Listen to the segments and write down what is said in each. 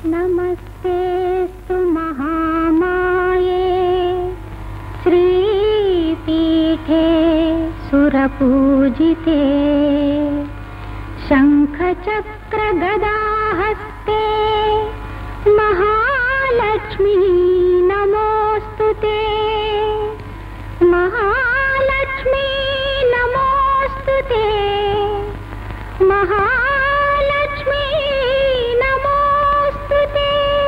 नमस्तेऽस्तु महामाये श्रीपीठे सुरपूजिते शङ्खचक्रगदाहस्ते महालक्ष्मी नमोऽस्तु ते महालक्ष्मी नमोऽस्तु ते महालक्ष्मी नमोऽस्तु ते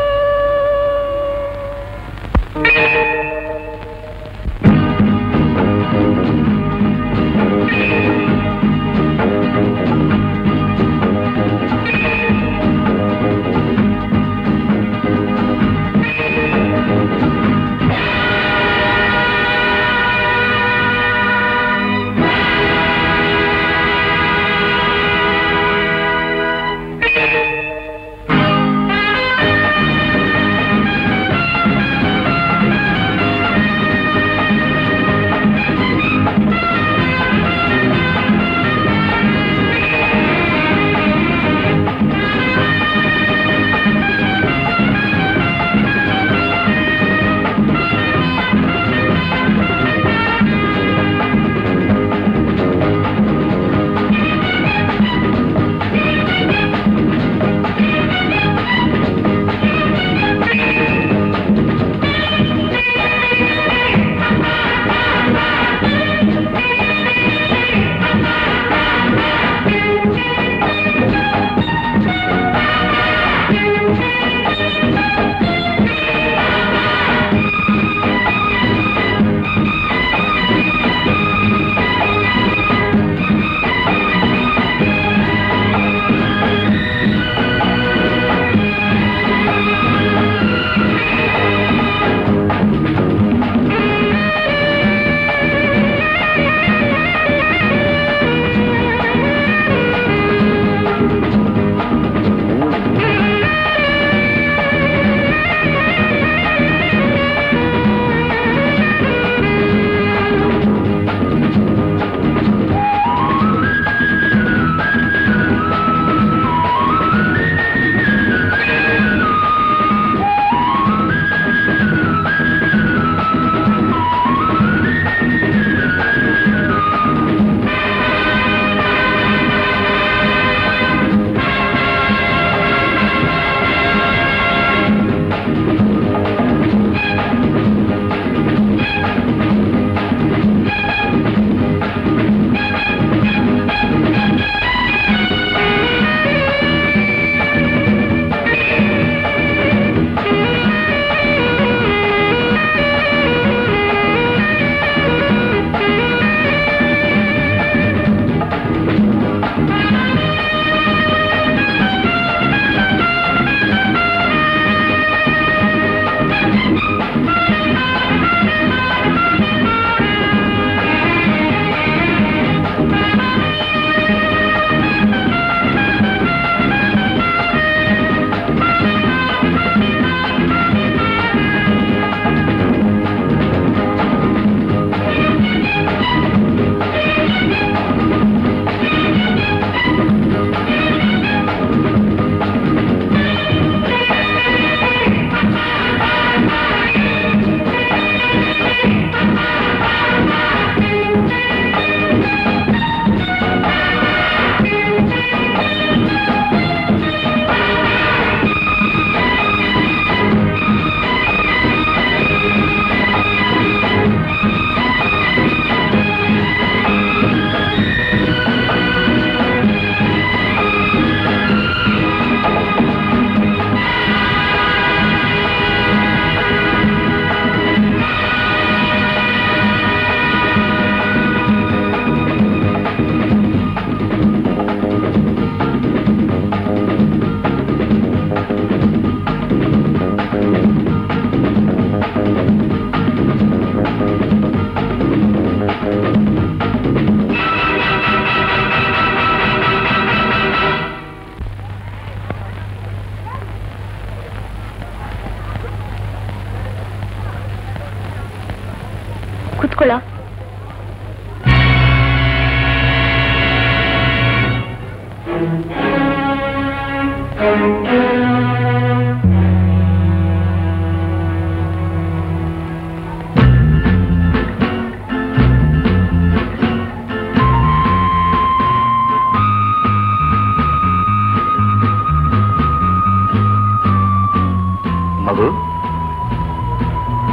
ಕುತ್ಕೊಳ್ಳೋ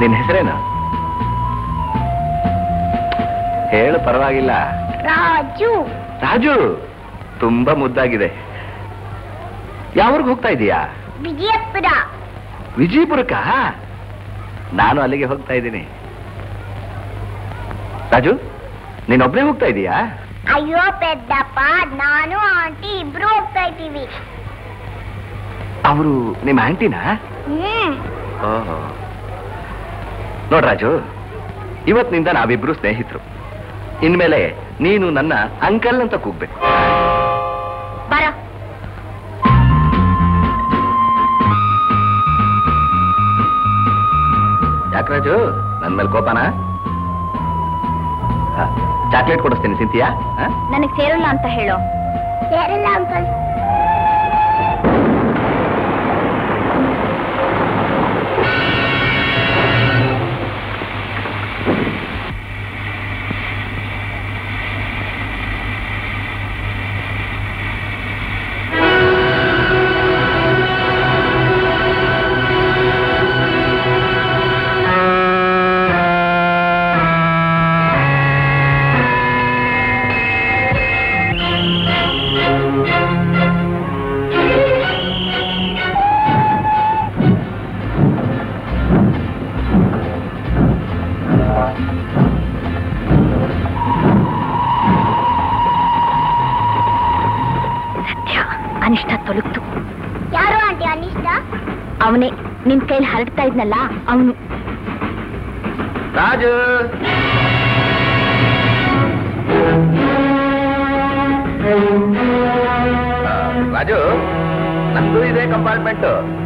ನಿನ್ನ ಹೆಸರೇನು ಹೇಳು ಪರವಾಗಿಲ್ಲ ರಾಜು ರಾಜು ತುಂಬಾ ಮುದ್ದಾಗಿದೆ ಯಾವ್ರಿಗೆ ಹೋಗ್ತಾ ಇದೀಯಾ ವಿಜಯಪುರ ವಿಜಯಪುರಕ್ಕ ನಾನು ಅಲ್ಲಿಗೆ ಹೋಗ್ತಾ ಇದ್ದೀನಿ ರಾಜು ನೀನೊಬ್ನೇ ಹೋಗ್ತಾ ಇದೀಯಾ ಅಯ್ಯೋ ಪೆದ್ದಪ್ಪ ನಾನು ಆಂಟಿ ಇಬ್ರು ಹೋಗ್ತಾ ಇದ್ದೀವಿ ಅವರು ನಿಮ್ಮ ಆಂಟಿನಾ ಹ್ಮ್ ಓಹೋ ನೋಡ್ ರಾಜು ಇವತ್ತಿನಿಂದ ನಾವಿಬ್ರು ಸ್ನೇಹಿತರು ಇನ್ಮೇಲೆ ನೀನು ನನ್ನ ಅಂಕಲ್ ಅಂತ ಕೂಗ್ಬೇಕು ಬರ ಯಾಕೆ ರಾಜು ನನ್ ಮೇಲೆ ಕೋಪನಾ ಚಾಕ್ಲೇಟ್ ಕೊಡಿಸ್ತೀನಿ ಸಿಂತಿಯಾ ಆ? ನನಗೆ ಸೇರಲ್ಲ ಅಂತ ಹೇಳು ಸೇರಲ್ಲ ಅಂಕಲ್ ಸತ್ಯ ಅನಿಷ್ಟ ತೊಲಗ್ತು ಯಾರು ಆಂಟಿ ಅನಿಷ್ಟ ಅವನೇ ನಿನ್ ಕೈಲಿ ಹರಡ್ತಾ ಇದ್ನಲ್ಲ ಅವನು ರಾಜು ಆ, ರಾಜು ನಂದು ಇದೆ ಕಂಪಾರ್ಟ್ಮೆಂಟ್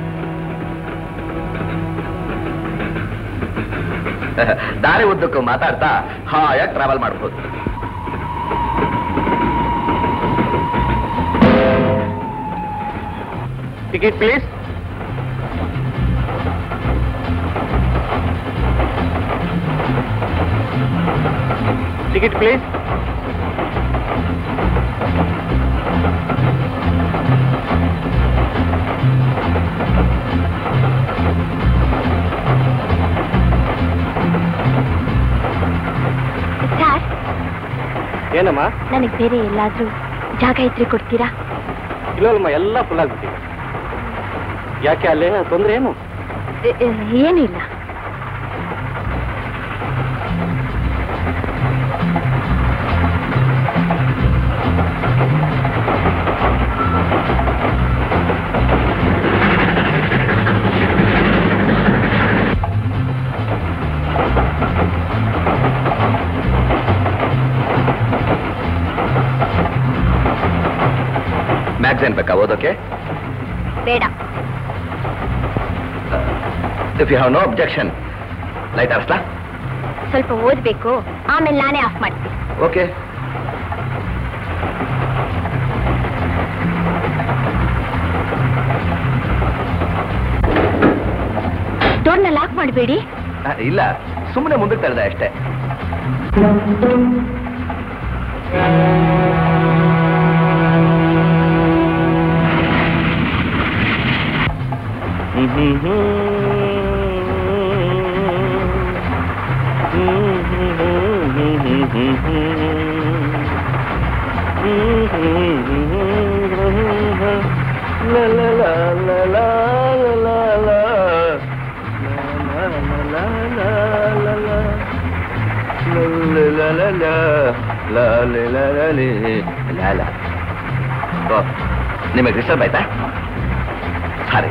ದಾರಿ ಉದ್ದಕ್ಕೂ ಮಾತಾಡ್ತಾ ಹಾಯಾಗಿ ಟ್ರಾವೆಲ್ ಮಾಡ್ಬೋದು ticket please ticket please sir ಏನಮ್ಮ ನನಗೆ ಬೇರೆ ಎಲ್ಲಾದ್ರೂ ಜಾಗ ಇದ್ರೆ ಕೊಡ್ತೀರಾ ಇಲ್ಲಮ್ಮ ಎಲ್ಲ ಫುಲ್ ಆಗ್ಬಿಟ್ಟಿದೆ ಯಾಕೆ ಅಲ್ಲೇನ ತೊಂದ್ರೆ ಏನು ಎ- ಎ- ಏನೂ ಇಲ್ಲ ಮ್ಯಾಗ್ಝೈನ್ ಬೇಕಾ ಓದೋಕೆ ಬೇಡ if you have no objection light ಆರಿಸ್ಲಾ ಸ್ವಲ್ಪ ಓದ್ಬೇಕು ಆಮೇಲೆ ನಾನೇ ಆಫ್ ಮಾಡ್ತೀನಿ ಓಕೆ ಡೋರ್ನ ಲಾಕ್ ಮಾಡಬೇಡಿ ಇಲ್ಲ ಸುಮ್ಮನೆ ಮುಂದಕ್ಕೆ ತಳ್ದೆ ಅಷ್ಟೇ ನಿಮಗೆ ಡಿಸ್ಟರ್ಬ್ ಆಯ್ತಾ ಸರಿ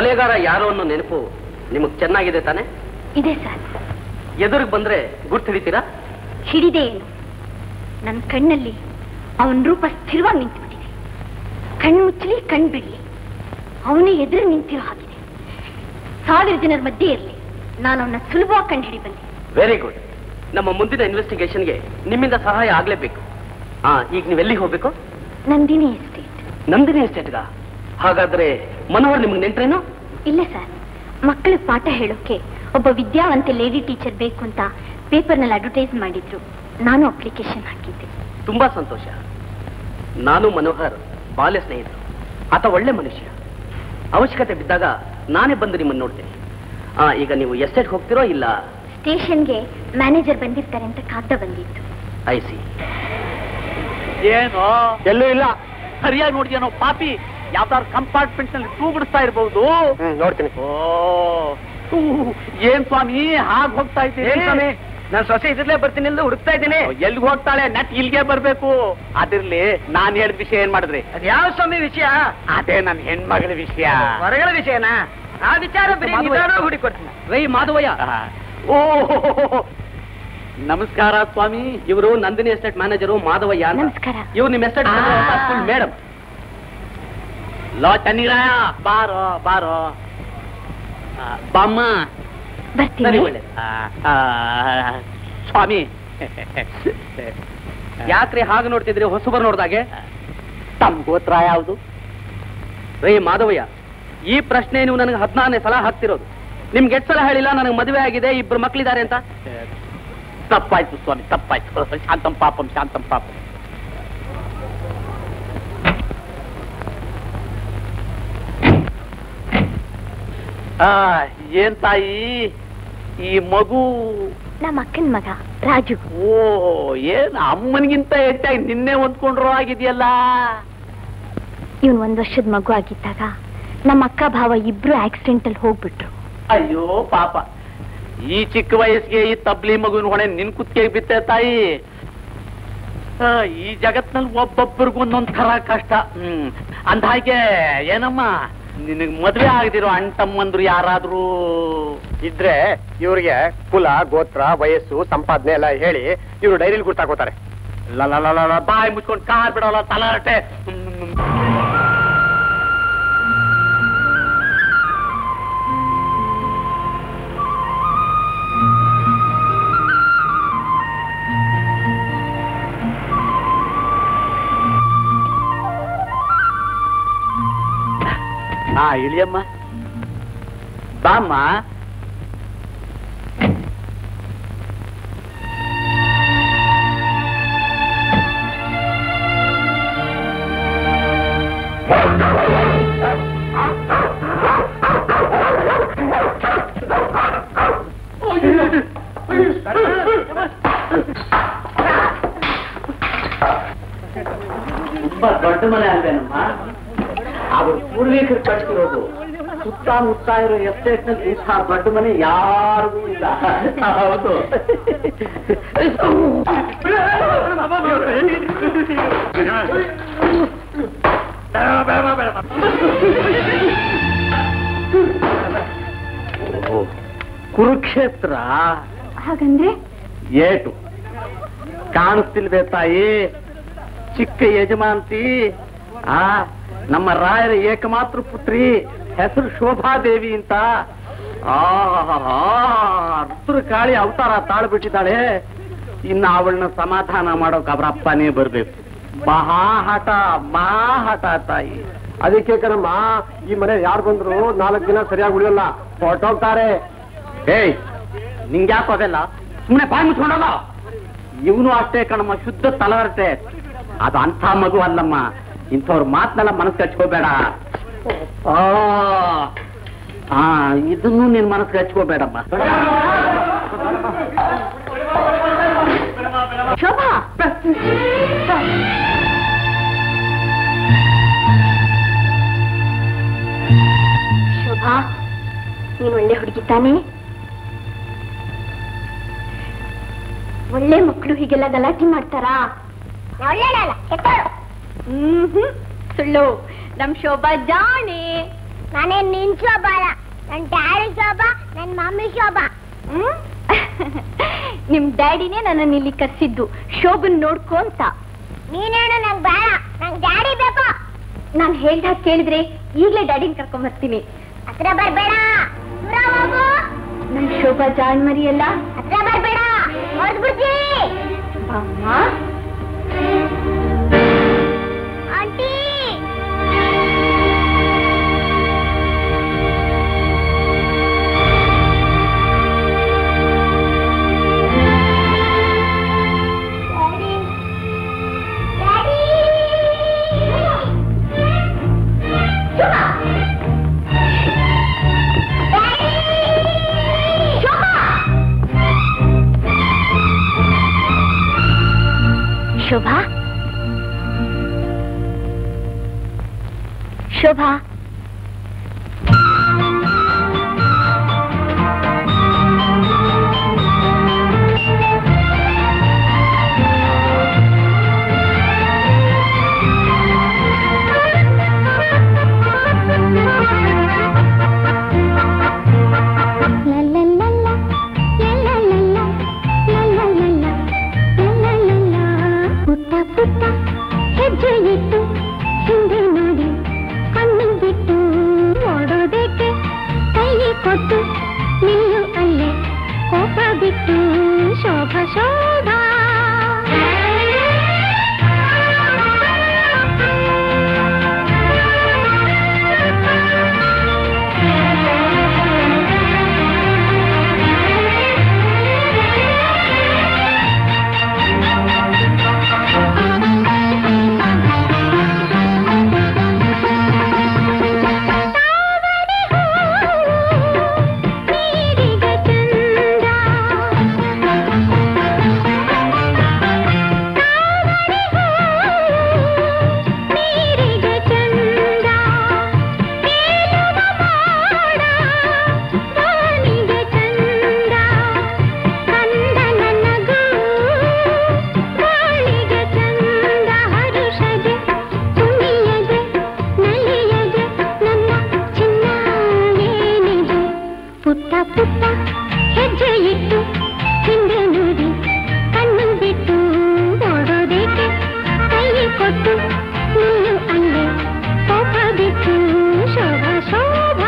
ಕೊಲೆಗಾರ ಯಾರೋ ಅನ್ನೋ ನೆನಪು ನಿಮಗ್ ಚೆನ್ನಾಗಿದೆ ತಾನೆ ಇದೆ ಸರ್ ಎದುರಿಗೆ ಬಂದ್ರೆ ಗುರ್ತು ಹಿಡಿತೀರಾ ಹಿಡಿದೆ ಏನು ನನ್ನ ಕಣ್ಣಲ್ಲಿ ಅವನ ರೂಪ ಸ್ಥಿರವಾಗಿ ನಿಂತುಬಿಟ್ಟಿದೆ ಕಣ್ಣು ಮುಚ್ಚಲಿ ಕಣ್ ಬಿಡ್ಲಿ ಅವನೇ ಎದುರು ನಿಂತಿರೋ ಹಾಗಿದೆ ಸಾವಿರ ಜನರ ಮಧ್ಯೆ ಇರಲಿ ನಾನು ಅವನ್ನ ಸುಲಭವಾಗಿ ಕಂಡು ಹಿಡಿಬಲ್ಲೆ ವೆರಿ ಗುಡ್ ನಮ್ಮ ಮುಂದಿನ ಇನ್ವೆಸ್ಟಿಗೇಷನ್ಗೆ ನಿಮ್ಮಿಂದ ಸಹಾಯ ಆಗ್ಲೇಬೇಕು ಹಾ ಈಗ ನೀವೆಲ್ಲಿಗೆ ಹೋಗ್ಬೇಕು ನಂದಿನಿ ಎಸ್ಟೇಟ್ ನಂದಿನಿ ಎಸ್ಟೇಟ್ಗ ಹಾಗಾದ್ರೆ ಮನೋಹರ್ ನಿಮ್ಗೆ ನೆಂಟ್ರೇನು ಇಲ್ಲ ಸರ್ ಮಕ್ಕಳಿಗೆ ಪಾಠ ಹೇಳೋಕೆ ಒಬ್ಬ ವಿದ್ಯಾವಂತ ಲೇಡಿ ಟೀಚರ್ ಬೇಕು ಅಂತ ಪೇಪರ್ನಲ್ಲಿ ಅಡ್ವರ್ಟೈಸ್ ಮಾಡಿದ್ರು ನಾನು ಅಪ್ಲಿಕೇಶನ್ ಹಾಕಿದ್ದೆ ತುಂಬಾ ಸಂತೋಷ ನಾನು ಮನೋಹರ್ ಬಾಲ್ಯ ಸ್ನೇಹಿತರು ಆತ ಒಳ್ಳೆ ಮನುಷ್ಯ ಅವಶ್ಯಕತೆ ಬಿದ್ದಾಗ ನಾನೇ ಬಂದು ನಿಮ್ಮನ್ನು ನೋಡ್ತೇನೆ ಆ ಈಗ ನೀವು ಎಸ್ಟೇಟ್ ಹೋಗ್ತಿರೋ ಇಲ್ಲ ಸ್ಟೇಷನ್ಗೆ ಮ್ಯಾನೇಜರ್ ಬಂದಿರ್ತಾರೆ ಅಂತ ಕಾಗ್ದ ಬಂದಿತ್ತು ಐ ಸಿ ಏನು ಎಲ್ಲೂ ಇಲ್ಲ ಸರಿಯಾಗಿ ನೋಡಿದ್ಯಾನೋ ಪಾಪಿ ಯಾವ್ದಾದ್ರು ಕಂಪಾರ್ಟ್ಮೆಂಟ್ ನಲ್ಲಿ ಟೂ ಬಿಡಿಸ್ತಾ ಇರಬಹುದು ನೋಡ್ತೀನಿ ಓ ಊ, ಏನ್ ಸ್ವಾಮಿ ಹಾಗ್ ಹೋಗ್ತಾ ಇದ್ದೀನಿ ನಾನು ಸೊಸೆ ಇದ್ರಲ್ಲೇ ಬರ್ತೀನಿ ಎಂದು ಹುಡುಕ್ತಾ ಇದ್ದೀನಿ ಎಲ್ಲಿಗೆ ಹೋಗ್ತಾಳೆ ನಟ್ ಇಲ್ಗೆ ಬರ್ಬೇಕು ಅದಿರ್ಲಿ ನಾನ್ ಹೇಳಿದ ವಿಷಯ ಏನ್ ಮಾಡಿದ್ರಿ ಅದು ಯಾವ ಸ್ವಾಮಿ ವಿಷಯ ಅದೇ ನನ್ನ ಹೆಣ್ಮಗಳ ವಿಷಯ ಹೊರಗಳ ವಿಷಯನಾ ಆ ವಿಚಾರ ಬರೀ ಮಾಧವಯ್ಯ. ನಿಧಾನವಾಗಿ ಹುಡುಕೊಡ್ತೀನಿ ರೈ ಮಾಧವಯ್ಯ ಆಹಾ. ಓ ನಮಸ್ಕಾರ ಸ್ವಾಮಿ ಇವರು ನಂದಿನಿ ಎಸ್ಟೇಟ್ ಮ್ಯಾನೇಜರು ಮಾಧವಯ್ಯ ಅಂತ ನಮಸ್ಕಾರ. ಇವ್ರು ನಿಮ್ಮ ಎಸ್ಟೇಟ್ ಆ. ಫುಲ್ ಮೇಡಮ್ ಲೋ ಚನ್ನಿರಾಯ ಬಾರೋ ಬಾರೋ ಆ, ಬಾಮ್ಮ ಸರಿ ಬರ್ತೀನಿ ಒಳ್ಳೆ ಆ, ಆ, ಸ್ವಾಮಿ ಯಾಕ್ರಿ ಹಾಗೆ ನೋಡ್ತಿದ್ರಿ ಹೊಸಬರು ನೋಡ್ದಾಗೆ ತಮ್ಮ ಗೋತ್ರ ಯಾವುದು ರೈ ಮಾಧವಯ್ಯ ಈ ಪ್ರಶ್ನೆ ನೀವು ನನಗೆ ಹದಿನಾರನೇ ಸಲ ಹಾಕ್ತಿರೋದು ನಿಮ್ಗೆ ಎಷ್ಟು ಸಲ ಹೇಳಿಲ್ಲ ನನಗೆ ಮದುವೆ ಆಗಿದೆ ಇಬ್ರು ಮಕ್ಳಿದ್ದಾರೆ ಅಂತ ತಪ್ಪಾಯ್ತು ಸ್ವಾಮಿ ತಪ್ಪಾಯ್ತು ಶಾಂತಂ ಪಾಪಂ ಶಾಂತಂ ಪಾಪಂ ಆ, ಏನ್ ತಾಯಿ ಈ ಮಗು ನಮ್ಮ ಅಕ್ಕನ ಮಗ ರಾಜು ಓ ಏನ್ ಅಮ್ಮನಿಗಿಂತ ಹೆಚ್ಚಾಗಿ ನಿನ್ನೆ ಹೊಂದ್ಕೊಂಡ್ರು ಆಗಿದೆಯಲ್ಲ ಇವನ್ ಒಂದ್ ವರ್ಷದ ಮಗು ಆಗಿದ್ದಾಗ ನಮ್ಮ ಅಕ್ಕ ಭಾವ ಇಬ್ರು ಆಕ್ಸಿಡೆಂಟ್ ಅಲ್ಲಿ ಹೋಗ್ಬಿಟ್ರು ಅಯ್ಯೋ ಪಾಪ ಈ ಚಿಕ್ಕ ವಯಸ್ಸಿಗೆ ಈ ತಬ್ಲಿ ಮಗುವಿನ ಹೊಣೆ ನಿನ್ ಕುತ್ತಿಗೆ ಬಿತ್ತೆ ತಾಯಿ ಆ, ಈ ಜಗತ್ನಲ್ಲಿ ಒಬ್ಬೊಬ್ಬರಿಗೂ ಒಂದೊಂದ್ ಥರ ಕಷ್ಟ ಹ್ಮ್ ಅಂದ ಹಾಗೆ ಏನಮ್ಮ ನಿನಗ್ ಮದ್ವೆ ಆಗದಿರೋ ಅಣ್ಣ ತಮ್ಮಂದ್ರು ಯಾರಾದ್ರೂ ಇದ್ರೆ ಇವ್ರಿಗೆ ಕುಲ ಗೋತ್ರ ವಯಸ್ಸು ಸಂಪಾದನೆ ಎಲ್ಲ ಹೇಳಿ ಇವರು ಡೈರಿಲಿ ಗುರ್ತಾಕೋತಾರೆ ಲ ಲ ಲ ಲ ಲ, ಬಾಯಿ ಮುಚ್ಕೊಂಡು ಕಾರ್ ಬಿಡೋಲ್ಲ ತಲಾಟೆ ಹ್ಮ್. ಹಾ ಇಳಿಯಮ್ಮ ಬಾಮ್ಮ ತುಂಬಾ ದೊಡ್ಡ ಮನೆ ಅಲ್ವೇನಮ್ಮ ಅವರು ಪೂರ್ವಿಕರು ಕಟ್ತಿರೋದು ಸುತ್ತಮುತ್ತ ಇರೋ ಎಸ್ಟೇಟ್ ನಲ್ಲಿ ಇಂಥ ದೊಡ್ಡ ಮನೆ ಯಾರಿಗೂ ಇಲ್ಲ ಹೌದು ಓ, ಕುರುಕ್ಷೇತ್ರ ಹಾಗಂದ್ರೆ ಏಟು ಕಾಣಿಸ್ತಿಲ್ವೇ ತಾಯಿ ಚಿಕ್ಕ ಯಜಮಾನ್ತಿ ಆ ನಮ್ಮ ರಾಯರ ಏಕಮಾತ್ರ ಪುತ್ರಿ ಹೆಸರು ಶೋಭಾದೇವಿ ಅಂತ ಆ ಋತುರ ಕಾಳಿ ಅವತಾರ ತಾಳ್ಬಿಟ್ಟಿದ್ದಾಳೆ ಇನ್ನು ಅವಳನ್ನ ಸಮಾಧಾನ ಮಾಡೋಕ್ ಅವ್ರ ಅಪ್ಪನೇ ಬರ್ಬೇಕು ಮಹಾ ಹಠ ಮಹಾ ಹಠ ತಾಯಿ ಅದಕ್ಕೆ ಕಣಮ್ಮ ಈ ಮನೆ ಯಾರು ಬಂದ್ರು ನಾಲ್ಕು ದಿನ ಸರಿಯಾಗಿ ಉಳಿಯಲ್ಲ ಹೊರಟೋಗ್ತಾರೆ ಏಯ್ ನಿಂಗ್ಯಾಕೋ ಅದೆಲ್ಲ ಸುಮ್ಮನೆ ಬಾಯಿ ಮುಚ್ಕೊಂಡಲ್ಲ ಇವನು ಅಷ್ಟೇ ಕಣಮ್ಮ ಶುದ್ಧ ತಲಹರಟೆ ಅದು ಅಂಥ ಮಗು ಅಲ್ಲಮ್ಮ ಇಂಥವ್ರ ಮಾತನ್ನೆಲ್ಲ ಮನಸ್ಸು ಹಚ್ಕೋಬೇಡ ಆ, ಆ ಇದನ್ನು ನಿನ್ ಮನಸ್ಸಿಗೆ ಹಚ್ಕೋಬೇಡಮ್ಮ ಶೋಭಾ ಶೋಭಾ ನೀನ್ ಒಳ್ಳೆ ಹುಡುಗಿ ತಾನೇ ಒಳ್ಳೆ ಮಕ್ಕಳು ಹೀಗೆಲ್ಲ ಗಲಾಟೆ ಮಾಡ್ತಾರಾ ಒಳ್ಳೆಯಲ್ಲ ಕೆಟ್ಟೋಳು ಹ್ಮ್ ಸುಳ್ಳು ನಮ್ ಶೋಭಾ ಜಾಣೆ ನಾನೇನ್ ನಿನ್ ಶೋಭ ಅಲ್ಲ ನನ್ ಡ್ಯಾಡಿ ಶೋಭ ನನ್ ಮಮ್ಮಿ ಶೋಭ ಹ್ಮ್? ನಿಮ್ ಡ್ಯಾಡಿನೇ ನನ್ನನ್ನು ಇಲ್ಲಿ ಕರ್ಸಿದ್ದು ಶೋಭನ್ ನೋಡ್ಕೊ ಅಂತ ನೀನೇನು ನಂಗ್ ಬೇಡ ನಂಗ್ ಡ್ಯಾಡಿ ಬೇಕು ನಾನ್ ಹೇಳ್ದಾಗ ಕೇಳಿದ್ರೆ ಈಗ್ಲೇ ಡ್ಯಾಡಿನ ಕರ್ಕೊಂಡ್ ಬರ್ತೀನಿ ಹತ್ರ ಬರ್ಬೇಡ ದೂರ ಹೋಗು ನನ್ ಶೋಭಾ ಜಾಣ್ ಮರಿಯಲ್ಲ ಹತ್ರ ಬರ್ಬೇಡ ಹೊಡೆದ್ಬಿಡ್ತೀನಿ ಅಮ್ಮ aunty daddy daddy Shobha Shobha ಪುಟ್ಟ ಪುಟ್ಟ ಹೆಜ್ಜೆ ಇಟ್ಟು ಹಿಂದೆ ನೋಡಿ ಕಣ್ಣು ಬಿಟ್ಟು ಓಡೋದಕ್ಕೆ ಕೈ ಕೊಟ್ಟು ನಿಲ್ಲು ಅಲ್ಲೇ ಕೋಪ ಬಿಟ್ಟು ಶೋಭ ಶೋಭಾ ನೀರಿಗ ಚಂದ ನೀರಿಗ ಚಂದ ತೇಲುವ ಮೋಡ ಗಾಳಿಗೆ ಚಂದ ಕಂದ ನನಗೂ ಗಾಳಿಗೆ ಚಂದ ಹರುಷದೆ ಕುಣಿಯದೆ ನಲಿಯದೆ ನನ್ನ ಚಿನ್ನ ಏನಿದೆ ಪುಟ್ಟ ಪುಟ್ಟ ಹೆಜ್ಜೆ ಇಟ್ಟು ಹಿಂದೆ ನೋಡಿ ಕಣ್ಣು ಬಿಟ್ಟು ಓಡೋದೇಕೆ ಕೈ ಕೊಟ್ಟು ನಿಲ್ಲು ಅಲ್ಲೇ ಕೋಪ ಬಿಟ್ಟು ಶೋಭಾ ಶೋಭಾ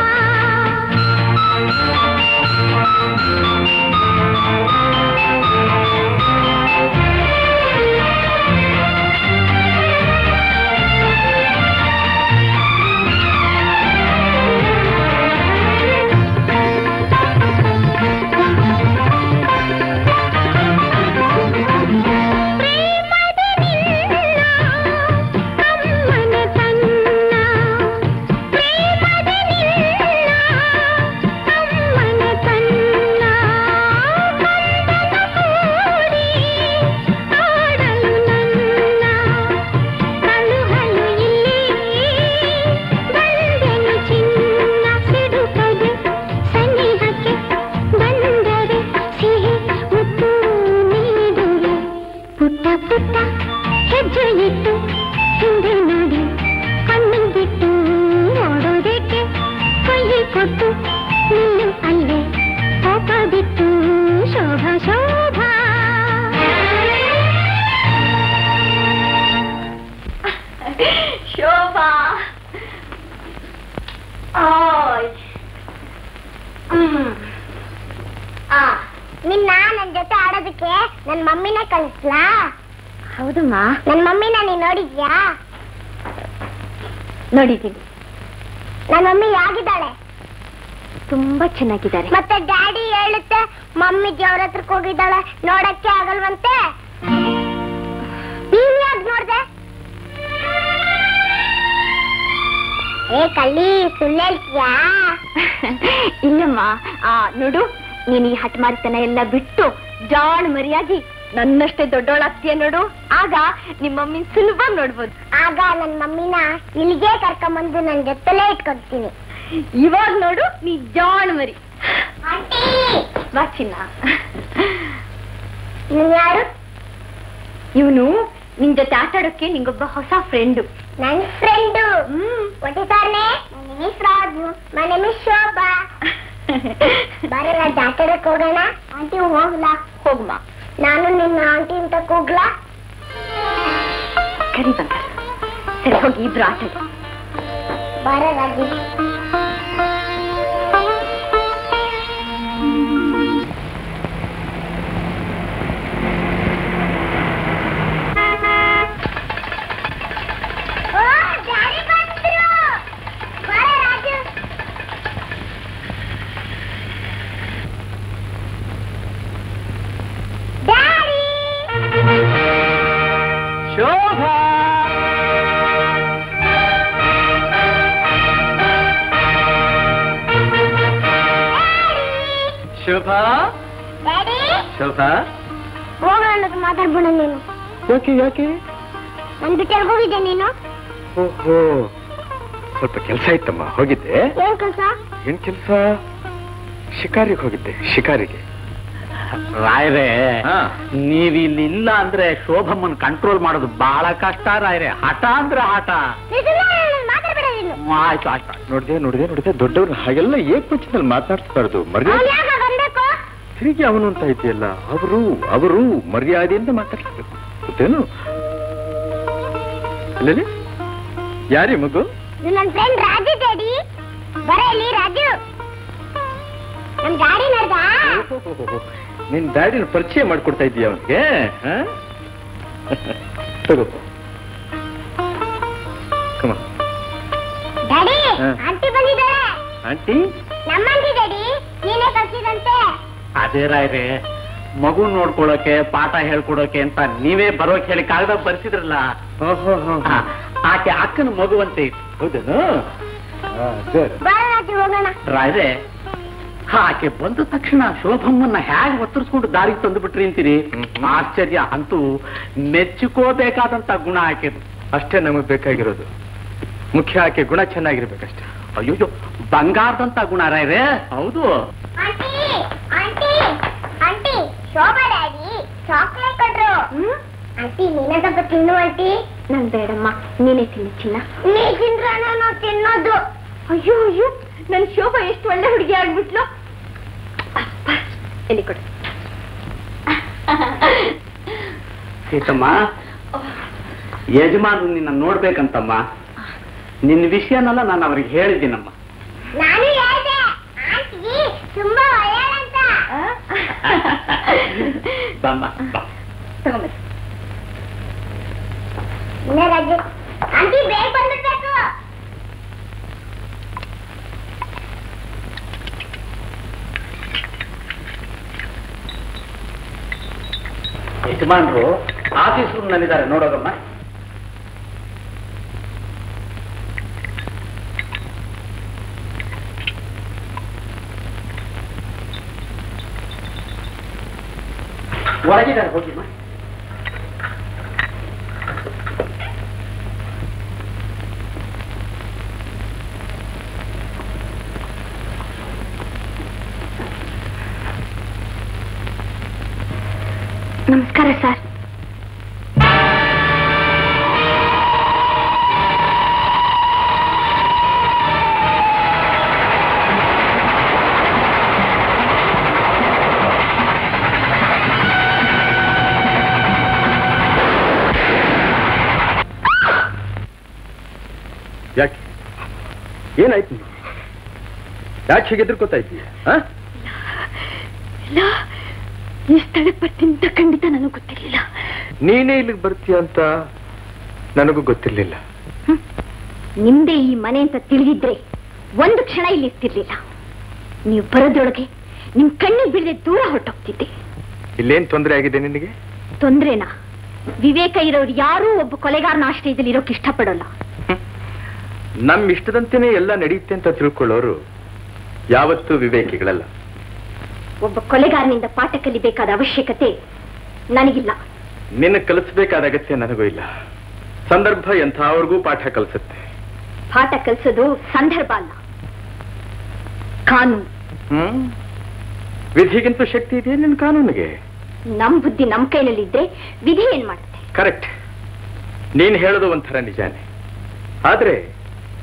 ಪ್ರೇಮದ ನಿನ್ನ ಅಮ್ಮನ ತನ್ನ ಪ್ರೇಮದ ನಿನ್ನ ಅಮ್ಮನ ತನ್ನ ಕಂದನ ಕೂಡಿ ಆಡಲು ನನ್ನ ಕಳುಹಲು ಇಲ್ಲಿ ಬಂದೆನು ಚಿನ್ನ ಸಿಡುಕದೆ ಸನಿಹಕ್ಕೆ ಬಂದರೆ ಸಿಹಿ ಮುತ್ತು ನೀಡುವೆ ಪುಟ್ಟ ಪುಟ್ಟ ಹೆಜ್ಜೆ ಇಟ್ಟು ಹಿಂದೆ ನೋಡಿ ಕಣ್ಣು ಬಿಟ್ಟು ಓಡೋದಕ್ಕೆ ಕೈ ಕೊಟ್ಟು ನಿಲ್ಲು ಅಲ್ಲೇ ಕೋಪ ಬಿಟ್ಟು ಶೋಭಾ ಶೋಭಾ ಶೋಭಾ ಓಯ್ ಹ್ಮ್ ಆ ನಿನ್ನ ನನ್ ಜೊತೆ ಆಡೋದಕ್ಕೆ ನನ್ ಮಮ್ಮಿನ ಕಳಿಸ್ಲಾ ಹೌದಮ್ಮ ನನ್ ಮಮ್ಮಿನ ನೀನ್ ನೋಡಿದ್ಯಾ ನೋಡಿದ್ದೀನಿ ನನ್ ಮಮ್ಮಿ ಯಾಗಿದ್ದಾಳೆ ತುಂಬಾ ಚೆನ್ನಾಗಿದ್ದಾರೆ ಮತ್ತೆ ಡ್ಯಾಡಿ ಹೇಳುತ್ತೆ ಮಮ್ಮಿ ದೇವ್ರ ಹತ್ರಕ್ ಹೋಗಿದ್ದಾಳೆ ನೋಡಕ್ಕೆ ಆಗಲ್ವಂತೆ ನೀನ್ ಯಾಕ್ ನೋಡ್ದೆ ಏ ಕಳ್ಳಿ ಸುಳ್ಳು ಹೇಳ್ತೀಯಾ ಇಲ್ಲಮ್ಮ ಆ ನೋಡು ನೀನ್ ಈ ಹಠಮಾರಿತನ ಎಲ್ಲ ಬಿಟ್ಟು ಜಾಣ್ ಮರಿಯಾಗಿ ನನ್ನಷ್ಟೇ ದೊಡ್ಡೋಳಾಗ್ತೀಯ ನೋಡು ಆಗ ನಿಮ್ಮಮ್ಮಿ ಸುಲಭ ನೋಡ್ಬೋದು ಆಗ ನನ್ ಮಮ್ಮಿನ ಇಲ್ಲಿಗೆ ಕರ್ಕೊಂಬಂದು ನನ್ ಜೊತೆಲೇ ಇಟ್ಕೊಳ್ತೀನಿ ಇವಾಗ ನೋಡು ನೀ ಜಾಣ್ ಮರಿ ಆಂಟಿ ಬಾ ಚಿನ್ನ ನೀನ್ ಯಾರು ಇವನು ನಿನ್ ಜೊತೆ ಆಟ ಆಡೋಕೆ ನಿಂಗೊಬ್ಬ ಹೊಸ ಫ್ರೆಂಡು ನನ್ ಫ್ರೆಂಡು ಹ್ಮ್ ಒಟ್ಟಿಸಾರ್ನೆ ನನ್ನ miss Raju my name is Shobha ಬರಲ್ಲ ಜಾತ್ರೆಗೆ ಹೋಗೋಣ ಆಂಟಿ ಹೋಗ್ಲಾ ಹೋಗ್ಮ ನಾನು ನಿನ್ನ ಆಂಟಿ ಅಂತ ಕೂಗ್ಲಾ ಕರಿ ಬಂಗಾರ ಸರಿ ಹೋಗಿ ಇಬ್ರು ಆಟ ಆಡಿ. ಬರ ರಾಜು ಓ, ಡ್ಯಾಡಿ ಬಂದ್ರು. ಬರ ರಾಜು. ಡ್ಯಾಡಿ ಶೋಭಾ ಶೋಭಾ ಡ್ಯಾಡಿ ಶೋಭಾ ಹೋಗೋಣ ಅನ್ನೋದು ಮಾತಾಡ್ಬೇಡ ನೀನು ಯಾಕೆ ಯಾಕೆ ನನ್ ಬಿಟ್ಟು ಹೋಗಿದ್ದೆ ನೀನು ಓಹೋ ಸ್ವಲ್ಪ ಕೆಲಸ ಇತ್ತಮ್ಮ ಹೋಗಿದ್ದೆ ಏನ್ ಕೆಲ್ಸ ಏನ್ ಕೆಲಸ ಶಿಕಾರಿಗೆ ಹೋಗಿದ್ದೆ ಶಿಕಾರಿಗೆ ರಾಯ್ರೆ ಹಾ. ನೀವ್ ಇಲ್ಲಿ ಇಲ್ಲ ಅಂದ್ರೆ ಶೋಭಮ್ಮನ್ ಕಂಟ್ರೋಲ್ ಮಾಡೋದು ಬಹಳ ಕಷ್ಟ ರಾಯ್ರೆ ಹಠ ಅಂದ್ರೆ ಹಠ ಮಾತಾಡ್ಬೇಡ ನೀನು ಆಯ್ತು ಆಯ್ತು ನೋಡಿದೆ ನೋಡಿದೆ ನೋಡಿದೆ ದೊಡ್ಡವ್ರು ಹಾಗೆಲ್ಲ ಏಕವಚನದಲ್ಲಿ ಮಾತನಾಡ್ಸ್ಬಾರ್ದು ಮರ್ಯಾದೆ ಅವ್ನ್ ಯಾಕ ಬಂದಕ್ಕೋ ತಿರುಗಿ ಅವನು ಅಂತ ಇದೆಯಲ್ಲ ಅವರು ಅವರು ಮರ್ಯಾದೆಯಿಂದ ಮಾತಾಡ್ಸ್ಬೇಕು ಗೊತ್ತೇನು ಅಲ್ಲಲ್ಲಿ ಯಾರಿ ಮಗು ಇದು ನನ್ ಫ್ರೆಂಡ್ ರಾಜು ಡ್ಯಾಡಿ ಬರ ಇಲ್ಲಿ ರಾಜು ನಮ್ ಗಾಡಿ ನೋಡ್ದ ನಿನ್ ಡ್ಯಾಡಿನ ಪರಿಚಯ ಮಾಡ್ಕೊಡ್ತಾ ಇದೀಯ ಅವನಿಗೆ ತಗೋ ಕಮ ಡ್ಯಾಡಿ ಹಾ. ಆಂಟಿ ಬಂದಿದ್ದಾರೆ ಆಂಟಿ ನಮ್ಮ ಆಂಟಿ ಡ್ಯಾಡಿ ನೀನೇ ಕಳ್ಸಿದಂತೆ ಅದೇ ರಾಯ್ರೆ ಮಗು ನೋಡ್ಕೊಳಕ್ಕೆ ಪಾಠ ಹೇಳ್ಕೊಡೋಕೆ ಅಂತ ನೀವೇ ಬರೋಕ್ ಹೇಳಿ ಕಾಗದ ಬರ್ಸಿದ್ರಲ್ಲ ಆ, ಆಕೆ ಅಕ್ಕನ ಮಗುವಂತೆ ಇತ್ತು ಹೌದೇನು ಹಾ, ಸರಿ ಬರ ರಾಜು ಹೋಗೋಣ ರಾಯ್ರೆ ಆಕೆ ಬಂದ ತಕ್ಷಣ ಶೋಭಮ್ಮನ್ನ ಹೇಗೆ ಒತ್ತರಿಸ್ಕೊಂಡು ದಾರಿಗೆ ತಂದು ಬಿಟ್ರಿ ಅಂತೀರಿ ಹ್ಮ್. ಆಶ್ಚರ್ಯ ಅಂತೂ ಮೆಚ್ಚಿಕೋಬೇಕಾದಂತ ಗುಣ ಆಕೆದು ಅಷ್ಟೇ ನಮಗ್ ಬೇಕಾಗಿರೋದು ಮುಖ್ಯ ಆಕೆ ಗುಣ ಚೆನ್ನಾಗಿರ್ಬೇಕಷ್ಟೇ ಅಯ್ಯೋ ಬಂಗಾರದಂತ ಗುಣ ರಾಯ್ರೆ ಹೌದು aunty aunty aunty Shobha daddy chocolate ಕೊಟ್ರು ಆಂಟಿ ನೀನೇ ಸ್ವಲ್ಪ ತಿನ್ನು ಆಂಟಿ ನನ್ ಬೇಡಮ್ಮ ನೀನೇ ತಿನ್ನು ಚಿನ್ನ ನೀ ತಿಂದ್ರೆ ನಾನು ತಿನ್ನೋದು ಅಯ್ಯೋ ಅಯ್ಯೋ ನನ್ ಶೋಭಾ ಎಷ್ಟು ಒಳ್ಳೆ ಹುಡುಗಿ ಆಗ್ಬಿಟ್ಲು ಅಪ್ಪ, ಎಲ್ಲಿ ಕೊಡು ಸೀತಮ್ಮ ಯಜಮಾನರು ನಿನ್ನ ನೋಡ್ಬೇಕಂತಮ್ಮ ನಿನ್ನ ವಿಷಯನೆಲ್ಲ ನಾನು ಅವ್ರಿಗೆ ಹೇಳಿದ್ದೀನಮ್ಮ ನಾನು ಹೇಳ್ದೆ ಆಂಟಿ ತುಂಬಾ ಒಳ್ಳೆಯಳಂತ ಬಮ್ಮ ಬಾ ತಗೊಂಬನ್ನಿ ಇನ್ನ ರಾಜು ಆಂಟಿ ಬೇಗ ಬಂದ್ಬಿಡ್ಬೇಕು ಯಜಮಾನರು ಆಫೀಸ್ ರೂಮ್ ನಲ್ಲಿದ್ದಾರೆ ನೋಡೋದಮ್ಮ ಒಳಗಿದ್ದಾರೆ ಹೋಗಿಮ್ಮ ನಮಸ್ಕಾರ ಸರ್ ಯಾಕೆ ಏನಾಯ್ತು ನಿಮ್ಗೆ? ಯಾಕೆ ಹೀಗೆ ಎದುರ್ಕೋತಾ ಇದ್ದೀಯ ಆ? ಇಲ್ಲ ಈ ಸ್ಥಳಕ್ಕೆ ಬರ್ತೀನಿ ಅಂತ ಖಂಡಿತ ನನಗೆ ಗೊತ್ತಿರಲಿಲ್ಲ ನೀನೇ ಇಲ್ಲಿಗೆ ಬರ್ತೀಯ ಅಂತ ನನಗೂ ಗೊತ್ತಿರ್ಲಿಲ್ಲ ನಿಮ್ದೇ ಈ ಮನೆ ಅಂತ ತಿಳಿದಿದ್ರೆ ಒಂದು ಕ್ಷಣ ಇಲ್ಲಿ ಇರ್ತಿರ್ಲಿಲ್ಲ ನೀವು ಬರೋದ್ರೊಳಗೆ ನಿಮ್ ಕಣ್ಣಿಗೆ ಬೀಳದೆ ದೂರ ಹೊರಟೋಗ್ತಿದ್ದೆ ಇಲ್ಲೇನ್ ತೊಂದರೆ ಆಗಿದೆ ನಿನಗೆ ತೊಂದ್ರೆನಾ ವಿವೇಕ ಇರೋರು ಯಾರೂ ಒಬ್ಬ ಕೊಲೆಗಾರನ ಆಶ್ರಯದಲ್ಲಿ ಇರೋಕೆ ಇಷ್ಟಪಡೋಲ್ಲ ನಮ್ ಇಷ್ಟದಂತೆನೇ ಎಲ್ಲ ನಡೆಯುತ್ತೆ ಅಂತ ತಿಳ್ಕೊಳ್ಳೋರು ಯಾವತ್ತೂ ವಿವೇಕಿಗಳಲ್ಲ ಒಬ್ಬ ಕೊಲೆಗಾರನಿಂದ ಪಾಠ ಕಲಿಬೇಕಾದ ಅವಶ್ಯಕತೆ ನನಗಿಲ್ಲ ನಿನ್ನ ಕಲಿಸ್ಬೇಕಾದ ಅಗತ್ಯ ನನಗೂ ಇಲ್ಲ ಸಂದರ್ಭ ಎಂಥವ್ರಿಗೂ ಪಾಠ ಕಲಿಸುತ್ತೆ ಪಾಠ ಕಲಿಸೋದು ಸಂದರ್ಭ ಅಲ್ಲ ಕಾನೂನು ಹ್ಮ್ ವಿಧಿಗಿಂತ ಶಕ್ತಿ ಇದೆಯಾ ನಿನ್ನ ಕಾನೂನಿಗೆ ನಮ್ ಬುದ್ಧಿ ನಮ್ ಕೈನಲ್ಲಿದ್ರೆ ವಿಧಿ ಏನ್ ಮಾಡುತ್ತೆ ಕರೆಕ್ಟ್ ನೀನ್ ಹೇಳೋದು ಒಂಥರ ನಿಜಾನೇ ಆದ್ರೆ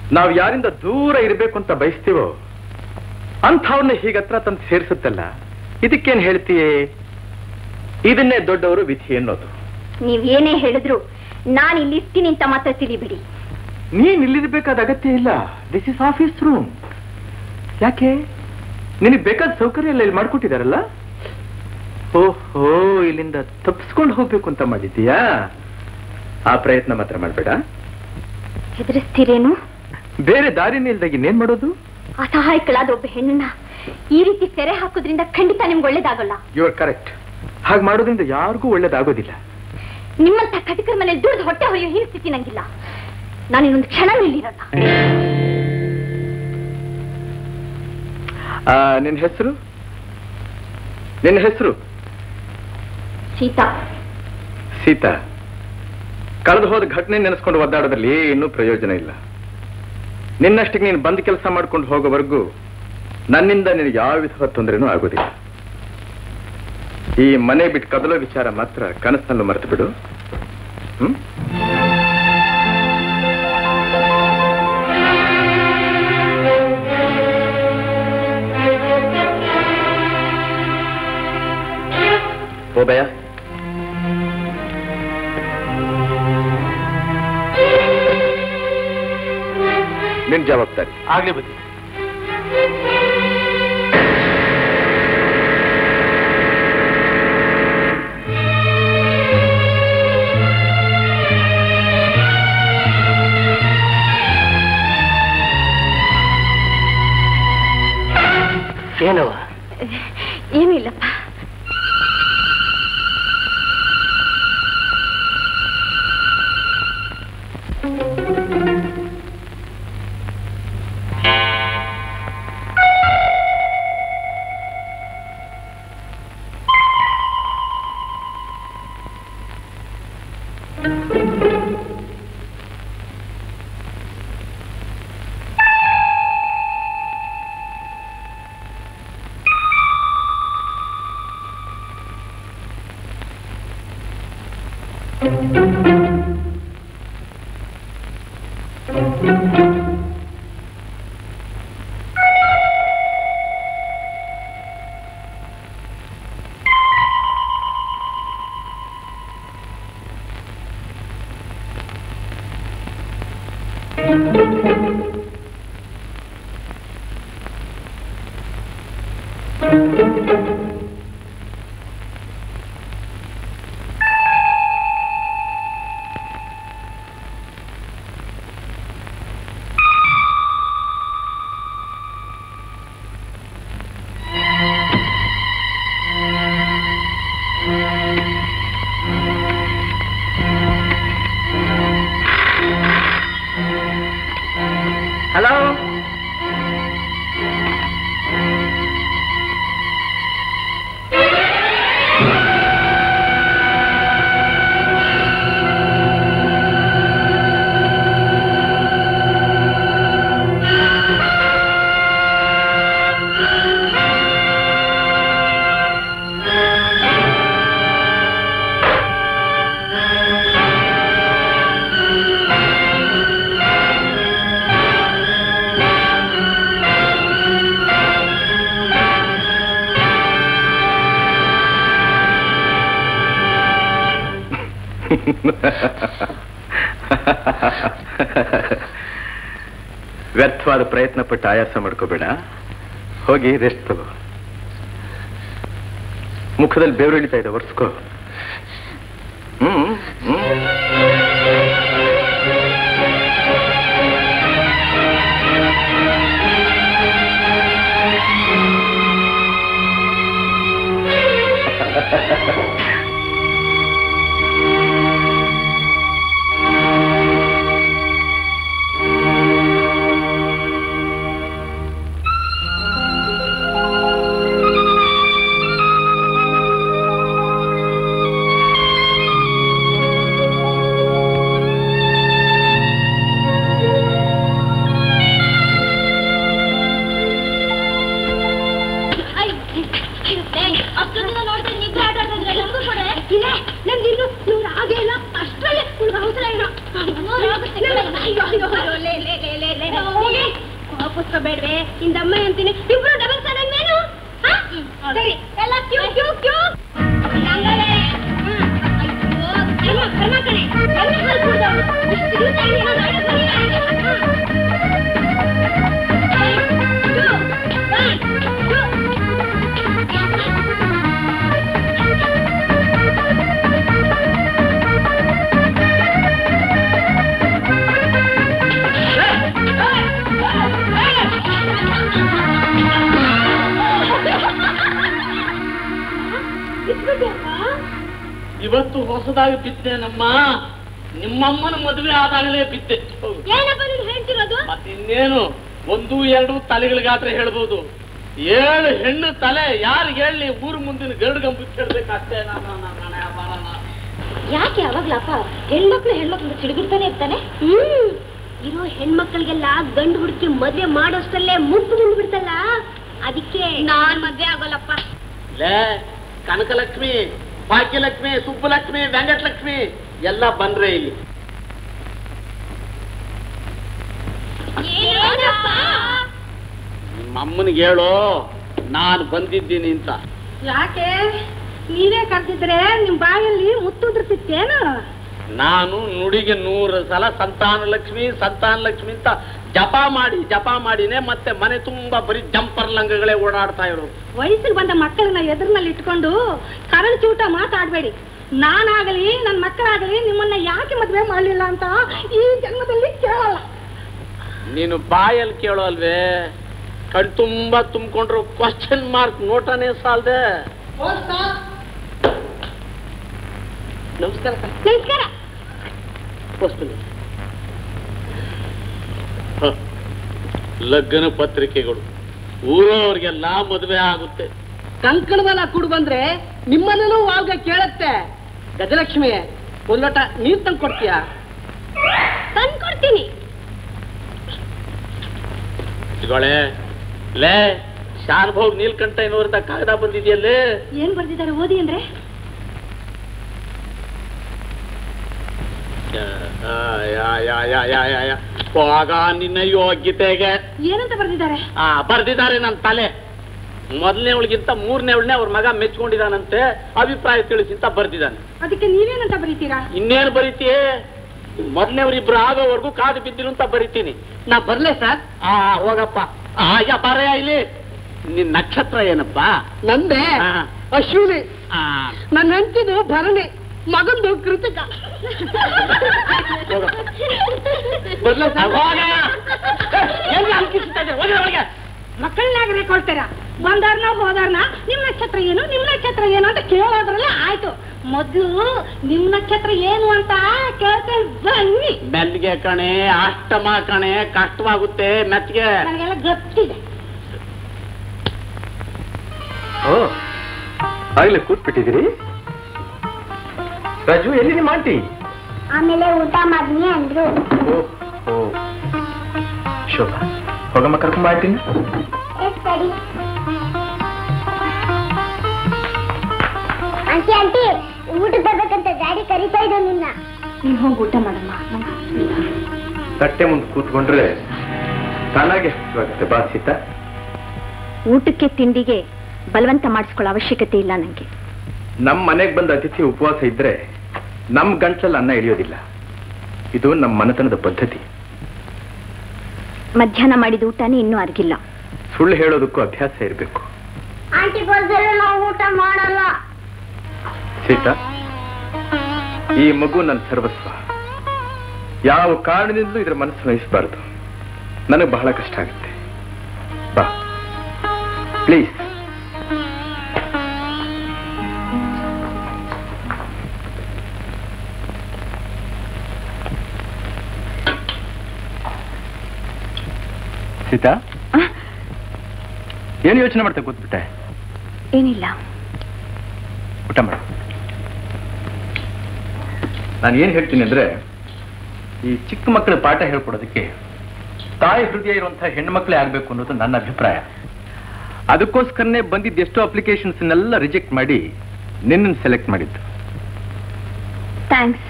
ನಾವು ಯಾರಿಂದ ದೂರ ಇರಬೇಕು ಅಂತ ಬಯಸ್ತೀವೋ ಅಂಥವ್ರನ್ನ ಹೀಗತ್ರ ತಂದು ಸೇರಿಸುತ್ತಲ್ಲ ಇದಕ್ಕೇನ್ ಹೇಳ್ತೀಯೇ ಇದನ್ನೇ ದೊಡ್ಡವರು ವಿಧಿ ಎನ್ನೋದು ನೀವ್ ಏನೇ ಹೇಳಿದ್ರು ನಾನು ಇಲ್ಲಿ ಇರ್ತೀನಿ ಅಂತ ಮಾತ್ರ ತಿಳಿಬಿಡಿ ನೀನ್ ಇಲ್ಲಿರ್ಬೇಕಾದ ಅಗತ್ಯ ಇಲ್ಲ ದಿಸ್ ಇಸ್ ಆಫೀಸ್ ರೂಮ್ ಯಾಕೆ ನಿನಗೆ ಬೇಕಾದ ಸೌಕರ್ಯ ಎಲ್ಲ ಇಲ್ಲಿ ಮಾಡ್ಕೊಟ್ಟಿದಾರಲ್ಲ ಓಹೋ ಇಲ್ಲಿಂದ ತಪ್ಪಿಸ್ಕೊಂಡು ಹೋಗ್ಬೇಕು ಅಂತ ಮಾಡಿದ್ದೀಯಾ ಆ ಪ್ರಯತ್ನ ಮಾತ್ರ ಮಾಡಬೇಡ ಹೆದರಿಸ್ತೀರೇನು ಬೇರೆ ದಾರಿನೇ ಇಲ್ದಾಗ ಇನ್ನೇನ್ ಮಾಡೋದು ಅಸಹಾಯಕಳಾದ ಒಬ್ಬ ಹೆಣ್ಣನ್ನ ಈ ರೀತಿ ಸೆರೆ ಹಾಕೋದ್ರಿಂದ ಖಂಡಿತ ನಿಮ್ಗೆ ಒಳ್ಳೇದಾಗಲ್ಲ ಯು ಆರ್ ಕರೆಕ್ಟ್ ಹಾಗೆ ಮಾಡೋದ್ರಿಂದ ಯಾರಿಗೂ ಒಳ್ಳೇದಾಗೋದಿಲ್ಲ ನಿಮ್ಮಂತ ಕಟಕರ ಮನೇಲಿ ದುಡ್ದು ಹೊಟ್ಟೆ ಹೊಯ್ಯೋ ಈ ಸ್ಥಿತಿ ನಂಗಿಲ್ಲ ನಾನು ಇನ್ನೊಂದು ಕ್ಷಣ ನಿಲ್ಲಿರಲ್ಲ ಆ, ನಿನ್ ಹೆಸರು ನಿನ್ನ ಹೆಸರು ಸೀತಾ ಸೀತಾ ಕಳೆದು ಹೋದ ಘಟನೆ ನೆನೆಸ್ಕೊಂಡು ಒದ್ದಾಡೋದ್ರಲ್ಲಿ ಏನೂ ಪ್ರಯೋಜನ ಇಲ್ಲ ನಿನ್ನಷ್ಟಕ್ಕೆ ನೀನು ಬಂದ್ ಕೆಲಸ ಮಾಡ್ಕೊಂಡು ಹೋಗೋವರೆಗೂ ನನ್ನಿಂದ ನಿನಗೆ ಯಾವ ವಿಧವಾದ ತೊಂದರೆನೂ ಆಗೋದಿಲ್ಲ ಈ ಮನೆ ಬಿಟ್ಟು ಕದಲೋ ವಿಚಾರ ಮಾತ್ರ ಕನಸಲ್ಲೂ ಮರೆತು ಬಿಡು ಹ್ಮ್ ಹೋಬಯ್ಯ ನಿನ್ ಜವಾಬ್ದಾರಿ ಆಗ್ಲಿ ಬುದ್ಧಿ ಏನವ ಏನೂ ಇಲ್ಲಪ್ಪ ಹಲೋ ವ್ಯರ್ಥವಾದ ಪ್ರಯತ್ನ ಪಟ್ಟು ಆಯಾಸ ಮಾಡ್ಕೋಬೇಡ ಹೋಗಿ ರೆಸ್ಟ್ ತಗೋ ಮುಖದಲ್ಲಿ ಬೆವರಿಳಿತಾ ಇದೆ ಒರ್ಸ್ಕೋ ಹ್ಮ್ ಹ್ಮ್ ಕೂತ್ಕೋಬೇಡ್ವೆ ಇಂದಮ್ಮ ಅಂತೀನಿ ಇಬ್ರು ಡಬಲ್ ಸಡನ್ ಮೇನು ಹಾ? ಸರಿ ಎಲ್ಲ ಕ್ಯೂ ಕ್ಯೂ ಕ್ಯೂ ಹಂಗಾರೆ ಹ್ಮ್. ಅಯ್ಯೋ, ಕರ್ಮ, ಕರ್ಮ ಕಣೆ. ಕರ್ಮ ಕಲ್ಸ್ಬಿಡ್ದವ್ಳು. ಇಷ್ಟು ದಿವ್ಸ ಏನೇನೋ ನಾಟಕ ಬರೀತಾರೆ. ಹಾ. Q, one, Q. ಇವತ್ತು ಹೊಸದಾಗಿ ಬಿದ್ದೆ ನಮ್ಮ ನಿಮ್ಮಮ್ಮನ ಮದುವೆ ಆದಾಗಲೇ ಬಿದ್ದೆ ಏನಪ್ಪ ನೀನು ಹೇಳ್ತಿರೋದು ಮತ್ತಿನ್ನೇನು ಒಂದು ಎರಡು ತಲೆಗಳಿಗಾತ್ರ ಹೇಳ್ಬೋದು ಏಳು ಹೆಣ್ಣು ತಲೆ ಯಾರಿಗೆ ಹೇಳಿ ಊರು ಮುಂದಿನ ಗರುಡು ಗಂಬು ಕೇಳ್ಬೇಕಷ್ಟೇ ನಾನು ನನ್ನ ಹಣೆ ಬರಲ್ಲ ಯಾಕೆ ಅವಾಗ್ಲಪ್ಪ ಹೆಣ್ಮಕ್ಳು ಹೆಣ್ಮಕ್ಳು ಸಿಡುಗಿರ್ತಾನೆ ಇರ್ತಾನೆ ಹ್ಮ್ ಇರೋ ಹೆಣ್ಮಕ್ಳಿಗೆಲ್ಲ ಗಂಡು ಹುಡುಕಿ ಮದ್ವೆ ಮಾಡೋಷ್ಟಲ್ಲೇ ಮುಪ್ಪು ಬಂದ್ಬಿಡ್ತಲ್ಲ ಅದಕ್ಕೆ ನಾನ್ ಮದ್ವೆ ಆಗೋಲ್ಲಪ್ಪ ಲೇ ಕನಕಲಕ್ಷ್ಮಿ ಭಾಗ್ಯಲಕ್ಷ್ಮಿ ಸುಬ್ಬಲಕ್ಷ್ಮಿ ವೆಂಕಟಲಕ್ಷ್ಮಿ ಎಲ್ಲ ಬಂದ್ರೆ ಇಲ್ಲಿ ನಿಮ್ಮಮ್ಮನಿಗೆ ಹೇಳು ನಾನು ಬಂದಿದ್ದೀನಿ ಅಂತ ಯಾಕೆ ನೀವೇ ಕರ್ತಿದ್ರೆ ನಿಮ್ ಬಾಯಲ್ಲಿ ಮುತ್ತುದ್ರತಿತ್ತೇನು ನಾನು ನುಡಿಗೆ ನೂರು ಸಲ ಸಂತಾನ ಲಕ್ಷ್ಮಿ ಸಂತಾನ ಲಕ್ಷ್ಮಿ ಅಂತ ಜಪ ಮಾಡಿ ಜಪ ಮಾಡಿನೇ ಮತ್ತೆ ಮನೆ ತುಂಬಾ ಬರೀ ಜಂಪರ್ ಲಂಗಗಳೇ ಓಡಾಡ್ತಾ ಇರೋದು ವಯಸ್ಸಿಗೆ ಬಂದ ಮಕ್ಕಳನ್ನ ಎದುರಿನಲ್ಲಿ ಇಟ್ಕೊಂಡು ಕರಳು ಚೂಟ ಮಾತಾಡ್ಬೇಡಿ ನಾನಾಗಲಿ ನನ್ನ ಮಕ್ಕಳಾಗಲಿ ನಿಮ್ಮನ್ನ ಯಾಕೆ ಮದ್ವೆ ಮಾಡಲಿಲ್ಲ ಅಂತ ಈ ಜನ್ಮದಲ್ಲಿ ಕೇಳಲ್ಲ ನೀನು ಬಾಯಲ್ಲಿ ಕೇಳೋ ಅಲ್ವೇ ಕಣ್ ತುಂಬಾ ತುಂಬಿಕೊಂಡ್ರು ಕ್ವಶನ್ ಮಾರ್ಕ್ ನೋಟನೇ ಸಾಲ್ದೆ ನಮಸ್ಕಾರ ಸರ್. ನಮಸ್ಕಾರ ವಸ್ತುನಿ. ಹ. ಲಗ್ನ ಪತ್ರಿಕೆಗಳು ಊರವ್ರಿಗೆಲ್ಲ ಮದುವೆ ಆಗುತ್ತೆ ಕಂಕಣವನ್ನ ಕುಡು ಬಂದ್ರೆ ನಿಮ್ಮನ್ನೂ ವಾಲ್ಗ ಕೇಳತ್ತೆ ಗಜಲಕ್ಷ್ಮಿ ಒಂದ್ ಲೋಟ ನೀರ್ ತಂದು ಕೊಡ್ತೀಯಾ ತಂದ್ಕೊಡ್ತೀನಿ ಇದ್ಗೊಳೆ ಲೇ ಶಾನ್ಭೋಗ್ ನೀಲ್ಕಂಠ ಎನ್ನುವರ್ದ ಕಾಗದ ಬಂದಿದೆಯಲ್ಲೇ ಏನ್ ಬರ್ದಿದ್ದಾರೆ ಓದಿ ಅಂದ್ರೆ ಯಾ, ಯಾ, ಯಾ, ಯಾ, ಯಾ, ಯಾ, ಯಾ. ಹೋಗ ನಿನ್ನ ಯೋಗ್ಯತೆಗೆ ಏನಂತ ಬರ್ದಿದ್ದಾರೆ ಆ ಬರ್ದಿದ್ದಾರೆ ನನ್ನ ತಲೆ ಮೊದಲನೇವಳಿಗಿಂತ ಮೂರನೇವಳನ್ನೇ ಅವ್ರ ಮಗ ಮೆಚ್ಕೊಂಡಿದಾನಂತೆ ಅಭಿಪ್ರಾಯ ತಿಳಿಸಿ ಅಂತ ಬರ್ದಿದ್ದಾನೆ ಅದಕ್ಕೆ ನೀವೇನಂತ ಬರೀತೀರಾ ಇನ್ನೇನು ಬರೀತಿ ಮೊದಲನೇವ್ರಿಬ್ರು ಆಗೋವರೆಗೂ ಕಾದು ಬಿದ್ದಿರು ಅಂತ ಬರಿತೀನಿ ನಾ ಬರ್ಲೆ ಸರ್ ಆ ಹೋಗಪ್ಪ ಆ ಯಾ ಬರಯ್ಯ ಇಲ್ಲಿ ನಿನ್ ನಕ್ಷತ್ರ ಏನಪ್ಪ ನಂದೆ ಆ. ಅಶ್ವಿನಿ ಆ, ನನ್ನ ಹೆಂಡತಿದು ಭರಣಿ ಮಗಂದು ಕೃತಿಕ ಬರ್ಲಾ ಸರ್? ಹೋಗ. ಏ, ಎಲ್ಲಿ ಅಲ್ಕಿಸ್ತಾ ಇದ್ದೀಯ? ಹೋಗಿ ಒಳಗೆ. ಮಕ್ಕಳನ್ನಾಗ್ರೆ ಕೊಡ್ತೀರಾ ಬಂದಾರ್ನ ಹೋದಾರ್ನ ನಿಮ್ ನಕ್ಷತ್ರ ಏನು ನಿಮ್ ನಕ್ಷತ್ರ ಏನು ಅಂತ ಕೇಳೋದ್ರಲ್ಲೇ ಆಯ್ತು ಮೊದ್ಲು ನಿಮ್ ನಕ್ಷತ್ರ ಏನು ಅಂತ ಕೇಳ್ತೇವೆ ಬನ್ನಿ ಮೆಲ್ಗೆ ಕಣೆ ಅಷ್ಟಮ ಕಣೆ ಕಷ್ಟವಾಗುತ್ತೆ ಮೆತ್ಗೆ ನನಗೆಲ್ಲ ಗೊತ್ತಿದೆ ಓ ಆಗ್ಲೇ ಕೂತ್ಬಿಟ್ಟಿದ್ದೀರಿ ರಾಜು ಎಲ್ಲಿ ನಿಮ್ಮ ಆಂಟಿ ಆಮೇಲೆ ಊಟ ಮಾಡ್ನಿ ಅಂದ್ರು ಓ ಓ ಶೋಭಾ ಹೋಗಮ್ಮ ಕರ್ಕೊಂಬ ಆಂಟಿನ ಎಸ್ ಸರಿ ಆಂಟಿ ಆಂಟಿ ಊಟ ಬರ್ಬೇಕಂತ ಡ್ಯಾಡಿ ಕರಿತಾ ಇದ್ದ ನಿನ್ನ ನೀನ್ ಹೋಗಿ ಊಟ ಮಾಡಮ್ಮ ತಟ್ಟೆ ಮುಂದೆ ಕೂತ್ಕೊಂಡ್ರೆ ತಾನಾಗೆ ಹಸಿವಾಗುತ್ತೆ ಬಾ ಸೀತಾ ಊಟಕ್ಕೆ ತಿಂಡಿಗೆ ಬಲವಂತ ಮಾಡಿಸ್ಕೊಳ್ಳೋ ಅವಶ್ಯಕತೆ ಇಲ್ಲ ನಂಗೆ ನಮ್ಮ ಮನೆಗೆ ಬಂದ ಅತಿಥಿ ಉಪವಾಸ ಇದ್ರೆ ನಮ್ಮ ಗಂಟ್ಲಲ್ಲಿ ಅನ್ನ ಇಳಿಯೋದಿಲ್ಲ ಇದು ನಮ್ಮ ಮನೆತನದ ಪದ್ಧತಿ ಮಧ್ಯಾಹ್ನ ಮಾಡಿದ ಊಟನೇ ಇನ್ನೂ ಅರ್ಗಿಲ್ಲ ಸುಳ್ಳು ಹೇಳೋದಕ್ಕೂ ಅಭ್ಯಾಸ ಇರಬೇಕು ಆಂಟಿ ಬರ್ದರೆ ನಾವು ಊಟ ಮಾಡಲ್ಲ ಸೀತಾ ಈ ಮಗು ನನ್ನ ಸರ್ವಸ್ವ ಯಾವ ಕಾರಣದಿಂದಲೂ ಇದರ ಮನಸ್ಸು ವಹಿಸಬಾರದು ನನಗೆ ಬಹಳ ಕಷ್ಟ ಆಗುತ್ತೆ ಬಾ ಪ್ಲೀಸ್ ಸೀತಾ ಏನು ಯೋಚನೆ ಮಾಡ್ತಾ ಕೂತ್ಬಿಟ್ಟೆ ಏನಿಲ್ಲ ಊಟ ಮಾಡು ನಾನು ಏನ್ ಹೇಳ್ತೀನಿ ಅಂದ್ರೆ ಈ ಚಿಕ್ಕ ಮಕ್ಕಳ ಪಾಠ ಹೇಳ್ಕೊಡೋದಕ್ಕೆ ತಾಯಿ ಹೃದಯ ಇರುವಂತಹ ಹೆಣ್ಣು ಮಕ್ಕಳೇ ಆಗ್ಬೇಕು ಅನ್ನೋದು ನನ್ನ ಅಭಿಪ್ರಾಯ ಅದಕ್ಕೋಸ್ಕರನೇ ಬಂದಿದ್ದ ಎಷ್ಟೋ ಅಪ್ಲಿಕೇಶನ್ಸ್ನೆಲ್ಲ ರಿಜೆಕ್ಟ್ ಮಾಡಿ ನಿನ್ನನ್ನು ಸೆಲೆಕ್ಟ್ ಮಾಡಿದ್ದು ಥ್ಯಾಂಕ್ಸ್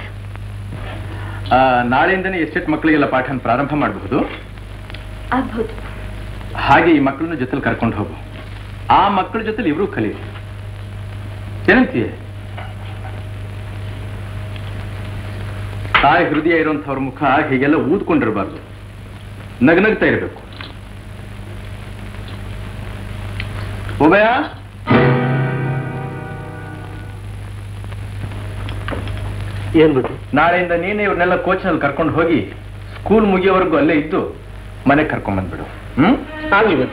ಆ, ನಾಳೆಯಿಂದನೇ ಎಷ್ಟೆಷ್ಟು ಮಕ್ಕಳಿಗೆಲ್ಲ ಪಾಠನ ಪ್ರಾರಂಭ ಮಾಡಬಹುದು ಆಗ್ಬೋದು ಹಾಗೆ ಈ ಮಕ್ಕಳನ್ನ ಜೊತೆಲಿ ಕರ್ಕೊಂಡು ಹೋಗು ಆ ಮಕ್ಕಳ ಜೊತೆಲಿ ಇಬ್ರು ಕಲೀರಿ ಏನಂತೀಯ ತಾಯಿ ಹೃದಯ ಇರುವಂಥವ್ರ ಮುಖ ಹೀಗೆಲ್ಲ ಊದ್ಕೊಂಡಿರಬಾರ್ದು ನಗನಗ್ತಾ ಇರಬೇಕು ಉಭಯ ಏನ್ ಬಿಡು ನಾಳೆಯಿಂದ ನೀನೇ ಇವ್ರನ್ನೆಲ್ಲ ಕೋಚ್ನಲ್ಲಿ ಕರ್ಕೊಂಡು ಹೋಗಿ ಸ್ಕೂಲ್ ಮುಗಿಯೋವರೆಗೂ ಅಲ್ಲೇ ಇದ್ದು ಮನೆಗೆ ಕರ್ಕೊಂಡ್ ಬಂದ್ಬಿಡು ಹ್ಮ್ ಆಗ್ಲಿ ಬಿಡು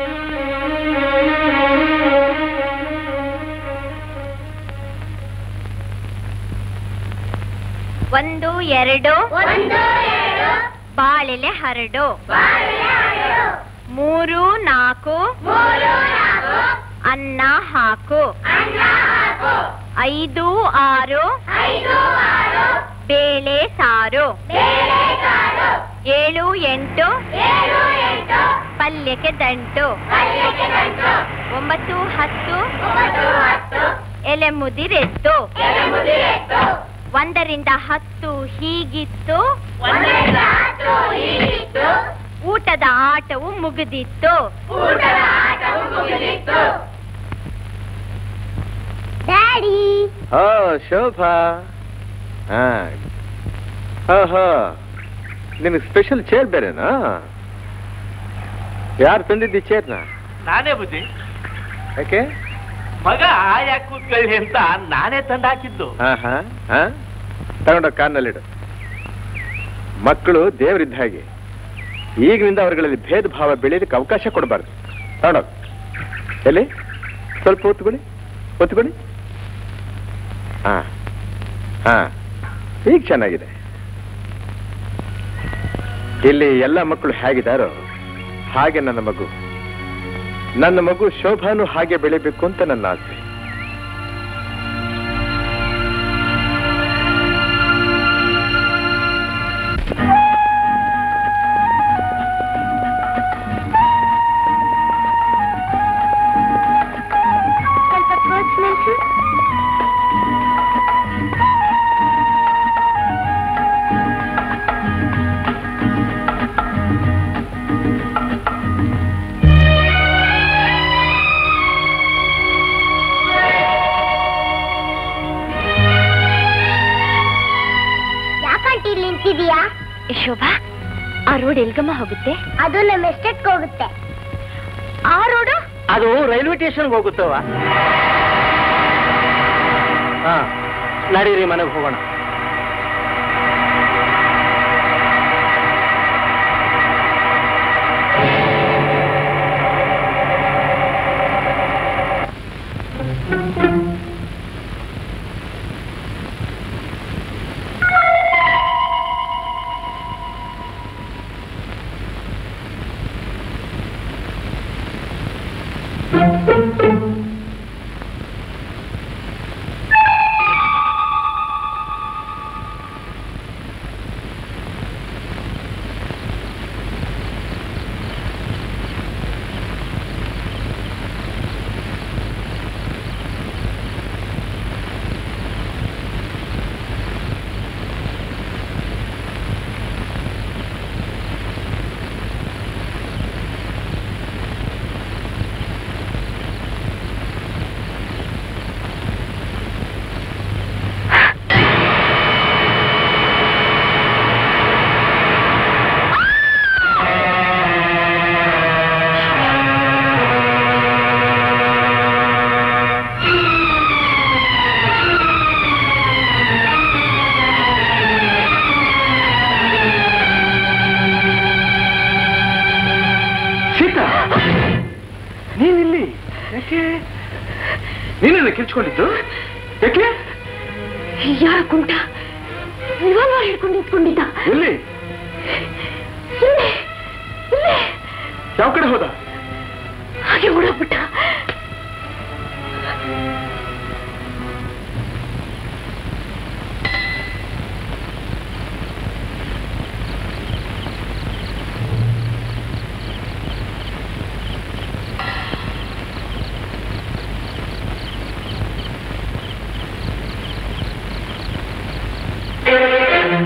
ಒಂದು ಎರಡು ಒಂದು ಎರಡು ಬಾಳೆಲೆ ಹರಡು ಬಾಳೆಲೆ ಹರಡು. ಮೂರು ನಾಲ್ಕು ಮೂರು ನಾಲ್ಕು ಅನ್ನ ಹಾಕು ಅನ್ನ ಹಾಕು ಐದು ಆರು ಐದು ಆರು ಬೇಳೆ ಸಾರು ಬೇಳೆ ಸಾರು ಏಳು ಎಂಟು ಏಳು ಎಂಟು ಪಲ್ಯಕ್ಕೆ ದಂಟು ಪಲ್ಯಕ್ಕೆ ಗಂಟು ಒಂಬತ್ತು ಹತ್ತು ಒಂಬತ್ತು ಹತ್ತು ಎಲೆ ಮುದಿರೆತ್ತು ಎಲೆ ಮುದಿರೆತ್ತು ಒಂದರಿಂದ ಹತ್ತು ಹೀಗಿತ್ತು ಒಂದರಿಂದ ಹತ್ತು ಹೀಗಿತ್ತು ಊಟದ ಆಟವು ಮುಗಿದಿತ್ತು ಊಟದ ಆಟವು ಮುಗಿದಿತ್ತು ಡ್ಯಾಡಿ ಹಾ ಶೋಭಾ ಹಾ ಹಾ ಹಾ ನಿನಗೆ ಸ್ಪೆಷಲ್ ಚೇರ್ ಬೇರೆನಾ ಯಾರು ತಂದಿದ್ದಿ ಚೇರ್ನ ನಾನೇ ಬುದ್ಧಿ ಯಾಕೆ ಮಗ ಯಾಕೆ ಕೂತ್ಕೊಳ್ಳಿ ಅಂತ ನಾನೇ ತಂದು ಹಾಕಿದ್ದು ಹಾ ಹಾ ಹಾ ತಗೊಂಡ ಕಾರ್ನಲ್ಲಿಡು ಮಕ್ಕಳು ದೇವರಿದ್ದ ಹಾಗೆ ಈಗಿನಿಂದ ಅವರುಗಳಲ್ಲಿ ಭೇದ ಭಾವ ಬೆಳೆಯೋದಕ್ಕೆ ಅವಕಾಶ ಕೊಡಬಾರ್ದು ತಗೊಂಡೋಗ್ ಎಲ್ಲಿ ಸ್ವಲ್ಪ ಒತ್ತುಕೊಳ್ಳಿ ಒತ್ತುಕೊಳ್ಳಿ ಹಾ ಹಾ ಈಗ ಚೆನ್ನಾಗಿದೆ ಇಲ್ಲಿ ಎಲ್ಲ ಮಕ್ಕಳು ಹೇಗಿದ್ದಾರೋ ಹಾಗೆ ನನ್ನ ಮಗು ನನ್ನ ಮಗು ಶೋಭಾನು ಹಾಗೆ ಬೆಳಿಬೇಕು ಅಂತ ನನ್ನ ಆಸೆ ಸ್ವಲ್ಪ ಕೋಚ್ ಮೆಣಸು ಯಾಕಂಟಿ ಇಲ್ಲಿ ನಿಂತಿದೀಯಾ ಶೋಭಾ ಆ ರೋಡ್ ಎಲ್ಗಮ್ಮ ಹೋಗುತ್ತೆ ಅದು ನಮ್ಮ ಎಸ್ಟೇಟ್ಗೆ ಹೋಗುತ್ತೆ ಆ ರೋಡು ಅದು ರೈಲ್ವೆ ಸ್ಟೇಷನ್ಗೆ ಹೋಗುತ್ತವ ಹಾ ನಡೀರಿ ಮನೆಗೆ ಹೋಗೋಣ ಸೀತಾ ನೀನಿಲ್ಲಿ ಯಾಕೆ ನೀನೇನ ಕಿರ್ಚ್ಕೊಂಡಿದ್ದು ಯಾಕೆ ಯಾರ ಕುಂಟ ರಿವಾಲ್ವರ್ ಹಿಡ್ಕೊಂಡು ನಿಂತ್ಕೊಂಡಿದ್ದ ಎಲ್ಲಿ ಇಲ್ಲೇ ಇಲ್ಲೇ ಯಾವ ಕಡೆ ಹೋದ ಹಾಗೆ ಓಡೋಗ್ಬಿಟ್ಟ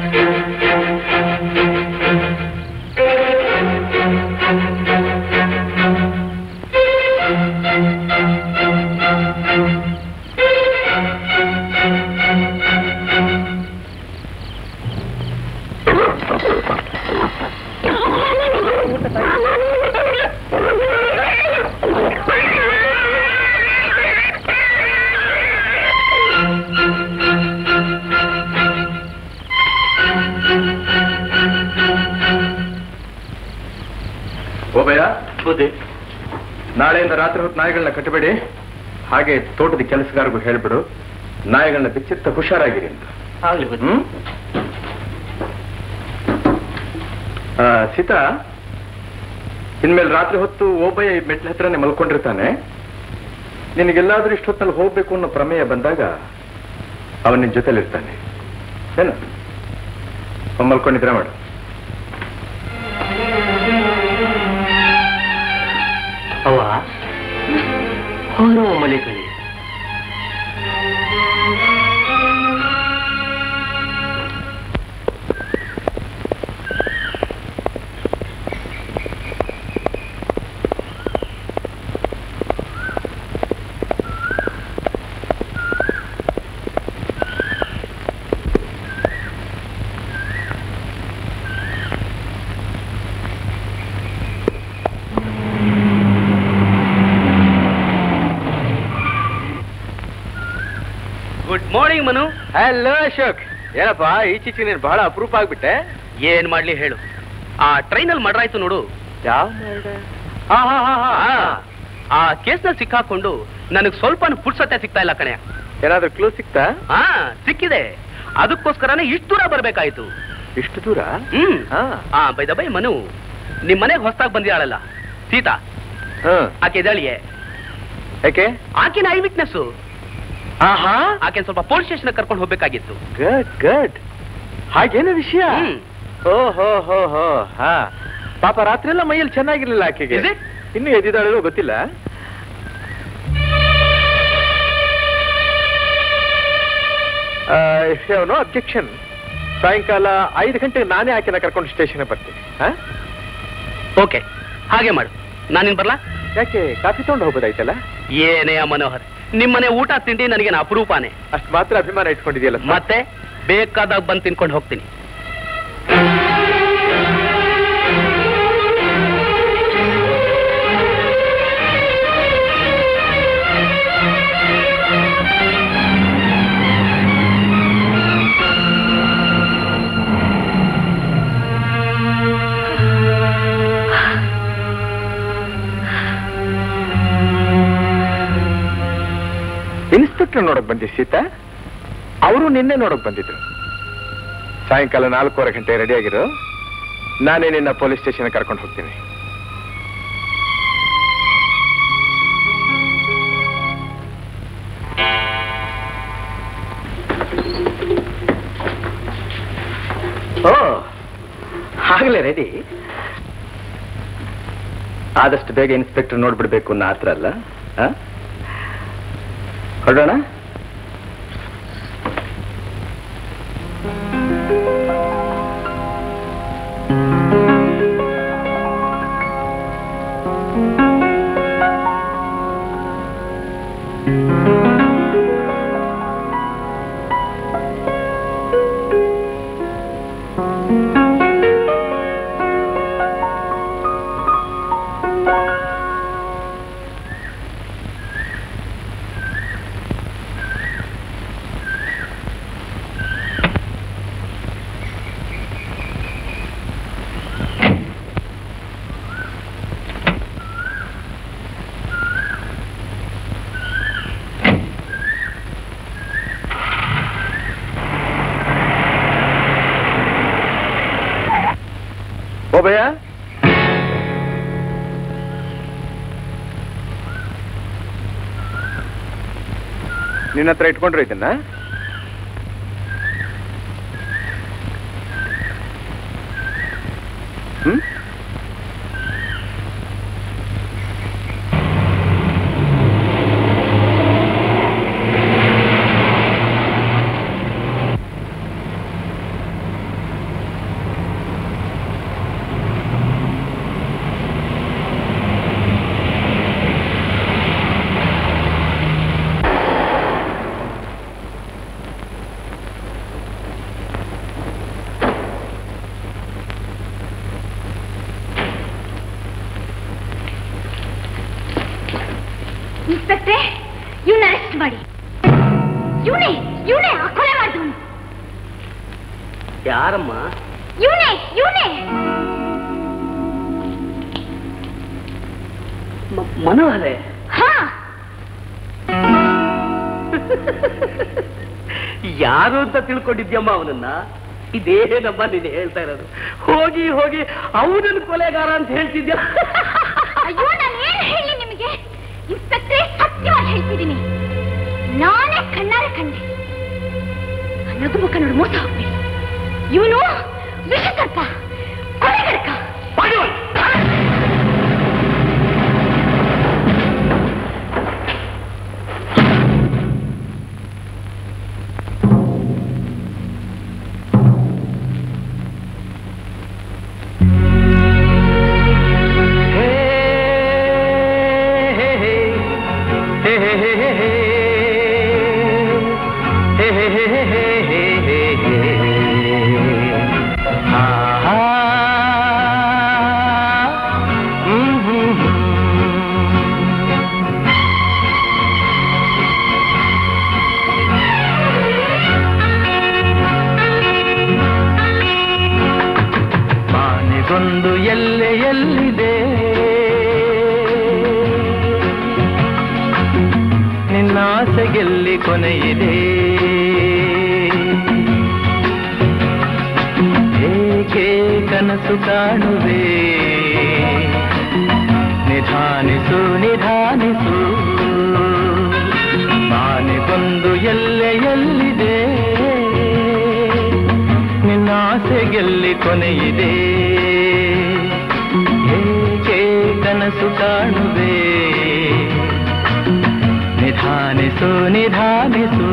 ಆ ಯಶೋದೆ ನಾಳೆಯಿಂದ ರಾತ್ರಿ ಹೊತ್ತು ನಾಯಿಗಳನ್ನ ಕಟ್ಟಬೇಡಿ ಹಾಗೆ ತೋಟದ ಕೆಲಸಗಾರಗೂ ಹೇಳ್ಬಿಡು ನಾಯಿಗಳನ್ನ ಬಿಚ್ಚಿತ್ತ ಹುಷಾರಾಗಿರಿ ಅಂತ ಆಗ್ಲಿ ಹ್ಮ್ ಆ, ಸೀತಾ ಇನ್ಮೇಲೆ ರಾತ್ರಿ ಹೊತ್ತು ಓಬಯ್ಯ ಈ ಮೆಟ್ಲ ಹತ್ರನೇ ಮಲ್ಕೊಂಡಿರ್ತಾನೆ ನಿನಗೆಲ್ಲಾದ್ರೂ ಇಷ್ಟೊತ್ತಲ್ಲಿ ಹೋಗ್ಬೇಕು ಅನ್ನೋ ಪ್ರಮೇಯ ಬಂದಾಗ ಅವನ ನಿನ್ ಜೊತೆಲಿರ್ತಾನೆ ಏನು ಅವ್ನ್ ಮಲ್ಕೊಂಡಿದ್ರೆ ಮಾಡು ಅವ ಹೊರ ಮನೆ ಕಡೆ good morning Manu hello Ashok ಏನಪ್ಪ ಈಚೀಚೆ ನೀನು ಬಹಳ ಅಪರೂಪ ಆಗ್ಬಿಟ್ಟೆ ಏನ್ ಮಾಡ್ಲಿ ಹೇಳು ಆ ಟ್ರೈನಲ್ಲಿ ಮರ್ಡರ್ ಆಯ್ತು ನೋಡು ಯಾವ ಹಾ ಹಾ ಹಾ ಹಾ ಆ, ಆ ಕೇಸ್ನಲ್ಲಿ ಸಿಕ್ಕಾಕೊಂಡು ನನಗ್ ಸ್ವಲ್ಪ ಪುರ್ಸತ್ತೆ ಸಿಗ್ತಾ ಇಲ್ಲ ಕಣೆ ಏನಾದ್ರೂ ಕ್ಲೂ ಸಿಕ್ತಾ ಹಾ ಸಿಕ್ಕಿದೆ ಅದಕ್ಕೋಸ್ಕರನೇ ಇಷ್ಟು ದೂರ ಬರ್ಬೇಕಾಯ್ತು ಇಷ್ಟು ದೂರ ಹ್ಮ್ ಹಾ. ಆ ಬೈದ ಬೈ ಮನು ನಿಮ್ ಮನೆಗೆ ಹೊಸದಾಗಿ ಬಂದಿಯಾಳಲ್ಲ ಸೀತಾ ಹ್ಮ್ ಆಕೆ ಇದ್ದಾಳಿಯೇ ಯಾಕೆ ಆಕಿನ ಐ ವಿಟ್ನೆಸ್ ಆಹಾ ಆಕೆ ಸ್ವಲ್ಪ ಪೊಲೀಸ್ ಸ್ಟೇಷನ್ ಕರ್ಕೊಂಡು ಹೋಗ್ಬೇಕಾಗಿತ್ತು ಗುಡ್ ಗುಡ್ ಹಾಗೇನು ವಿಷಯ ಹ್ಮ್. ಓ ಹೋ ಹೋ ಹೋ ಹಾ ಪಾಪ ರಾತ್ರಿ ಎಲ್ಲ ಮೈಯಲ್ಲಿ ಚೆನ್ನಾಗಿರ್ಲಿಲ್ಲ ಆಕೆಗೆ Is it? ಇನ್ನು ಎದ್ದಿದ್ದಾಳೋ ಗೊತ್ತಿಲ್ಲ ನೋ ಅಬ್ಜೆಕ್ಷನ್ ಸಾಯಂಕಾಲ ಐದು ಗಂಟೆಗೆ ನಾನೇ ಆಕೆನ ಕರ್ಕೊಂಡು ಸ್ಟೇಷನ್ ಬರ್ತೀನಿ ಹಾ ಓಕೆ ಹಾಗೆ ಮಾಡು ನಾನಿನ್ ಬರ್ಲಾ ಯಾಕೆ ಕಾಫಿ ತಗೊಂಡು ಹೋಗೋದಾಯ್ತಲ್ಲ ಏನೇ ಮನೋಹರ್ ನಿಮ್ಮನೆ ಊಟ ತಿಂಡಿ ನನಗೇನು ಅಪರೂಪಾನೆ ಅಷ್ಟು ಮಾತ್ರ ಅಭಿಮಾನ ಇಟ್ಕೊಂಡಿದೆಯಲ್ಲ ಮತ್ತೆ ಬೇಕಾದಾಗ ಬಂದು ತಿನ್ಕೊಂಡು ಹೋಗ್ತೀನಿ ಇನ್ಸ್ಪೆಕ್ಟರ್ ನೋಡಕ್ ಬಂದಿ ಸೀತಾ ಅವರು ನಿನ್ನೆ ನೋಡಕ್ ಬಂದಿದ್ರು ಸಾಯಂಕಾಲ ನಾಲ್ಕೂವರೆ ಗಂಟೆ ರೆಡಿ ಆಗಿರು ನಾನೇ ನಿನ್ನ ಪೊಲೀಸ್ ಸ್ಟೇಷನ್ ಕರ್ಕೊಂಡು ಹೋಗ್ತೀನಿ ಓ ಆಗ್ಲೇ ರೆಡಿ ಆದಷ್ಟು ಬೇಗ ಇನ್ಸ್ಪೆಕ್ಟರ್ ನೋಡ್ಬಿಡ್ಬೇಕು ಅನ್ನೋ ಆತ್ರ ಅಲ್ಲ ಆ? ಹೊರಡೋಣ ಓಬಯ್ಯ ನಿನ್ನ ಹತ್ರ ಇಟ್ಕೊಂಡ್ರೆ ಇದನ್ನ ಹ್ಮ್ ಇನ್ಸ್ಪೆಕ್ಟ್ರೆ ಇವನ್ನ ಅರೆಸ್ಟ್ ಮಾಡಿ ಇವನೇ ಇವನೇ ಆ ಕೊಲೆ ಮಾಡಿದವನು ಯಾರಮ್ಮ ಇವನೇ ಇವನೇ ಮ- ಮನೋಹರೇ ಹಾ ಯಾರು ಅಂತ ತಿಳ್ಕೊಂಡಿದ್ಯಮ್ಮ ಅವನನ್ನ ಇದೇನಮ್ಮ ನೀನು ಹೇಳ್ತಾ ಇರೋದು ಹೋಗಿ ಹೋಗಿ ಅವನನ್ನು ಕೊಲೆಗಾರ ಅಂತ ಹೇಳ್ತಿದ್ಯಾ ಅಯ್ಯೋ ನಾನು ಏನ್ ಹೇಳಿ ನಿಮಗೆ ಇನ್ಸ್ಪೆಕ್ಟ್ರೆ ಸತ್ಯವಾಗಿ ಹೇಳ್ತಿದ್ದೀನಿ ನಾನೇ ಕಣ್ಣಾರೆ ಕಂಡೆ ಆ ನಗು ಮುಖ ನೋಡಿ ಮೋಸ ಹೋಗ್ಬೇಡಿ ಇವನು ವಿಷಕರ್ತ ಕೊಲೆಗಡಕ ಮಾನೆಗೊಂದು ಎಲ್ಲೆ ಎಲ್ಲಿದೆ ನಿನ್ನಾಸೆಗೆಲ್ಲಿ ಕೊನೆಯಿದೆ ಏಕೆ ಕನಸು ಕಾಣುವೆ ನಿಧಾನಿಸು ನಿಧಾನಿಸು ಮಾನೆಗೊಂದು ಎಲ್ಲೆ ಎಲ್ಲಿದೆ ನಿನ್ನಾಸೆಗೆಲ್ಲಿ ಕೊನೆಯಿದೆ ಏಕೆ ಕನಸು ಕಾಣುವೆ ನಿಧಾನಿಸು ನಿಧಾನಿಸು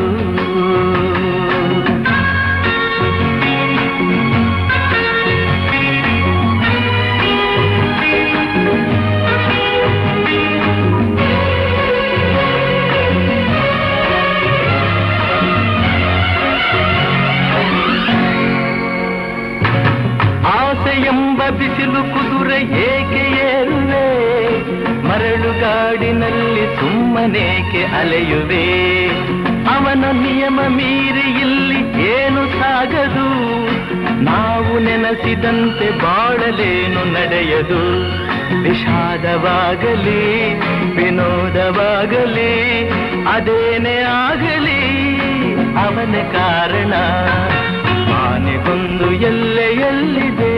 ಆಸೆ ಎಂಬ ಬಿಸಿಲು ಕುದುರೆ ಏಕೆ ಏರುವೆ ಮರಳುಗಾಡಿನಲ್ಲಿ ಸುಮ್ಮನೇಕೆ ಅಲೆಯುವೆ ಅವನ ನಿಯಮ ಮೀರಿ ಇಲ್ಲಿ ಏನು ಸಾಗದು ನಾವು ನೆನೆಸಿದಂತೆ ಬಾಳಲೇನು ನಡೆಯದು ವಿಷಾದವಾಗಲಿ ವಿನೋದವಾಗಲಿ ಅದೇನೇ ಆಗಲಿ ಅವನ ಕಾರಣ ಮಾನೆಗೊಂದು ಎಲ್ಲೆ ಎಲ್ಲಿದೆ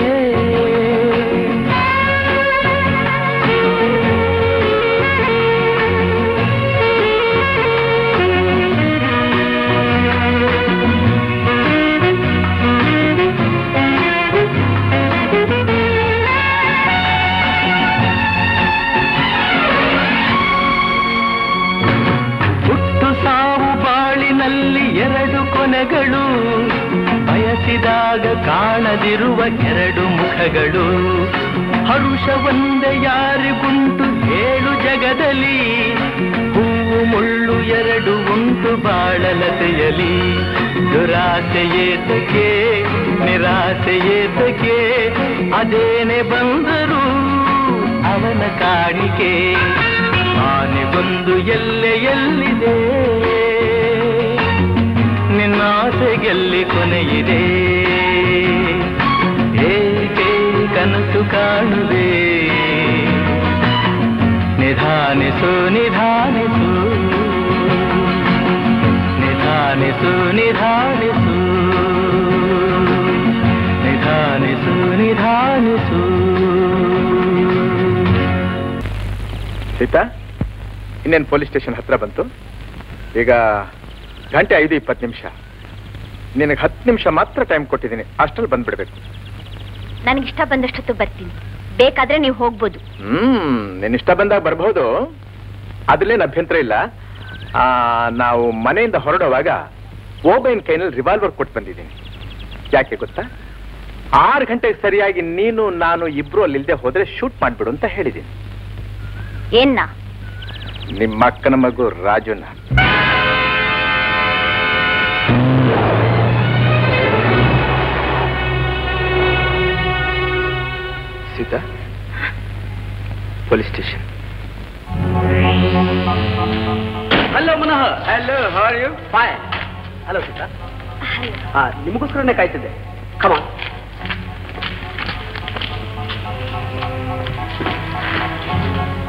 ಹುಟ್ಟು ಸಾವು ಬಾಳಿನಲ್ಲಿ ಎರಡು ಕೊನೆಗಳು ಬಯಸಿದಾಗ ಕಾಣದಿರುವ ಎರಡು ಮುಖಗಳು ಹರುಷ ಒಂದೇ ಯಾರಿಗುಂಟು ಏಳು ಜಗದಲ್ಲಿ ಹೂವು ಮುಳ್ಳು ಎರಡು ಉಂಟು ಬಾಳಲತೆಯಲಿ ದುರಾಸೆ ಏತಕ್ಕೆ ನಿರಾಸೆ ಏತಕ್ಕೆ ಅದೇನೆ ಬಂದರು ಅವನ ಕಾಣಿಕೆ ಆನೆಗೊಂದು ಎಲ್ಲೆ ಎಲ್ಲಿದೆ ನಿನ್ನಾಸೆಗೆಲ್ಲಿ ಕೊನೆಯಿದೆ ಏಕೆ ಕನಸು ಕಾಣುವೆ ನಿಧಾನಿಸು ನಿಧಾನಿಸು ನಿಧಾನಿಸು ನಿಧಾನಿಸು ನಿಧಾನಿಸು ನಿಧಾನಿಸು ಸೀತಾ ಇನ್ನೇನು ಪೊಲೀಸ್ ಸ್ಟೇಷನ್ ಹತ್ರ ಬಂತು ಈಗ ಗಂಟೆ ಐದು ಇಪ್ಪತ್ತು ನಿಮಿಷ ನಿನಗೆ ಹತ್ತು ನಿಮಿಷ ಮಾತ್ರ ಟೈಮ್ ಕೊಟ್ಟಿದ್ದೀನಿ ಅಷ್ಟ್ರಲ್ಲಿ ಬಂದ್ಬಿಡ್ಬೇಕು ನನಗಿಷ್ಟ ಬಂದಷ್ಟೊತ್ತು ಬರ್ತೀನಿ ಬೇಕಾದ್ರೆ ನೀವು ಹೋಗ್ಬೋದು ಹ್ಮ್ ನಿನ್ನ ಇಷ್ಟ ಬಂದಾಗ ಬರ್ಬೋದು ಅದ್ರಲ್ಲೇನು ಅಭ್ಯಂತರ ಇಲ್ಲ ಆ, ನಾವು ಮನೆಯಿಂದ ಹೊರಡುವಾಗ ಓಬೈನ್ ಕೈನಲ್ಲಿ ರಿವಾಲ್ವರ್ ಕೊಟ್ಟು ಬಂದಿದ್ದೀನಿ ಯಾಕೆ ಗೊತ್ತಾ ಆರು ಗಂಟೆಗೆ ಸರಿಯಾಗಿ ನೀನು ನಾನು ಇಬ್ರು ಅಲ್ಲಿಲ್ದೆ ಹೋದ್ರೆ ಶೂಟ್ ಮಾಡ್ಬಿಡು ಅಂತ ಹೇಳಿದ್ದೀನಿ ಏನ್ನ ನಿಮ್ಮ ಅಕ್ಕನ ಮಗು ರಾಜುನ Sita police station hello Manohar hello how are you fine hello Sita ಆ ನಿಮಗೋಸ್ಕರನೇ ಕಾಯ್ತಿದ್ದೆ ಕಮಾನ್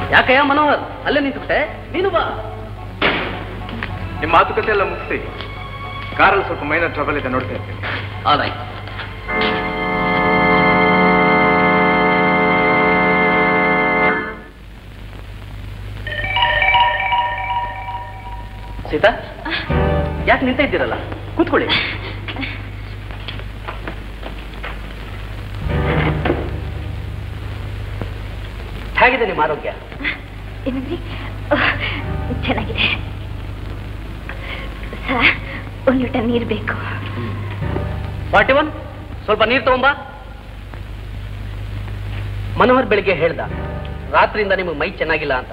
ಯಾಕಯ್ಯ ಮನೋಹರ್ ಅಲ್ಲೇ ನಿಂತುಬಿಟ್ಟೆ ನೀನು ಬಾ ನಿಮ್ಮ ಮಾತುಕತೆ ಎಲ್ಲ ಮುಗಿಸಿ ಕಾರಲ್ಲಿ ಸ್ವಲ್ಪ ಮೈನರ್ ಟ್ರಬಲ್ ಇದೆ ನೋಡ್ತಾ ಇರ್ತೀನಿ ಆದಾಯ್ತು ಸೀತಾ ಯಾಕೆ ನಿಂತ ಇದ್ದೀರಲ್ಲ ಕೂತ್ಕೊಳ್ಳಿ ಹೇಗಿದೆ ನಿಮ್ಮ ಆರೋಗ್ಯ ಏನಂದ್ರಿ ಅಹ್, ಚೆನ್ನಾಗಿದೆ ಸರ್ ಒಂದು ಲೋಟ ನೀರು ಬೇಕು ಫಾರ್ಟಿ ಒನ್ ಸ್ವಲ್ಪ ನೀರು ತಗೊಂಬಾ ಮನೋಹರ್ ಬೆಳಿಗ್ಗೆ ಹೇಳ್ದ ರಾತ್ರಿಯಿಂದ ನಿಮಗೆ ಮೈ ಚೆನ್ನಾಗಿಲ್ಲ ಅಂತ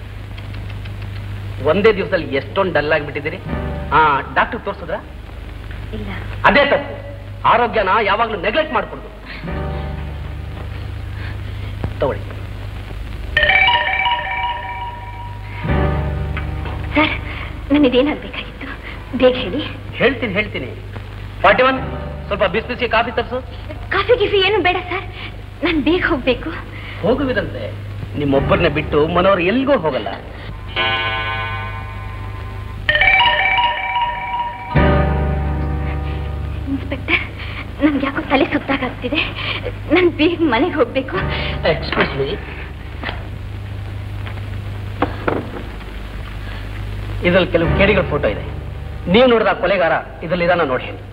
ಒಂದೇ ದಿವಸದಲ್ಲಿ ಎಷ್ಟೊಂದು ಡಲ್ ಆಗಿಬಿಟ್ಟಿದ್ದೀರಿ ಹಾ ಡಾಕ್ಟರ್ ತೋರಿಸಿದ್ರ ಇಲ್ಲ ಅದೇ ತಪ್ಪು ಆರೋಗ್ಯನ ಯಾವಾಗಲೂ ನೆಗ್ಲೆಕ್ಟ್ ಮಾಡ್ಕೊಡ್ದು ತಗೊಳ್ಳಿ ಸರ್ ನನ್ನಿದೇನಾಗಬೇಕಾಗಿತ್ತು ಬೇಗ ಹೇಳಿ ಹೇಳ್ತೀನಿ ಹೇಳ್ತೀನಿ ಫಾರ್ಟಿ ಒನ್ ಸ್ವಲ್ಪ ಬಿಸಿ ಬಿಸಿ ಕಾಫಿ ತರಿಸು ಕಾಫಿ ಗಿಫಿ ಏನು ಬೇಡ ಸರ್ ನಾನು ಬೇಗ ಹೋಗ್ಬೇಕು ಹೋಗುವಿರಂತೆ ನಿಮ್ಮೊಬ್ಬರನ್ನ ಬಿಟ್ಟು ಮನೋಹರ್ ಎಲ್ಲಿಗೂ ಹೋಗಲ್ಲ ಇನ್ಸ್ಪೆಕ್ಟರ್ ನನ್ಗೆ ಯಾಕೋ ತಲೆ ಸುತ್ತಾಗ್ತಿದೆ ನಾನು ಬೇಗ ಮನೆಗೆ ಹೋಗ್ಬೇಕು ಎಕ್ಸ್ಕ್ಯೂಸ್ ಮೀ ಇದ್ರಲ್ಲಿ ಕೆಲವು ಕೇಡಿಗಳ ಫೋಟೋ ಇದೆ ನೀವು ನೋಡಿದ ಆ ಕೊಲೆಗಾರ ಇದ್ರಲ್ಲಿ ಇದಾನ ನೋಡಿ ಹೇಳಿ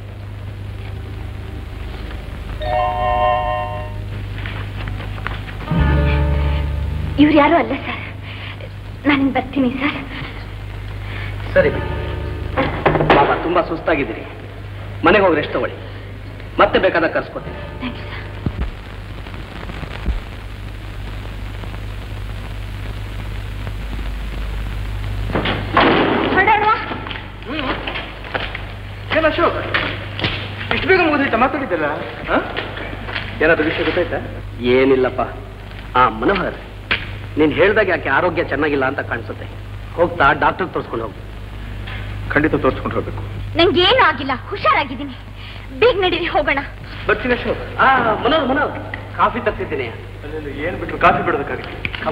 ಇವ್ರು ಯಾರು ಅಲ್ಲ ಸರ್ ನಾನು ಬರ್ತೀನಿ ಸರ್ ಸರಿ ಬಿಡಿ ಬಾಬಾ ತುಂಬಾ ಸುಸ್ತಾಗಿದ್ದೀರಿ ಮನೆಗೆ ಹೋಗಿ ರೆಸ್ಟ್ ತಗೊಳ್ಳಿ ಮತ್ತೆ ಬೇಕಾದಾಗ ಕರ್ಸ್ಕೊತೀನಿ ಥ್ಯಾಂಕ್ ಯು ಸರ್ ಹೊರಡೋಣವಾ ಏನ ಅಶೋಕ್ ಇಷ್ಟು ಬೇಗ ಮುಗಿದೈತ ಮಾತಾಡಿದ್ದಲ್ಲ ಏನಾದ್ರು ವಿಷಯ ಗೊತ್ತಾಯ್ತಾ ಏನಿಲ್ಲಪ್ಪ ಆ ಮನೋಹರ್ ನೀನ್ ಹೇಳ್ದಾಗ ಯಾಕೆ ಆರೋಗ್ಯ ಚೆನ್ನಾಗಿಲ್ಲ ಅಂತ ಕಾಣಿಸುತ್ತೆ ಹೋಗ್ತಾ ಡಾಕ್ಟರ್ ತೋರಿಸ್ಕೊಂಡು ಹೋಗು ಖಂಡಿತ ತೋರಿಸ್ಕೊಂಡು ಹೋಗ್ಬೇಕು ನಂಗೇನು ಆಗಿಲ್ಲ ಹುಷಾರಾಗಿದ್ದೀನಿ ಬೇಗ ನಡೀರಿ ಹೋಗೋಣ ಬರ್ತೀನಿ ಅಶೋಕ್ ಆ ಮನೋಹರ್ ಮನೋಹರ್ ಕಾಫಿ ತರ್ತಿದ್ದೀನಿ ಏನ್ ಬಿಟ್ರು ಕಾಫಿ ಬಿಡೋದಕ್ಕಾಗಲಿ ಕಮ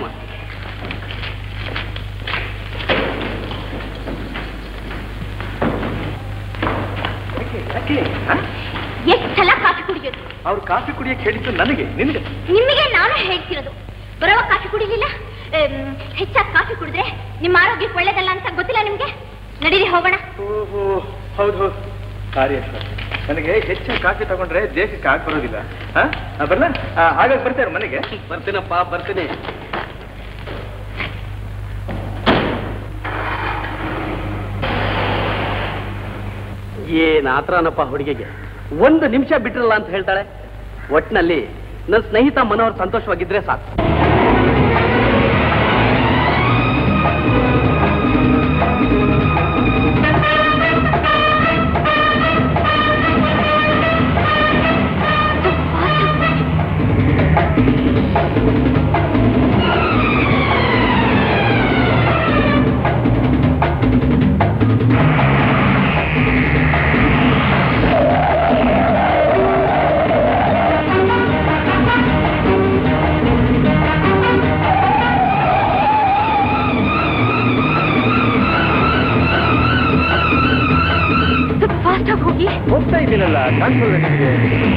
ಎಷ್ಟು ಸಲ ಕಾಫಿ ಕುಡಿಯೋದು ಅವ್ರು ಕಾಫಿ ಕುಡಿಯಕ್ಕೆ ಹೇಳಿದ್ದು ನನಗೆ ನಿನಗೆ ನಿಮಗೆ ನಾನು ಹೇಳ್ತಿರೋದು ಬರುವ ಕಾಫಿ ಕುಡಿಲಿಲ್ಲ ಆಮ್, ಹೆಚ್ಚಾಗಿ ಕಾಫಿ ಕುಡಿದ್ರೆ ನಿಮ್ಮ ಆರೋಗ್ಯಕ್ಕೆ ಒಳ್ಳೇದಲ್ಲ ಅಂತ ಗೊತ್ತಿಲ್ಲ ನಿಮ್ಗೆ ನಡೀರಿ ಹೋಗೋಣ ಓಹೋ ಹೌದು ಹೌದು ಸಾರಿ ಅಶೋಕ್ ನನಗೆ ಹೆಚ್ಚು ಕಾಫಿ ತಗೊಂಡ್ರೆ ದೇಹಕ್ಕೆ ಆಗ್ ಬರೋದಿಲ್ಲ ಹಾ ಬರಲ್ಲ ಹಾಗಾಗಿ ಬರ್ತಾರೆ ಮನೆಗೆ ಬರ್ತೀನಪ್ಪ ಬರ್ತೀನಿ ಏನ್ ಆತ್ರನಪ್ಪ ಹುಡುಗಿಗೆ ಒಂದು ನಿಮಿಷ ಬಿಟ್ಟಿರಲ್ಲ ಅಂತ ಹೇಳ್ತಾಳೆ ಒಟ್ನಲ್ಲಿ ನನ್ನ ಸ್ನೇಹಿತ ಮನೋಹರ್ ಸಂತೋಷವಾಗಿದ್ರೆ ಸಾಕು ಸ್ವಲ್ಪ ಫಾಸ್ಟ್ ಆಗಿ ಹೋಗಿ ಹೋಗ್ತಾ ಇದ್ದೀನಲ್ಲ ಕಾಣಿಸಲ್ಲ ನಿಮಗೆ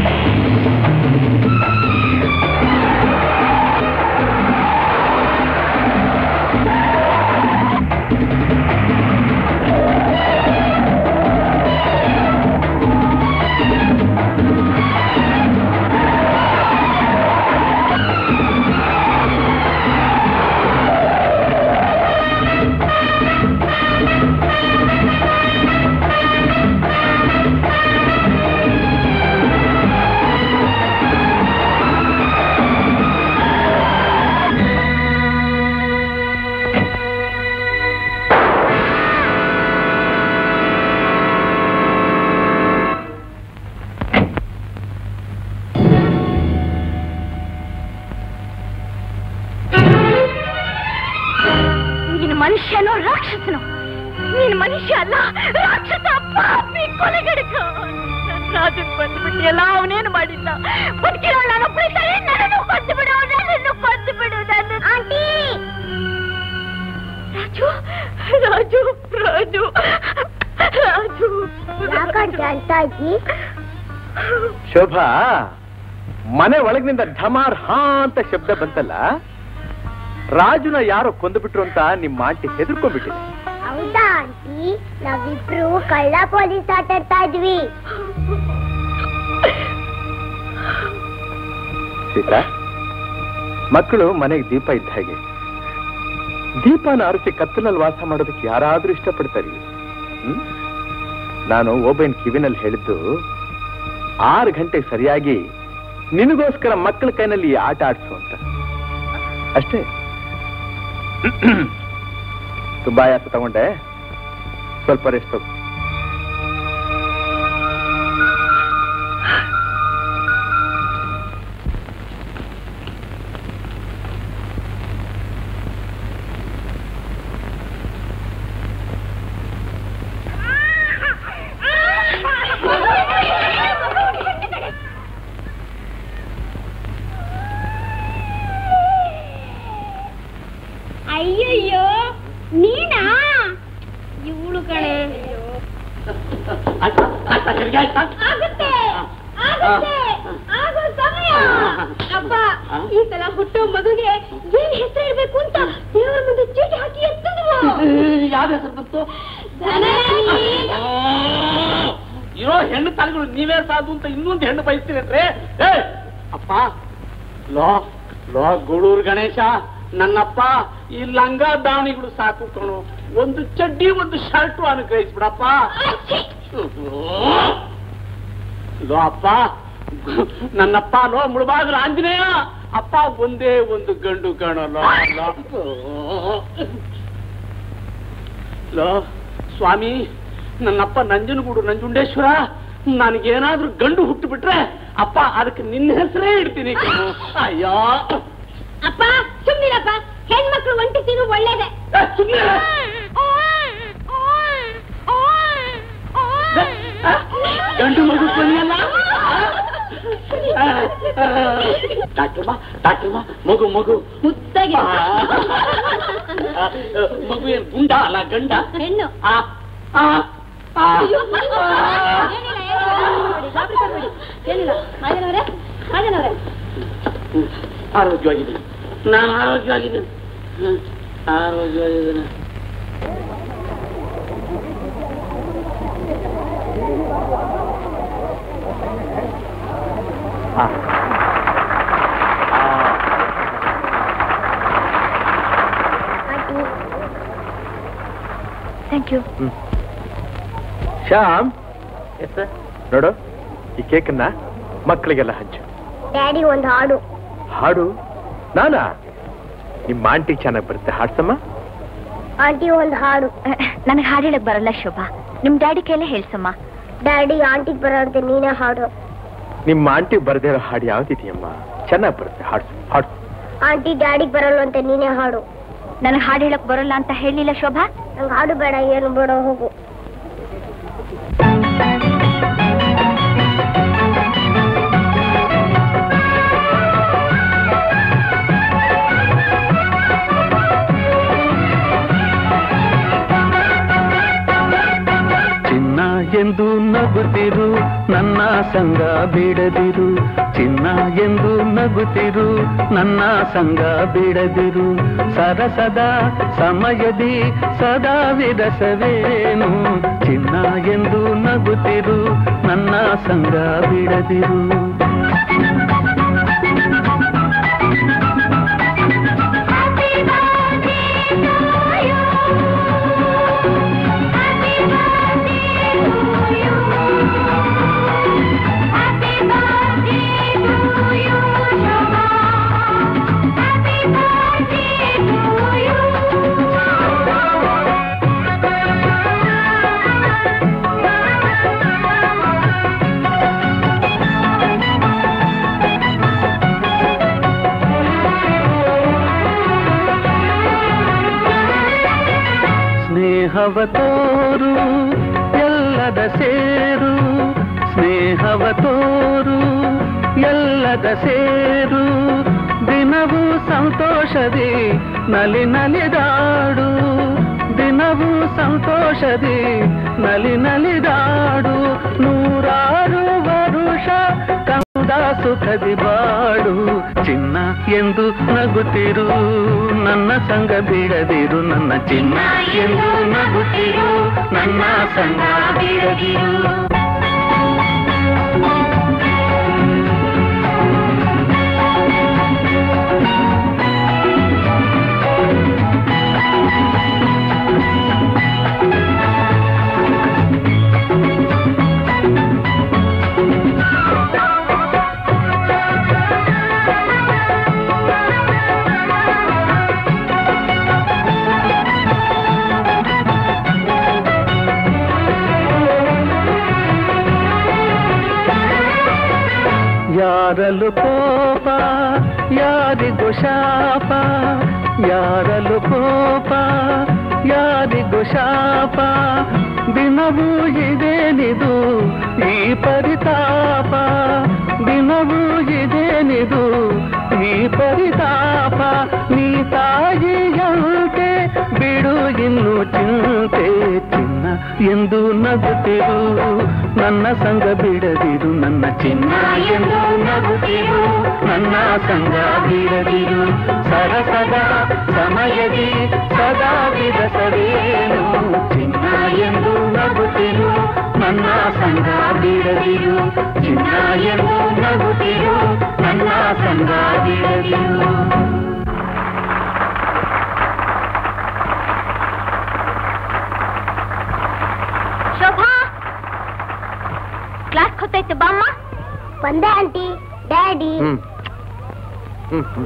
ನೀನು ಮನುಷ್ಯನೋ ರಾಕ್ಷಸನೋ ನೀನು ಮನುಷ್ಯ ಅಲ್ಲ ರಾಕ್ಷಸ ಪಾಪಿ ಕೊಲೆಗಡಕ ರಾಜನ್ ಬಂದ್ಬಿಟ್ಟಿಯಲ್ಲ ಅವನೇನು ಮಾಡಿಲ್ಲ ಬದುಕಿರೋ ನಾನು ನನ್ನನ್ನು ಕೊಂದು ಬಿಡು ನನ್ನನ್ನು ಕೊಂದು ಬಿಡು ನನ್ನ ಆಂಟಿ ರಾಜು ರಾಜು ರಾಜು ರಾಜು ಯಾಕಂತ ಅಂತ ಇದ್ದಿ ಶೋಭಾ ಮನೆ ಒಳಗಿನಿಂದ ಢಮಾರ್ ಹಾ ಅಂತ ಶಬ್ದ ಬಂತಲ್ಲ ರಾಜುನ ಯಾರೋ ಕೊಂದುಬಿಟ್ರು ಅಂತ ನಿಮ್ಮ ಆಂಟಿ ಹೆದರ್ಕೊಂಡ್ಬಿಟ್ಟಿದೆ ಹೌದಾ ಆಂಟಿ ನಾವಿಬ್ರು ಕಳ್ಳ ಪೊಲೀಸ್ ಆಟ ಆಡ್ತಾ ಇದ್ವಿ ಸೀತಾ ಮಕ್ಕಳು ಮನೆಗೆ ದೀಪ ಇದ್ದ ಹಾಗೆ ದೀಪನ ಆರಿಸಿ ಕತ್ತಲಲ್ಲಿ ವಾಸ ಮಾಡೋದಕ್ಕೆ ಯಾರಾದ್ರೂ ಇಷ್ಟಪಡ್ತಾರೆ ಹ್ಮ್? ನಾನು ಓಬೈನ್ ಕಿವಿನಲ್ಲಿ ಹೇಳಿದ್ದು ಆರು ಗಂಟೆಗೆ ಸರಿಯಾಗಿ ನಿನಗೋಸ್ಕರ ಮಕ್ಕಳ ಕೈನಲ್ಲಿ ಈ ಆಟ ಆಡ್ಸು ಅಂತ ಅಷ್ಟೇ ತುಂಬಾ ಆಯಾಸ ತಗೊಂಡೆ ಸ್ವಲ್ಪ ರೆಸ್ಟ್ ತಗೋ ಅಯ್ಯಯ್ಯೋ ನೀನಾ ಇವಳು ಕಣೆ ಆಗುತ್ತೆ ಆಗುತ್ತೆ ಆಗೋ ಸಮಯ ಅಪ್ಪ ಈ ಸಲ ಹುಟ್ಟೋ ಮಗುಗೆ ಏನ್ ಹೆಸರು ಇಡ್ಬೇಕು ಅಂತ ದೇವರ ಮುಂದೆ ಚೀಟಿ ಹಾಕಿ ಎತ್ತಿದ್ವು ಯಾವ ಹೆಸರು ಬಂತು ಇರೋ ಹೆಣ್ಣು ತಾಲಿಗಳು ನೀವೇ ಸಾಧು ಅಂತ ಇನ್ನೊಂದು ಹೆಣ್ಣು ಬಯಸ್ತೀರನ್ರಿ ಏ ಅಪ್ಪ ಲೋ ಲೋ ಗೂಳೂರು ಗಣೇಶ ನನ್ನಪ್ಪ ಈ ಲಂಗ ದಾವಣಿಗಳು ಸಾಕು ಕಣು ಒಂದು ಚಡ್ಡಿ ಒಂದು ಶರ್ಟು ಅನುಗ್ರಹಿಸ್ಬಿಡಪ್ಪ ಲೋ ಅಪ್ಪ ನನ್ನಪ್ಪ ಲೋ ಮುಳುಬಾಗಿಲು ಆಂಜನೇಯ ಅಪ್ಪ ಒಂದೇ ಒಂದು ಗಂಡು ಕಣೋ ಲೋ ಲೋ. ಲೋ ಸ್ವಾಮಿ ನನ್ನಪ್ಪ ನಂಜನಗೂಡು ನಂಜುಂಡೇಶ್ವರ ನನಗೇನಾದ್ರೂ ಗಂಡು ಹುಟ್ಟು ಬಿಟ್ರೆ ಅಪ್ಪ ಅದಕ್ಕೆ ನಿನ್ನ ಹೆಸರೇ ಇಡ್ತೀನಿ ಕಣೋ. ಅಯ್ಯೋ ಅಪ್ಪ ಸುಮ್ಮನಿರಪ್ಪ ಹೆಣ್ಮಕ್ಳು ಒಂಟಿ ತಿನ್ನು ಒಳ್ಳೇದೆ ಏ, ಸುಮ್ನಿರು. ಗಂಡು ಮಗು ಕೊನೆಯಲ್ಲ ಡಾಕ್ಟರ್ ಬಾ ಡಾಕ್ಟರ್ ಬಾ ಮಗು ಮಗು ಮುದ್ದಾಗಿ ಆ, ಆ, ಮಗು ಏನ್ ಗುಂಡ ಅಲ್ಲ ಗಂಡ ಹೆಣ್ಣು ಆ, ಆ, ಆ. ಏನಿಲ್ಲ ಮಾದನವರೇ ಮಾದನವರೇ ಹ್ಮ್. ಆರೋಗ್ಯವಾಗಿದ್ದೀನಿ ನಾನು ಆರೋಗ್ಯವಾಗಿದ್ದೀನಿ ಹ್ಮ್. ಆರೋಗ್ಯವಾಗಿದ್ದೀನಿ ಆ. ಆ. ಥ್ಯಾಂಕ್ ಯು ಶ್ಯಾಮ್ ನೋಡು ಈ ಕೇಕನ್ನ ಮಕ್ಕಳಿಗೆಲ್ಲ ಹಂಚು ಡ್ಯಾಡಿ ಒಂದು ಹಾಡು ಹಾಡು ನಾನಾ ನಿಮ್ಮ ಆಂಟಿ ಚೆನ್ನಾಗಿ ಬರುತ್ತೆ ಹಾಡ್ಸಮ್ಮ ಆಂಟಿ ಒಂದು ಹಾಡು ನನಗೆ ಹಾಡು ಹೇಳಕ್ ಬರಲ್ಲ ಶೋಭಾ ನಿಮ್ ಡ್ಯಾಡಿ ಕೈಲೇ ಹೇಳ್ಸಮ್ಮ ಡ್ಯಾಡಿ ಆಂಟಿಗೆ ಬರೋಂತೆ ನೀನೇ ಹಾಡು ನಿಮ್ಮ ಆಂಟಿ ಬರ್ದೇ ಇರೋ ಹಾಡು ಯಾವ್ದಿದೆಯಮ್ಮ ಚೆನ್ನಾಗಿ ಬರುತ್ತೆ ಹಾಡ್ಸು ಹಾಡ್ಸು ಆಂಟಿ ಡ್ಯಾಡಿಗೆ ಬರಲ್ಲ ಅಂತ ನೀನೇ ಹಾಡು ನನಗೆ ಹಾಡು ಹೇಳಕ್ ಬರಲ್ಲ ಅಂತ ಹೇಳಿಲ್ಲ ಶೋಭಾ ನಂಗೆ ಹಾಡು ಬೇಡ ಏನು ಬೇಡ ಹೋಗು ಚಿನ್ನ ಎಂದು ನಗುತ್ತಿರು ನನ್ನ ಸಂಗ ಬಿಡದಿರು ಚಿನ್ನ ಎಂದು ನಗುತ್ತಿರು ನನ್ನ ಸಂಗ ಬಿಡದಿರು ಸರಸದ ಸಮಯದಿ ಸದಾ ವಿರಸವೇನು ಚಿನ್ನ ಎಂದು ನಗುತ್ತಿರು ನನ್ನ ಸಂಗ ಬಿಡದಿರು ಸ್ನೇಹವ ತೋರು ಎಲ್ಲದ ಸೇರು ಸ್ನೇಹವ ತೋರು ಎಲ್ಲದ ಸೇರು ದಿನ ದಿನವೂ ಸಂತೋಷದಿ ನಲಿ ನಲಿದಾಡು ದಿನವೂ ಸಂತೋಷದಿ ನಲಿ ನಲಿದಾಡು ನೂರಾರು ವರುಷ ಕಂದ ಸುಖದಿ ಬಾಡು ಚಿನ್ನ ಎಂದು ನಗುತ್ತಿರು ನನ್ನ ಸಂಗ ಬಿಡದಿರು ನನ್ನ ಚಿನ್ನ ಎಂದು ನಗುತ್ತಿರು ನನ್ನ ಸಂಗ ಬಿಡದಿರು ಯಾರಲು ಕೋಪ ಯಾರಿಗೂ ಶಾಪ ಯಾರಲು ಕೋಪ ಯಾರಿಗೂ ಶಾಪ ದಿನವೂ ಇದೇನಿದು ಈ ಪರಿತಾಪ ದಿನವೂ ಇದೇನಿದು ಈ ಪರಿತಾಪ ನೀ ತಾಯಿಯಂತೆ ಬಿಡು ಇನ್ನು ಚಿಂತೆ ಚಿನ್ನ ಎಂದು ನಗುತ್ತಿರು ನನ್ನ ಸಂಗ ಬಿಡದಿರು ನನ್ನ ಚಿನ್ನ ಎಂದು ನಗುತ್ತಿರು ನನ್ನ ಸಂಗ ಬಿಡದಿರು ಸರಸದ ಸಮಯದಿ ಸದಾ ವಿರಸವೇನು ಚಿನ್ನ ಎಂದು ನಗುತ್ತಿರು ನನ್ನ ಸಂಗ ಬಿಡದಿರು ಚಿನ್ನ ಎಂದು ನಗುತ್ತಿರು ನನ್ನ ಸಂಗ ಬಿಡದಿರು ಶೋಭಾ ಕ್ಲಾಸ್ ಗೊತ್ತಾಯ್ತು ಬಾಮ್ಮ ಬಂದೆ ಆಂಟಿ ಡ್ಯಾಡಿ ಹ್ಮ್ ಹ್ಮ್ ಹ್ಮ್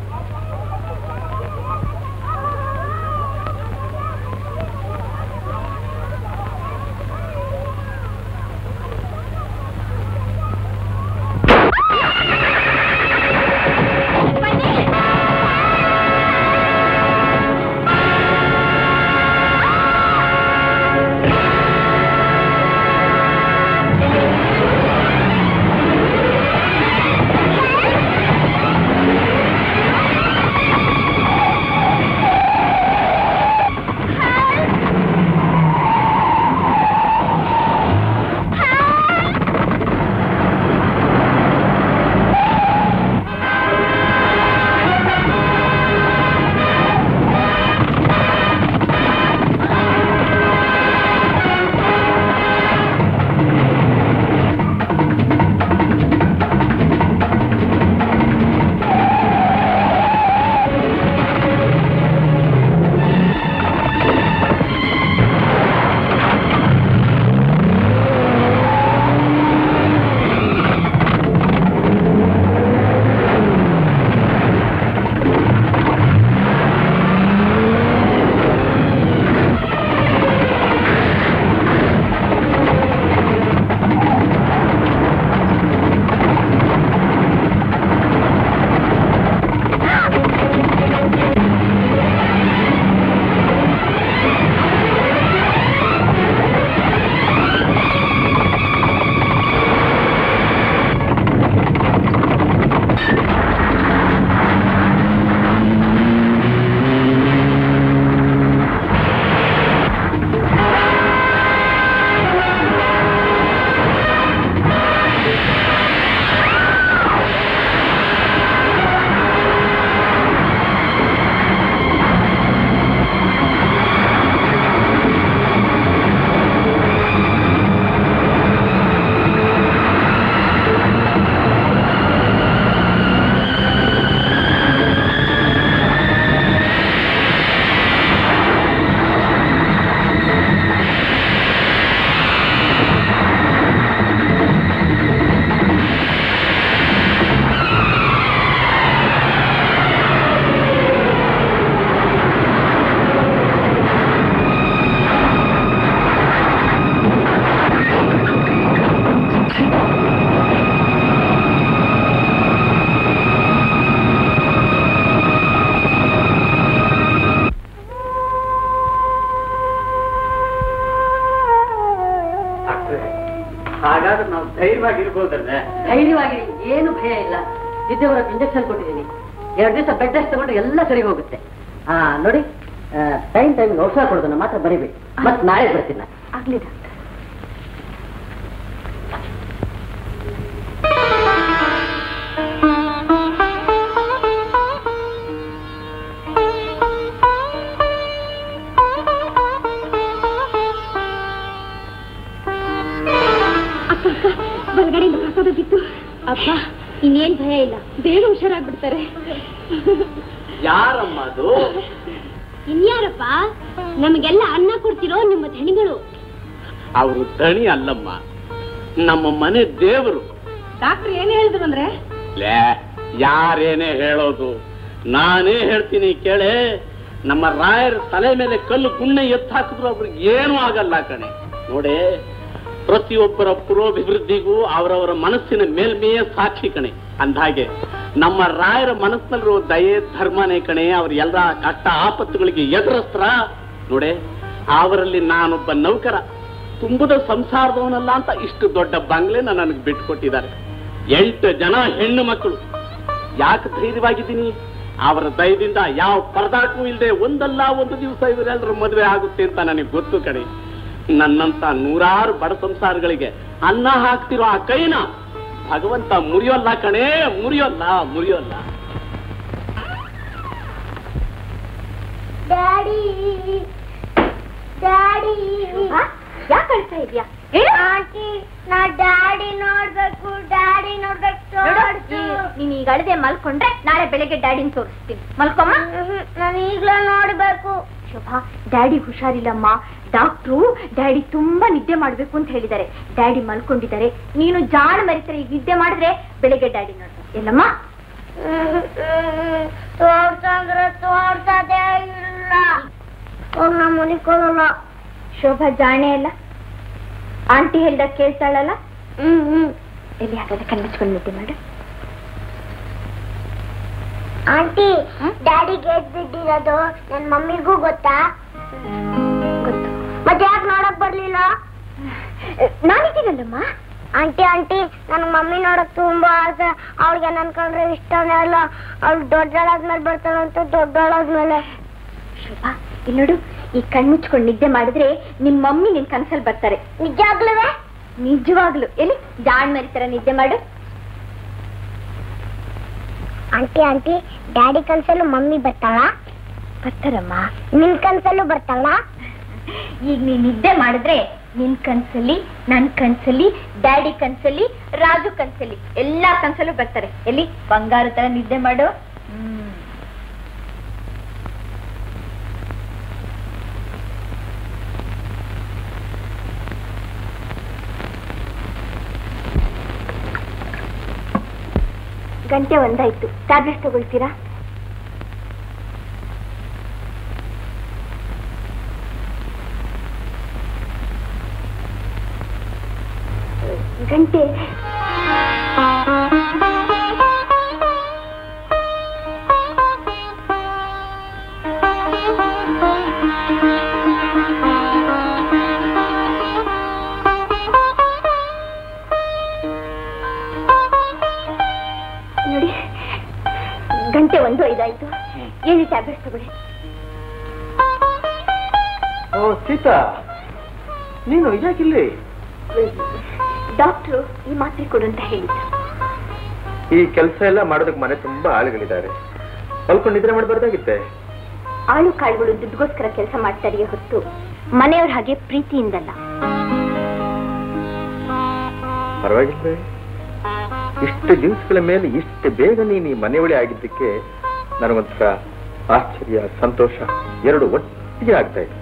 ಹಾಗಾದ್ರೆ ನಾವು ಧೈರ್ಯವಾಗಿರ್ಬೋದಲ್ಲ ಧೈರ್ಯವಾಗಿ ಏನು ಭಯ ಇಲ್ಲ ಇದ್ದವರ ಇಂಜೆಕ್ಷನ್ ಕೊಟ್ಟಿದ್ದೀನಿ ಎರಡು ದಿವಸ ಬೆಡ್ ರೆಸ್ಟ್ ತಗೊಂಡ್ರೆ ಎಲ್ಲ ಸರಿ ಹೋಗುತ್ತೆ ಹಾ ನೋಡಿ ಟೈಮ್ ಟೈಮ್ ಔಷಧ ಕೊಡೋದನ್ನ ಮಾತ್ರ ಬರಿಬೇಕು ಮತ್ತೆ ನಾಳೆ ಬರ್ತೀನಿ ನಾನು. ಆಗ್ಲಿ ಡಾಕ್ಟರ್ ಹೊರಗಡೆಯಿಂದ ಕರ್ಕೋಬೇಕಿತ್ತು ಅಪ್ಪ ಇನ್ನೇನ್ ಭಯ ಇಲ್ಲ ಬೇಗ ಹುಷಾರಾಗ್ಬಿಡ್ತಾರೆ ಯಾರಮ್ಮ ಅದು ಇನ್ಯಾರಪ್ಪ ನಮಗೆಲ್ಲ ಅನ್ನ ಕೊಡ್ತಿರೋ ನಿಮ್ಮ ಧಣಿಗಳು ಅವರು ದಣಿ ಅಲ್ಲಮ್ಮ ನಮ್ಮ ಮನೆ ದೇವರು ಡಾಕ್ಟರ್ ಏನ್ ಹೇಳಿದ್ರು ಅಂದ್ರೆ ಲೇ ಯಾರೇನೇ ಹೇಳೋದು ನಾನೇ ಹೇಳ್ತೀನಿ ಕೇಳೆ ನಮ್ಮ ರಾಯರ ತಲೆ ಮೇಲೆ ಕಲ್ಲು ಕುಣ್ಣೆ ಎತ್ತು ಹಾಕಿದ್ರು ಅವ್ರಿಗೆ ಏನೂ ಆಗಲ್ಲ ಕಣೆ ನೋಡಿ ಪ್ರತಿಯೊಬ್ಬರ ಪುರೋಭಿವೃದ್ಧಿಗೂ ಅವರವರ ಮನಸ್ಸಿನ ಮೇಲ್ಮೆಯೇ ಸಾಕ್ಷಿ ಕಣೆ ಅಂದ್ಹಾಗೆ ನಮ್ಮ ರಾಯರ ಮನಸ್ಸಿನಲ್ಲಿರೋ ದಯೆ ಧರ್ಮನೇ ಕಣೆ ಅವ್ರ ಎಲ್ಲ ಕಷ್ಟ ಆಪತ್ತುಗಳಿಗೆ ಎದುರಸ್ತ್ರ ನೋಡೆ ಅವರಲ್ಲಿ ನಾನೊಬ್ಬ ನೌಕರ ತುಂಬದ ಸಂಸಾರದವನಲ್ಲ ಅಂತ ಇಷ್ಟು ದೊಡ್ಡ ಬಂಗ್ಲೆನ ನನಗೆ ಬಿಟ್ಕೊಟ್ಟಿದ್ದಾರೆ ಎಂಟು ಜನ ಹೆಣ್ಣು ಮಕ್ಕಳು ಯಾಕೆ ಧೈರ್ಯವಾಗಿದ್ದೀನಿ ಅವರ ದಯದಿಂದ ಯಾವ ಪರದಾಟವೂ ಇಲ್ಲದೆ ಒಂದಲ್ಲ ಒಂದು ದಿವಸ ಇವರೆಲ್ಲರ ಮದುವೆ ಆಗುತ್ತೆ ಅಂತ ನನಗೆ ಗೊತ್ತು ಕಣೆ ನನ್ನಂತ ನೂರಾರು ಬಡ ಸಂಸಾರಗಳಿಗೆ ಅನ್ನ ಹಾಕ್ತಿರೋ ಆ ಕೈನ ಭಗವಂತ ಮುರಿಯೋಲ್ಲ ಕಣೆ ಮುರಿಯೋಲ್ಲ ಮುರಿಯೋಲ್ಲ ಡ್ಯಾಡಿ ಡ್ಯಾಡಿ ಯಾಕೆ ಅಳ್ತಾ ಇದೆಯಾ ಆಂಟಿ ನಾ ಡ್ಯಾಡಿ ನೋಡ್ಬೇಕು ಡ್ಯಾಡಿ ನೋಡ್ಬೇಕು ನೀನ್ ಈಗ ಅಳದೆ ಮಲ್ಕೊಂಡ್ರೆ ನಾಳೆ ಬೆಳಗ್ಗೆ ಡ್ಯಾಡಿನ ತೋರಿಸ್ತೀನಿ ಮಲ್ಕೊಮ್ಮ ನಾನು ಈಗ್ಲೇ ನೋಡ್ಬೇಕು ಶೋಭಾ ಡ್ಯಾಡಿ ಹುಷಾರಿಲ್ಲಮ್ಮ ಡಾಕ್ಟ್ರು ಡ್ಯಾಡಿ ತುಂಬಾ ನಿದ್ದೆ ಮಾಡ್ಬೇಕು ಅಂತ ಹೇಳಿದ್ದಾರೆ ಡ್ಯಾಡಿ ಮಲ್ಕೊಂಡಿದ್ದಾರೆ ನೀನು ಜಾಣ ಮರಿತಾರೆ ಈಗ ನಿದ್ದೆ ಮಾಡಿದ್ರೆ ಬೆಳಗ್ಗೆ ಡ್ಯಾಡಿ ನೋಡ್ತಾರೆ ಎಲ್ಲಮ್ಮ ತೋರ್ಸಂದ್ರೆ ತೋರ್ಸದೇ ಇಲ್ಲ ಅವ್ರು ನಮ್ಮ ಮನೆ ಕೊಡಲ್ಲ ಶೋಭಾ ಜಾಣೆ ಅಲ್ಲ ಆಂಟಿ ಹೇಳ್ದ ಕೇಳ್ತಾಳಲ್ಲ ಹ್ಮ್ ಹ್ಮ್ ಎಲ್ಲಿ ಹಾಗಾದ್ರೆ ಕಣ್ಮುಚ್ಕೊಂಡು ನಿದ್ದೆ ಮಾಡು ಆಂಟಿ ಡ್ಯಾಡಿ ಗೇಟ್ ಬಿಟ್ಟಿರೋದು ನನ್ ಮಮ್ಮಿಗೂ ಗೊತ್ತಾ ಗೊತ್ತು ಮತ್ತೆ ಯಾಕೆ ನೋಡಕ್ ಬರ್ಲಿಲ್ಲ ನಾನಿದ್ದೀನಲ್ಲಮ್ಮ ಆಂಟಿ ಆಂಟಿ ನನ್ ಮಮ್ಮಿ ನೋಡಕ್ ತುಂಬಾ ಆಸೆ ಅವ್ಳಿಗೆ ನನ್ ಕಂಡ್ರೆ ಇಷ್ಟನೇ ಅಲ್ಲ ಅವ್ಳು ದೊಡ್ಡಳಾದ್ಮೇಲೆ ಬರ್ತಾಳಂತ ದೊಡ್ಡಳಾದ್ಮೇಲೆ ಶೋಭಾ ಇಲ್ಲಿ ನೋಡು ಈ ಕಣ್ಮುಚ್ಕೊಂಡು ನಿದ್ದೆ ಮಾಡಿದ್ರೆ ನಿಮ್ ಮಮ್ಮಿ ನಿನ್ ಕನ್ಸಲ್ ಬರ್ತಾರೆ ನಿಜಾಗ್ಲವೇ ನಿಜವಾಗ್ಲು ಎಲ್ಲಿ ಜಾಣ್ ಮರಿತರ ನಿದ್ದೆ ಮಾಡು ಆಂಟಿ ಆಂಟಿ ಡ್ಯಾಡಿ ಕನ್ಸಲ್ಲೂ ಮಮ್ಮಿ ಬರ್ತಾಳ ಬರ್ತಾರಮ್ಮ ನಿನ್ ಕನ್ಸಲ್ಲೂ ಬರ್ತಾಳ ಈಗ ನೀನ್ ನಿದ್ದೆ ಮಾಡಿದ್ರೆ ನಿನ್ ಕನ್ಸಲ್ಲಿ ನನ್ ಕನ್ಸಲ್ಲಿ ಡ್ಯಾಡಿ ಕನ್ಸಲ್ಲಿ ರಾಜು ಕನ್ಸಲ್ಲಿ ಎಲ್ಲಾ ಕನ್ಸಲ್ಲೂ ಬರ್ತಾರೆ ಎಲ್ಲಿ ಬಂಗಾರ ತರ ನಿದ್ದೆ ಮಾಡು ಹ್ಮ್ ಗಂಟೆ ಒಂದಾಯ್ತು ಟ್ಯಾಬ್ಲೆಟ್ ತಗೊಳ್ತೀರಾ ಗಂಟೆ ನೋಡಿ ಗಂಟೆ ಒಂದು ಐದಾಯ್ತು ಏನು ಟ್ಯಾಬ್ಲೆಟ್ ತಗೊಳ್ಳಿ ಓ ಸೀತಾ ನೀನು ಯಾಕಿಲ್ಲಿ ಡಾಕ್ಟ್ರು ಈ ಮಾತ್ರೆ ಕೊಡು ಅಂತ ಹೇಳಿದ್ರು ಈ ಕೆಲಸ ಎಲ್ಲ ಮಾಡೋದಕ್ಕೆ ಮನೆ ತುಂಬಾ ಆಳುಗಳಿದ್ದಾರೆ ಮಲ್ಕೊಂಡು ನಿದ್ರೆ ಮಾಡಬಾರ್ದಾಗಿತ್ತೆ ಆಳು ಕಾಳುಗಳು ದುಡ್ಡುಗೋಸ್ಕರ ಕೆಲಸ ಮಾಡ್ತಾರೆಯೇ ಹೊತ್ತು ಮನೆಯವ್ರ ಹಾಗೆ ಪ್ರೀತಿಯಿಂದಲ್ಲ ಪರವಾಗಿಲ್ವೇ ಇಷ್ಟು ದಿವಸಗಳ ಮೇಲೆ ಇಷ್ಟು ಬೇಗ ನೀನು ಈ ಮನೆಯೊಳಿ ಆಗಿದ್ದಕ್ಕೆ ನನಗೊಂಥರ ಆಶ್ಚರ್ಯ ಸಂತೋಷ ಎರಡು ಒಟ್ಟಿಗೆ ಆಗ್ತಾ ಇದೆ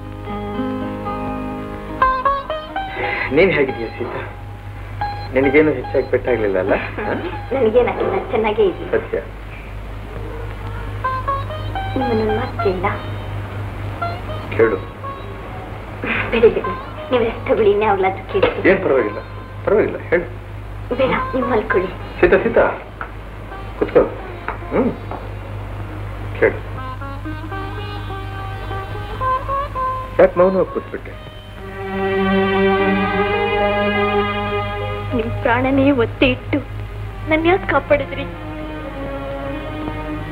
ನೀನ್ ಹೇಗಿದೀಯ ಸೀತಾ ನಿನಗೇನು ಹೆಚ್ಚಾಗಿ ಪೆಟ್ಟಾಗ್ಲಿಲ್ಲ ಅಲ್ಲ ಹ? ನನಗೇನಾಗಿಲ್ಲ ಚೆನ್ನಾಗೇ ಇದೆ ಸತ್ಯ ನಿಮ್ಮನ್ನು ಮಾತಿಲ್ಲ ಕೇಳು ಬಿಡಿ ಬಿಡಿ ನೀವು ರೆಸ್ಟ್ ತಗೊಳ್ಳಿ ಇನ್ಯಾವಾಗ್ಲಾದ್ರೂ ಕೇಳ್ತೀನಿ ಏನ್ ಪರವಾಗಿಲ್ಲ ಪರವಾಗಿಲ್ಲ ಹೇಳು ಬೇಡ ನೀವು ಮಲ್ಕೊಳ್ಳಿ ಸೀತಾ ಸೀತಾ ಕುತ್ಕೋ ಹ್ಮ್ ಕೇಳು ಯಾಕೆ ಮೌನವಾಗಿ ಕೂತ್ಬಿಟ್ಟೆ ನಿಮ್ ಪ್ರಾಣನೇ ಒತ್ತೆ ಇಟ್ಟು ನನ್ನ ಯಾಕೆ ಕಾಪಾಡಿದ್ರಿ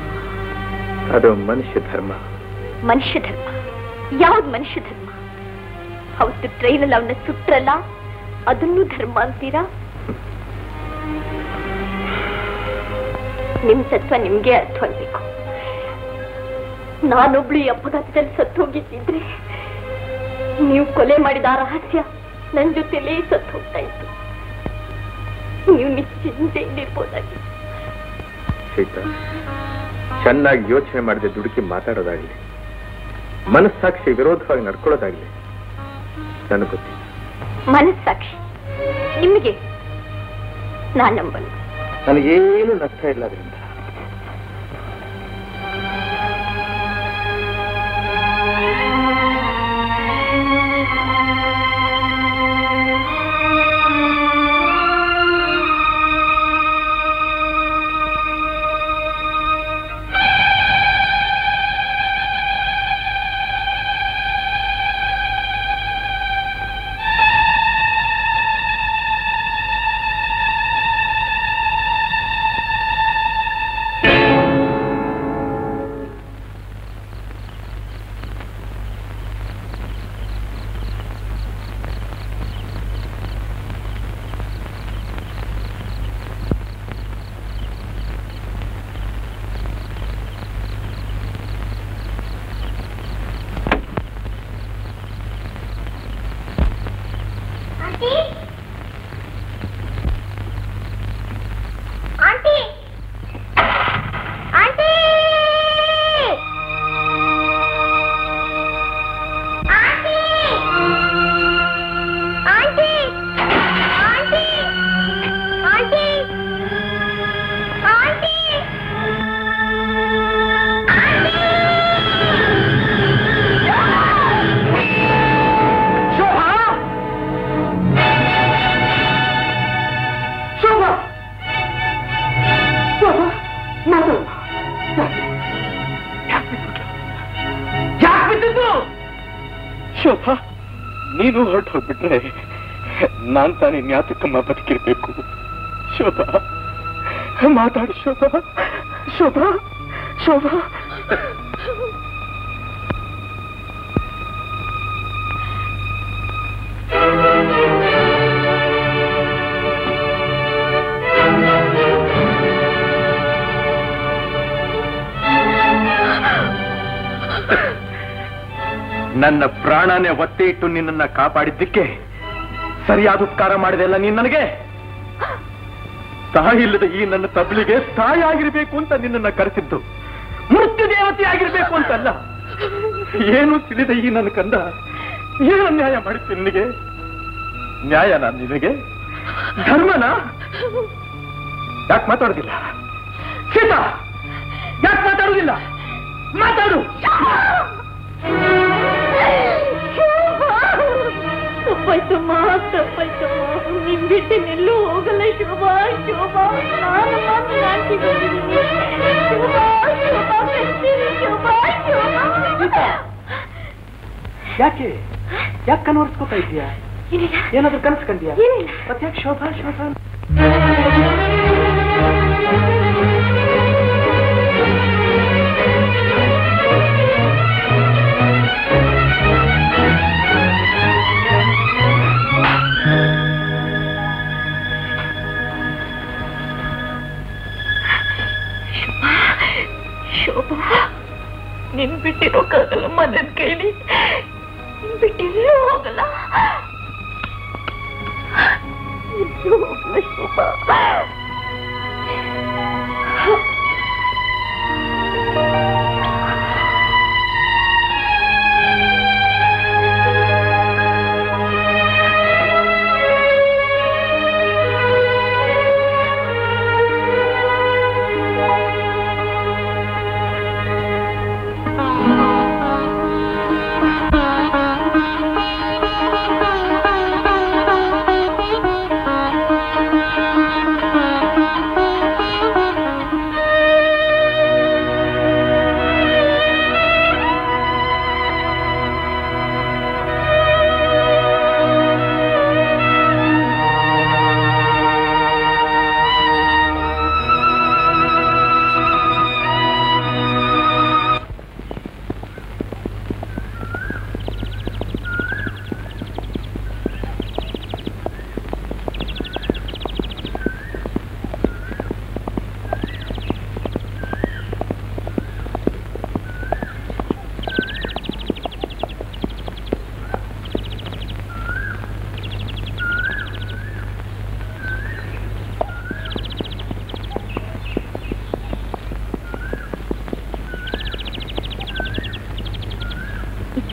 ಅದು ಮನುಷ್ಯ ಧರ್ಮ ಮನುಷ್ಯ ಧರ್ಮ ಯಾವ್ದು ಮನುಷ್ಯ ಧರ್ಮ ಅವತ್ತು ಟ್ರೈನಲ್ಲಿ ಅವನ್ನ ಸುಟ್ರಲ್ಲ ಅದನ್ನು ಧರ್ಮ ಅಂತೀರಾ ನಿಮ್ ತತ್ವ ನಿಮ್ಗೆ ಅರ್ಥವಾಗ್ಬೇಕು ನಾನೊಬ್ಳು ಈ ಅಪಘಾತದಲ್ಲಿ ಸತ್ತು ಹೋಗಿದ್ದಿದ್ರೆ ನೀವು ಕೊಲೆ ಮಾಡಿದ ಆ ರಹಸ್ಯ ನನ್ ಜೊತೆಲೇ ಸತ್ತು ಹೋಗ್ತಾ ಇತ್ತು ನೀವು ನಿಶ್ಚಿಂತೆಯಿಂದಿರ್ಬೋದಾಗಿ ಸೀತಾ ಚೆನ್ನಾಗಿ ಯೋಚನೆ ಮಾಡದೆ ದುಡುಕಿ ಮಾತಾಡೋದಾಗ್ಲಿ ಮನಸ್ಸಾಕ್ಷಿ ವಿರೋಧವಾಗಿ ನಡ್ಕೊಳ್ಳೋದಾಗ್ಲಿ ನನಗೆ ಗೊತ್ತಿಲ್ಲ ಮನಸ್ಸಾಕ್ಷಿ ನಿಮಗೆ ನಾನ್ ನಂಬಲ್ಲ ನನಗೇನು ನಷ್ಟ ಇಲ್ಲ ಅದರಿಂದ aunty aunty aunty aunty aunty aunty aunty aunty Shobha ನೀನು ಹೊರಟು ಹೋಗ್ಬಿಟ್ರೆ ನಾನ್ ತಾನೇ ಜ್ಞಾತಕಮ್ಮ ಬದುಕಿರ್ಬೇಕು ಶೋಭಾ ಮಾತಾಡು ಶೋಭಾ ಶೋಭಾ ಶೋಭಾ ನನ್ನ ಪ್ರಾಣನೇ ಒತ್ತೆ ಇಟ್ಟು ನಿನ್ನನ್ನ ಕಾಪಾಡಿದ್ದಕ್ಕೆ ಸರಿಯಾದ ಉಪಕಾರ ಮಾಡಿದೆಲ್ಲ ನೀನ್ ನನಗೆ ತಾಯಿ ಇಲ್ಲದ ಈ ನನ್ನ ತಬ್ಲಿಗೆ ತಾಯಿ ಆಗಿರ್ಬೇಕು ಅಂತ ನಿನ್ನನ್ನ ಕರೆಸಿದ್ದು ಮೃತ್ಯು ದೇವತೆ ಆಗಿರ್ಬೇಕು ಅಂತಲ್ಲ ಏನು ತಿಳಿದ ಈ ನನ್ನ ಕಂದ ಏನು ನ್ಯಾಯ ಮಾಡಿತ್ತು ನಿನಗೆ ನ್ಯಾಯನಾ ನಿನಗೆ ಧರ್ಮನ ಯಾಕೆ ಮಾತಾಡೋದಿಲ್ಲ ಸೀತಾ ಯಾಕೆ ಮಾತಾಡೋದಿಲ್ಲ ಮಾತಾಡು ತಪ್ಪಾಯ್ತಮ್ಮ ತಪ್ಪಾಯ್ತಮ್ಮ ನಿಮ್ ಬಿಟ್ಟು ಎಲ್ಲೂ ಹೋಗಲ್ಲ ಶೋಭಾ ಶೋಭಾ ನಾನು ಮಾತ್ರ ಆಂಟಿ ಬಂದಿದ್ದೀನಿ ಶೋಭಾ ಶೋಭಾ ಬರ್ತೀನಿ ಶೋಭಾ ಶೋಭಾ ಯಾಕೆ ಯಾಕೆ ಕನ್ವರ್ಸ್ಕೋತಾ ಇದೀಯಾ ಏನಿಲ್ಲ ಏನಾದ್ರೂ ಕನಸು ಕಂಡ್ಯಾ ಏನಿಲ್ಲ ಪ್ರತ್ಯಕ್ಷ ಶೋಭಾ ಶೋಭಾ ಶೋಭಾ ನಿನ್ ಬಿಟ್ಟಿರೋಕ್ಕಾಗಲ್ಲಮ್ಮ ನನ್ ಕೈಲಿ ನಿನ್ ಬಿಟ್ಟಿಲ್ಲೂ ಹೋಗಲ್ಲ ಎಲ್ಲೂ ಹೋಗಲ್ಲ ಶೋಭಾ ಆ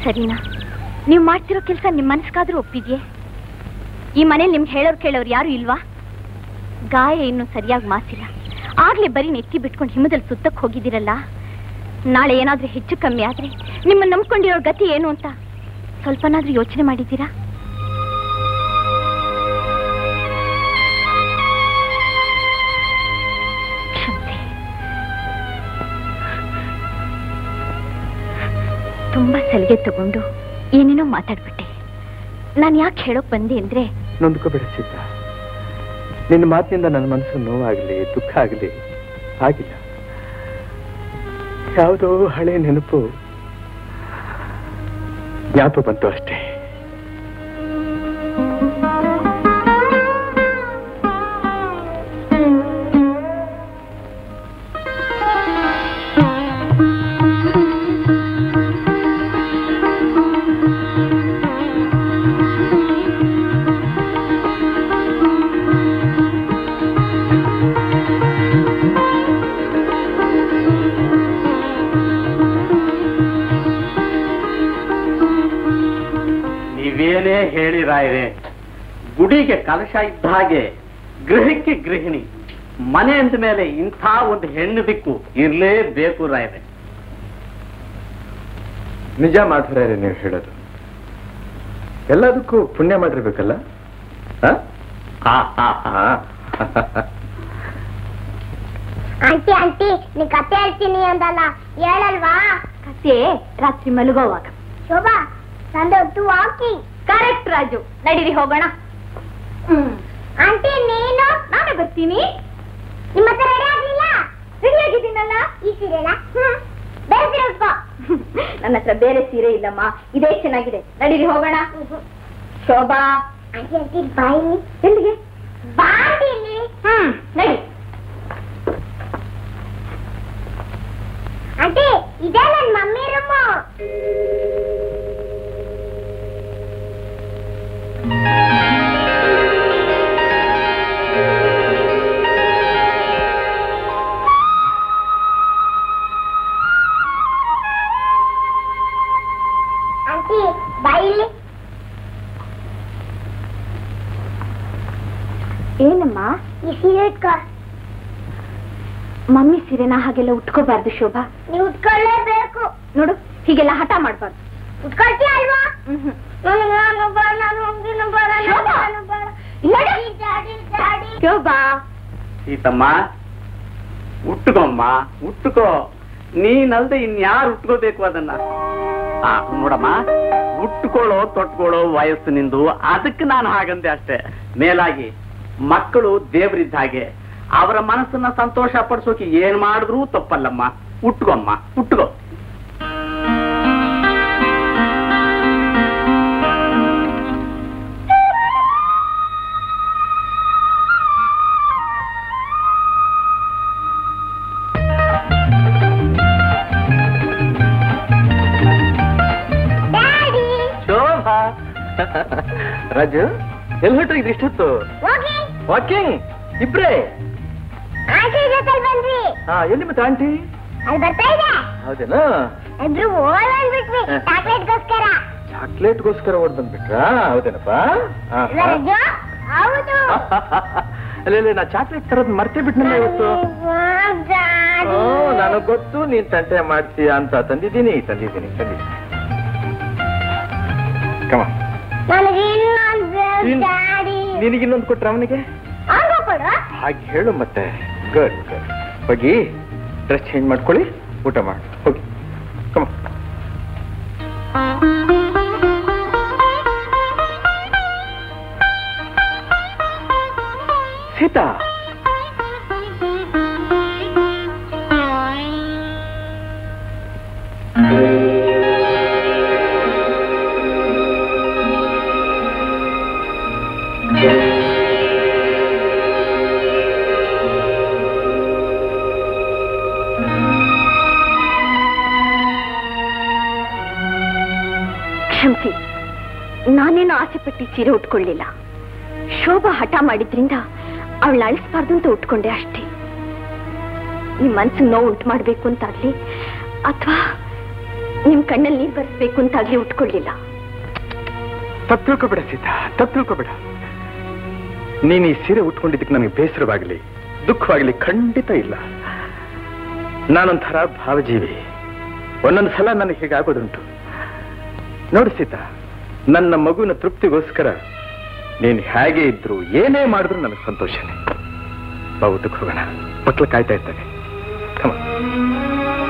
ಸರಿನಾ ನೀವು ಮಾಡ್ತಿರೋ ಕೆಲಸ ನಿಮ್ಮ ಮನಸ್ಗಾದ್ರೂ ಒಪ್ಪಿದ್ಯೆ ಈ ಮನೇಲಿ ನಿಮ್ಗೆ ಹೇಳೋರು ಕೇಳೋರು ಯಾರು ಇಲ್ವಾ ಗಾಯ ಇನ್ನೂ ಸರಿಯಾಗಿ ಮಾಸಿಲ್ಲ ಆಗ್ಲೇ ಬರೀ ನೆತ್ತಿ ಬಿಟ್ಕೊಂಡು ಹಿಮದಲ್ಲಿ ಸುತ್ತಕ್ಕೆ ಹೋಗಿದ್ದೀರಲ್ಲ ನಾಳೆ ಏನಾದ್ರೂ ಹೆಚ್ಚು ಕಮ್ಮಿ ಆದ್ರೆ ನಿಮ್ಮನ್ನ ನಂಬ್ಕೊಂಡಿರೋ ಗತಿ ಏನು ಅಂತ ಸ್ವಲ್ಪನಾದ್ರೂ ಯೋಚನೆ ಮಾಡಿದ್ದೀರಾ ಕ್ಷಮ್ಸಿ. ತುಂಬಾ ಸಲಿಗೆ ತಗೊಂಡು ಏನೇನೋ ಮಾತಾಡ್ಬಿಟ್ಟೆ ನಾನು ಯಾಕೆ ಹೇಳೋಕ್ ಬಂದೆ ಅಂದ್ರೆ ನೊಂದ್ಕೋಬೇಡ ಸೀತಾ ನಿನ್ನ ಮಾತಿನಿಂದ ನನ್ನ ಮನಸ್ಸು ನೋವಾಗಲಿ ದುಃಖ ಆಗಲಿ ಆಗಿಲ್ಲ ಯಾವುದೋ ಹಳೆ ನೆನಪು ಜ್ಞಾಪ ಬಂತು ಅಷ್ಟೇ ನೀವೇನೇ ಹೇಳಿರಾಯ್ರೆ ಗುಡಿಗೆ ಕಲಶ ಇದ್ದ ಹಾಗೆ ಗೃಹಕ್ಕೆ ಗೃಹಿಣಿ ಮನೆ ಅಂದ ಮೇಲೆ ಇಂಥ ಒಂದು ಹೆಣ್ಣು ದಿಕ್ಕು ಇರ್ಲೇಬೇಕು ರಾಯ್ರೆ ನಿಜ ಮಾಧುರ್ಯರೇ ನೀವು ಹೇಳೋದು ಎಲ್ಲದಕ್ಕೂ ಪುಣ್ಯ ಮಾಡಿರ್ಬೇಕಲ್ಲ ಆ? ಹಾ ಹಾ ಹಾ ಆಂಟಿ ಆಂಟಿ ನೀ ಕತೆ ಹೇಳ್ತೀನಿ ಅಂದಲ್ಲ ಹೇಳಲ್ವಾ ಕತೆ ರಾತ್ರಿ ಮಲಗೋವಾಗ ಶೋಭಾ ಸಂದೆ ಹೊತ್ತು ವಾಕಿಂಗ್ ಕರೆಕ್ಟ್ ರಾಜು ನಡೀರಿ ಹೋಗೋಣ ಆಂಟಿ ನೀನು ನಾನು ಬರ್ತೀನಿ ನಿಮ್ಮ ಹತ್ರ ರೆಡಿ ಆಗ್ಲಿಲ್ಲ ರೆಡಿ ಆಗಿದ್ದೀನಲ್ಲ ಈ ಸೀರೆನ ಹ್ಮ್ ಬೇರೆ ಸೀರೆ ಉಟ್ಕೋ ನನ್ನ ಹತ್ರ ಬೇರೆ ಸೀರೆ ಇಲ್ಲಮ್ಮ ಇದೇ ಚೆನ್ನಾಗಿದೆ ನಡೀರಿ ಹೋಗೋಣ ಶೋಭಾ ಆಂಟಿ ಆಂಟಿ ಬಾಯಿ ಎಲ್ಲಿಗೆ ಬಾಂಡಿ ಇಲ್ಲಿ ಹ್ಮ್ ನಡಿ ಆಂಟಿ ಇದೇ ನನ್ ಮಮ್ಮಿ ರೂಮು ಆಂಟಿ ಬಾಯಿಲಿ ಏನಮ್ಮ ಈ ಸೀರೆ ಇಟ್ಕೋ ಮಮ್ಮಿ ಸೀರೆನ ಹಾಗೆಲ್ಲ ಉಟ್ಕೋಬಾರ್ದು ಶೋಭಾ ನೀವು ಉಟ್ಕೊಳ್ಳೇಬೇಕು ನೋಡು ಹೀಗೆಲ್ಲ ಹಠ ಮಾಡ್ಬಾರ್ದು ಉಟ್ಕೊಳ್ತೀಯ ಅಲ್ವಾ ಮ್ಹ್ಮ್. ನಾನು ನಾನು ಬೇಡ ನಾನು ಹೋಗ್ತೀನಿ ಬೇಡ ಶೋಭಾ! ನಾನು ಬೇಡ ಇಲ್ಲಡಿ. ಡ್ಯಾಡಿ ಡ್ಯಾಡಿ ಶೋಭಾ ಸೀತಮ್ಮ ಉಟ್ಕೊಮ್ಮ ಉಟ್ಕೋ ನೀನಲ್ದೆ ಇನ್ಯಾರು ಉಟ್ಕೋಬೇಕು ಅದನ್ನ ಆ ನೋಡಮ್ಮ ಉಟ್ಕೊಳ್ಳೋ ತೊಟ್ಕೊಳ್ಳೋ ವಯಸ್ಸು ನಿಂದು ಅದಕ್ಕೆ ನಾನು ಹಾಗಂದೆ ಅಷ್ಟೇ ಮೇಲಾಗಿ ಮಕ್ಕಳು ದೇವರಿದ್ದ ಹಾಗೆ ಅವರ ಮನಸ್ಸನ್ನ ಸಂತೋಷ ಪಡಿಸೋಕೆ ಏನ್ ಮಾಡಿದ್ರೂ ತಪ್ಪಲ್ಲಮ್ಮ ಉಟ್ಕೊಮ್ಮ ಉಟ್ಕೋ ಡ್ಯಾಡಿ ಶೋಭಾ ರಾಜು ಎಲ್ಲಿ ಹೊರಟು ಇಷ್ಟೊತ್ತು ಹೋಗಿ ವಾಕಿಂಗ್ ಇಬ್ರೇ ಆಂಟಿ ಜೊತೆ ಬಂದ್ವಿ ಹಾ ಎಲ್ಲಿ ಮತ್ತೆ ಆಂಟಿ ಅಲ್ಲಿ ಬರ್ತಾ ಇದೆ ಹೌದೇನಾ ಇಬ್ರು ಓಡ್ ಬಂದ್ಬಿಟ್ವಿ ಹ. ಚಾಕ್ಲೇಟ್ಗೋಸ್ಕರ ಚಾಕ್ಲೇಟ್ಗೋಸ್ಕರ ಓಡ್ ಬಂದ್ಬಿಟ್ರಾ ಹೌದೇನಪ್ಪ ಹಾ, ಹಾ. ರಾಜು ಹೌದು ಅಲ್ಲ ಇಲ್ಲ, ನಾ ಚಾಕ್ಲೇಟ್ ತರೋದ್ ಮರ್ತೇ ಬಿಟ್ನಲ್ಲ ಇವತ್ತು ಡ್ಯಾಡಿ. ಓ ನನಗ್ ಗೊತ್ತು ನೀನ್ ತಂಟೆ ಮಾಡ್ತೀಯ ಅಂತ ತಂದಿದ್ದೀನಿ ತಂದಿದ್ದೀನಿ ತಂದಿದ್ದೀನಿ ಕಮ ನನಗೆ ಇನ್ನೊಂದು ಬೇಕು, ಇನ್- ಡ್ಯಾಡಿ ನಿನಗೆ ಇನ್ನೊಂದು ಕೊಟ್ರ ಅವನಿಗೆ ಹಂಗ ಕೊಡು ಹಾಗೆ ಹೇಳು ಮತ್ತೆ ಗುಡ್ ಗುಡ್ ಹೋಗಿ ಡ್ರೆಸ್ ಚೇಂಜ್ ಮಾಡ್ಕೊಳ್ಳಿ ಊಟ ಮಾಡಿ ಹೋಗಿ ಕಮ ಸೀತಾ ಕ್ಷಮಿಸಿ ನಾನೇನು ಆಸೆ ಪಟ್ಟು ಸೀರೆ ಉಟ್ಕೊಳ್ಳಿಲ್ಲ ಶೋಭಾ ಹಠ ಮಾಡಿದ್ರಿಂದ ಅವಳ ಅಳಿಸ್ಬಾರ್ದು ಅಂತ ಉಟ್ಕೊಂಡೆ ಅಷ್ಟೇ ನಿಮ್ ಮನ್ಸಿಗೆ ನೋವು ಉಂಟು ಮಾಡ್ಬೇಕು ಅಂತಾಗ್ಲಿ ಅಥವಾ ನಿಮ್ ಕಣ್ಣಲ್ಲಿ ನೀರ್ ಬರ್ಸ್ಬೇಕು ಅಂತಾಗ್ಲಿ ಉಟ್ಕೊಳ್ಳಿಲ್ಲ ತಪ್ಪು ತಿಳ್ಕೊಬೇಡ ಸೀತಾ ತಪ್ಪು ತಿಳ್ಕೊಬೇಡ ನೀನು ಈ ಸೀರೆ ಉಟ್ಕೊಂಡಿದ್ದಕ್ಕೆ ನನಗೆ ಬೇಸರವಾಗಲಿ ದುಃಖವಾಗಲಿ ಖಂಡಿತ ಇಲ್ಲ ನಾನೊಂಥರ ಭಾವಜೀವಿ ಒಂದೊಂದು ಸಲ ನನಗೆ ಹೀಗಾಗೋದುಂಟು ನೋಡು ಸೀತಾ ನನ್ನ ಮಗುವಿನ ತೃಪ್ತಿಗೋಸ್ಕರ ನೀನು ಹೇಗೆ ಇದ್ರು ಏನೇ ಮಾಡಿದ್ರು ನನಗೆ ಸಂತೋಷನೇ ಬಹುದಕ್ಕೆ ಹೋಗೋಣ ಮಕ್ಕಳು ಕಾಯ್ತಾ ಇರ್ತಾರೆ Come on.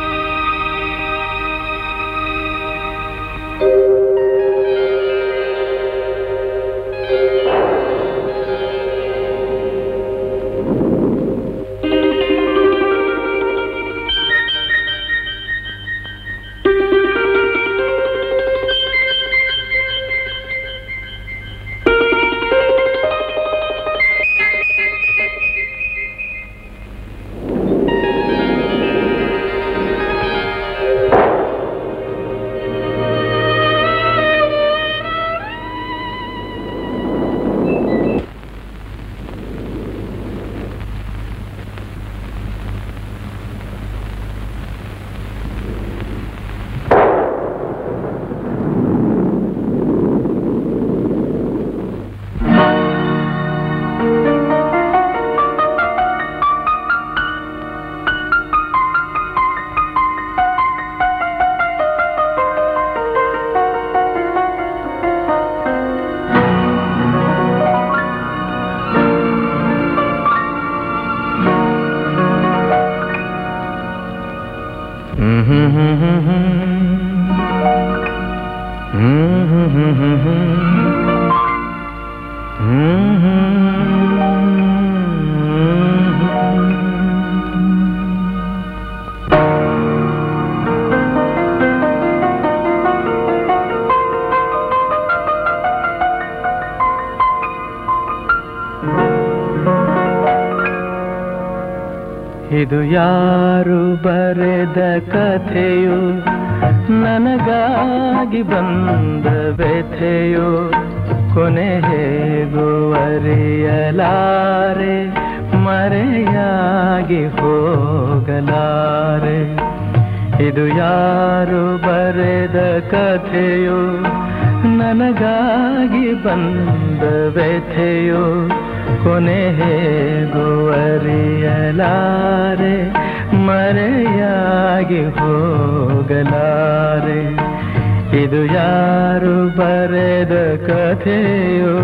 ಇದು ಯಾರು ಬರೆದ ಕಥೆಯು ನನಗಾಗಿ ಬಂದ ವ್ಯಥೆಯು ಕೊನೆ ಹೇಗೂ ಅರಿಯಲಾರೆ ಮರೆಯಾಗಿ ಹೋಗಲಾರೆ ಇದು ಯಾರು ಬರೆದ ಕಥೆಯು ನನಗಾಗಿ ಬಂದ ವ್ಯಥೆಯು ಕೊನೆ ಹೇಗೂ ಅರಿಯಲಾರೆ ಮರೆಯಾಗಿ ಹೋಗಲಾರೆ ಇದು ಯಾರು ಬರೆದ ಕಥೆಯೋ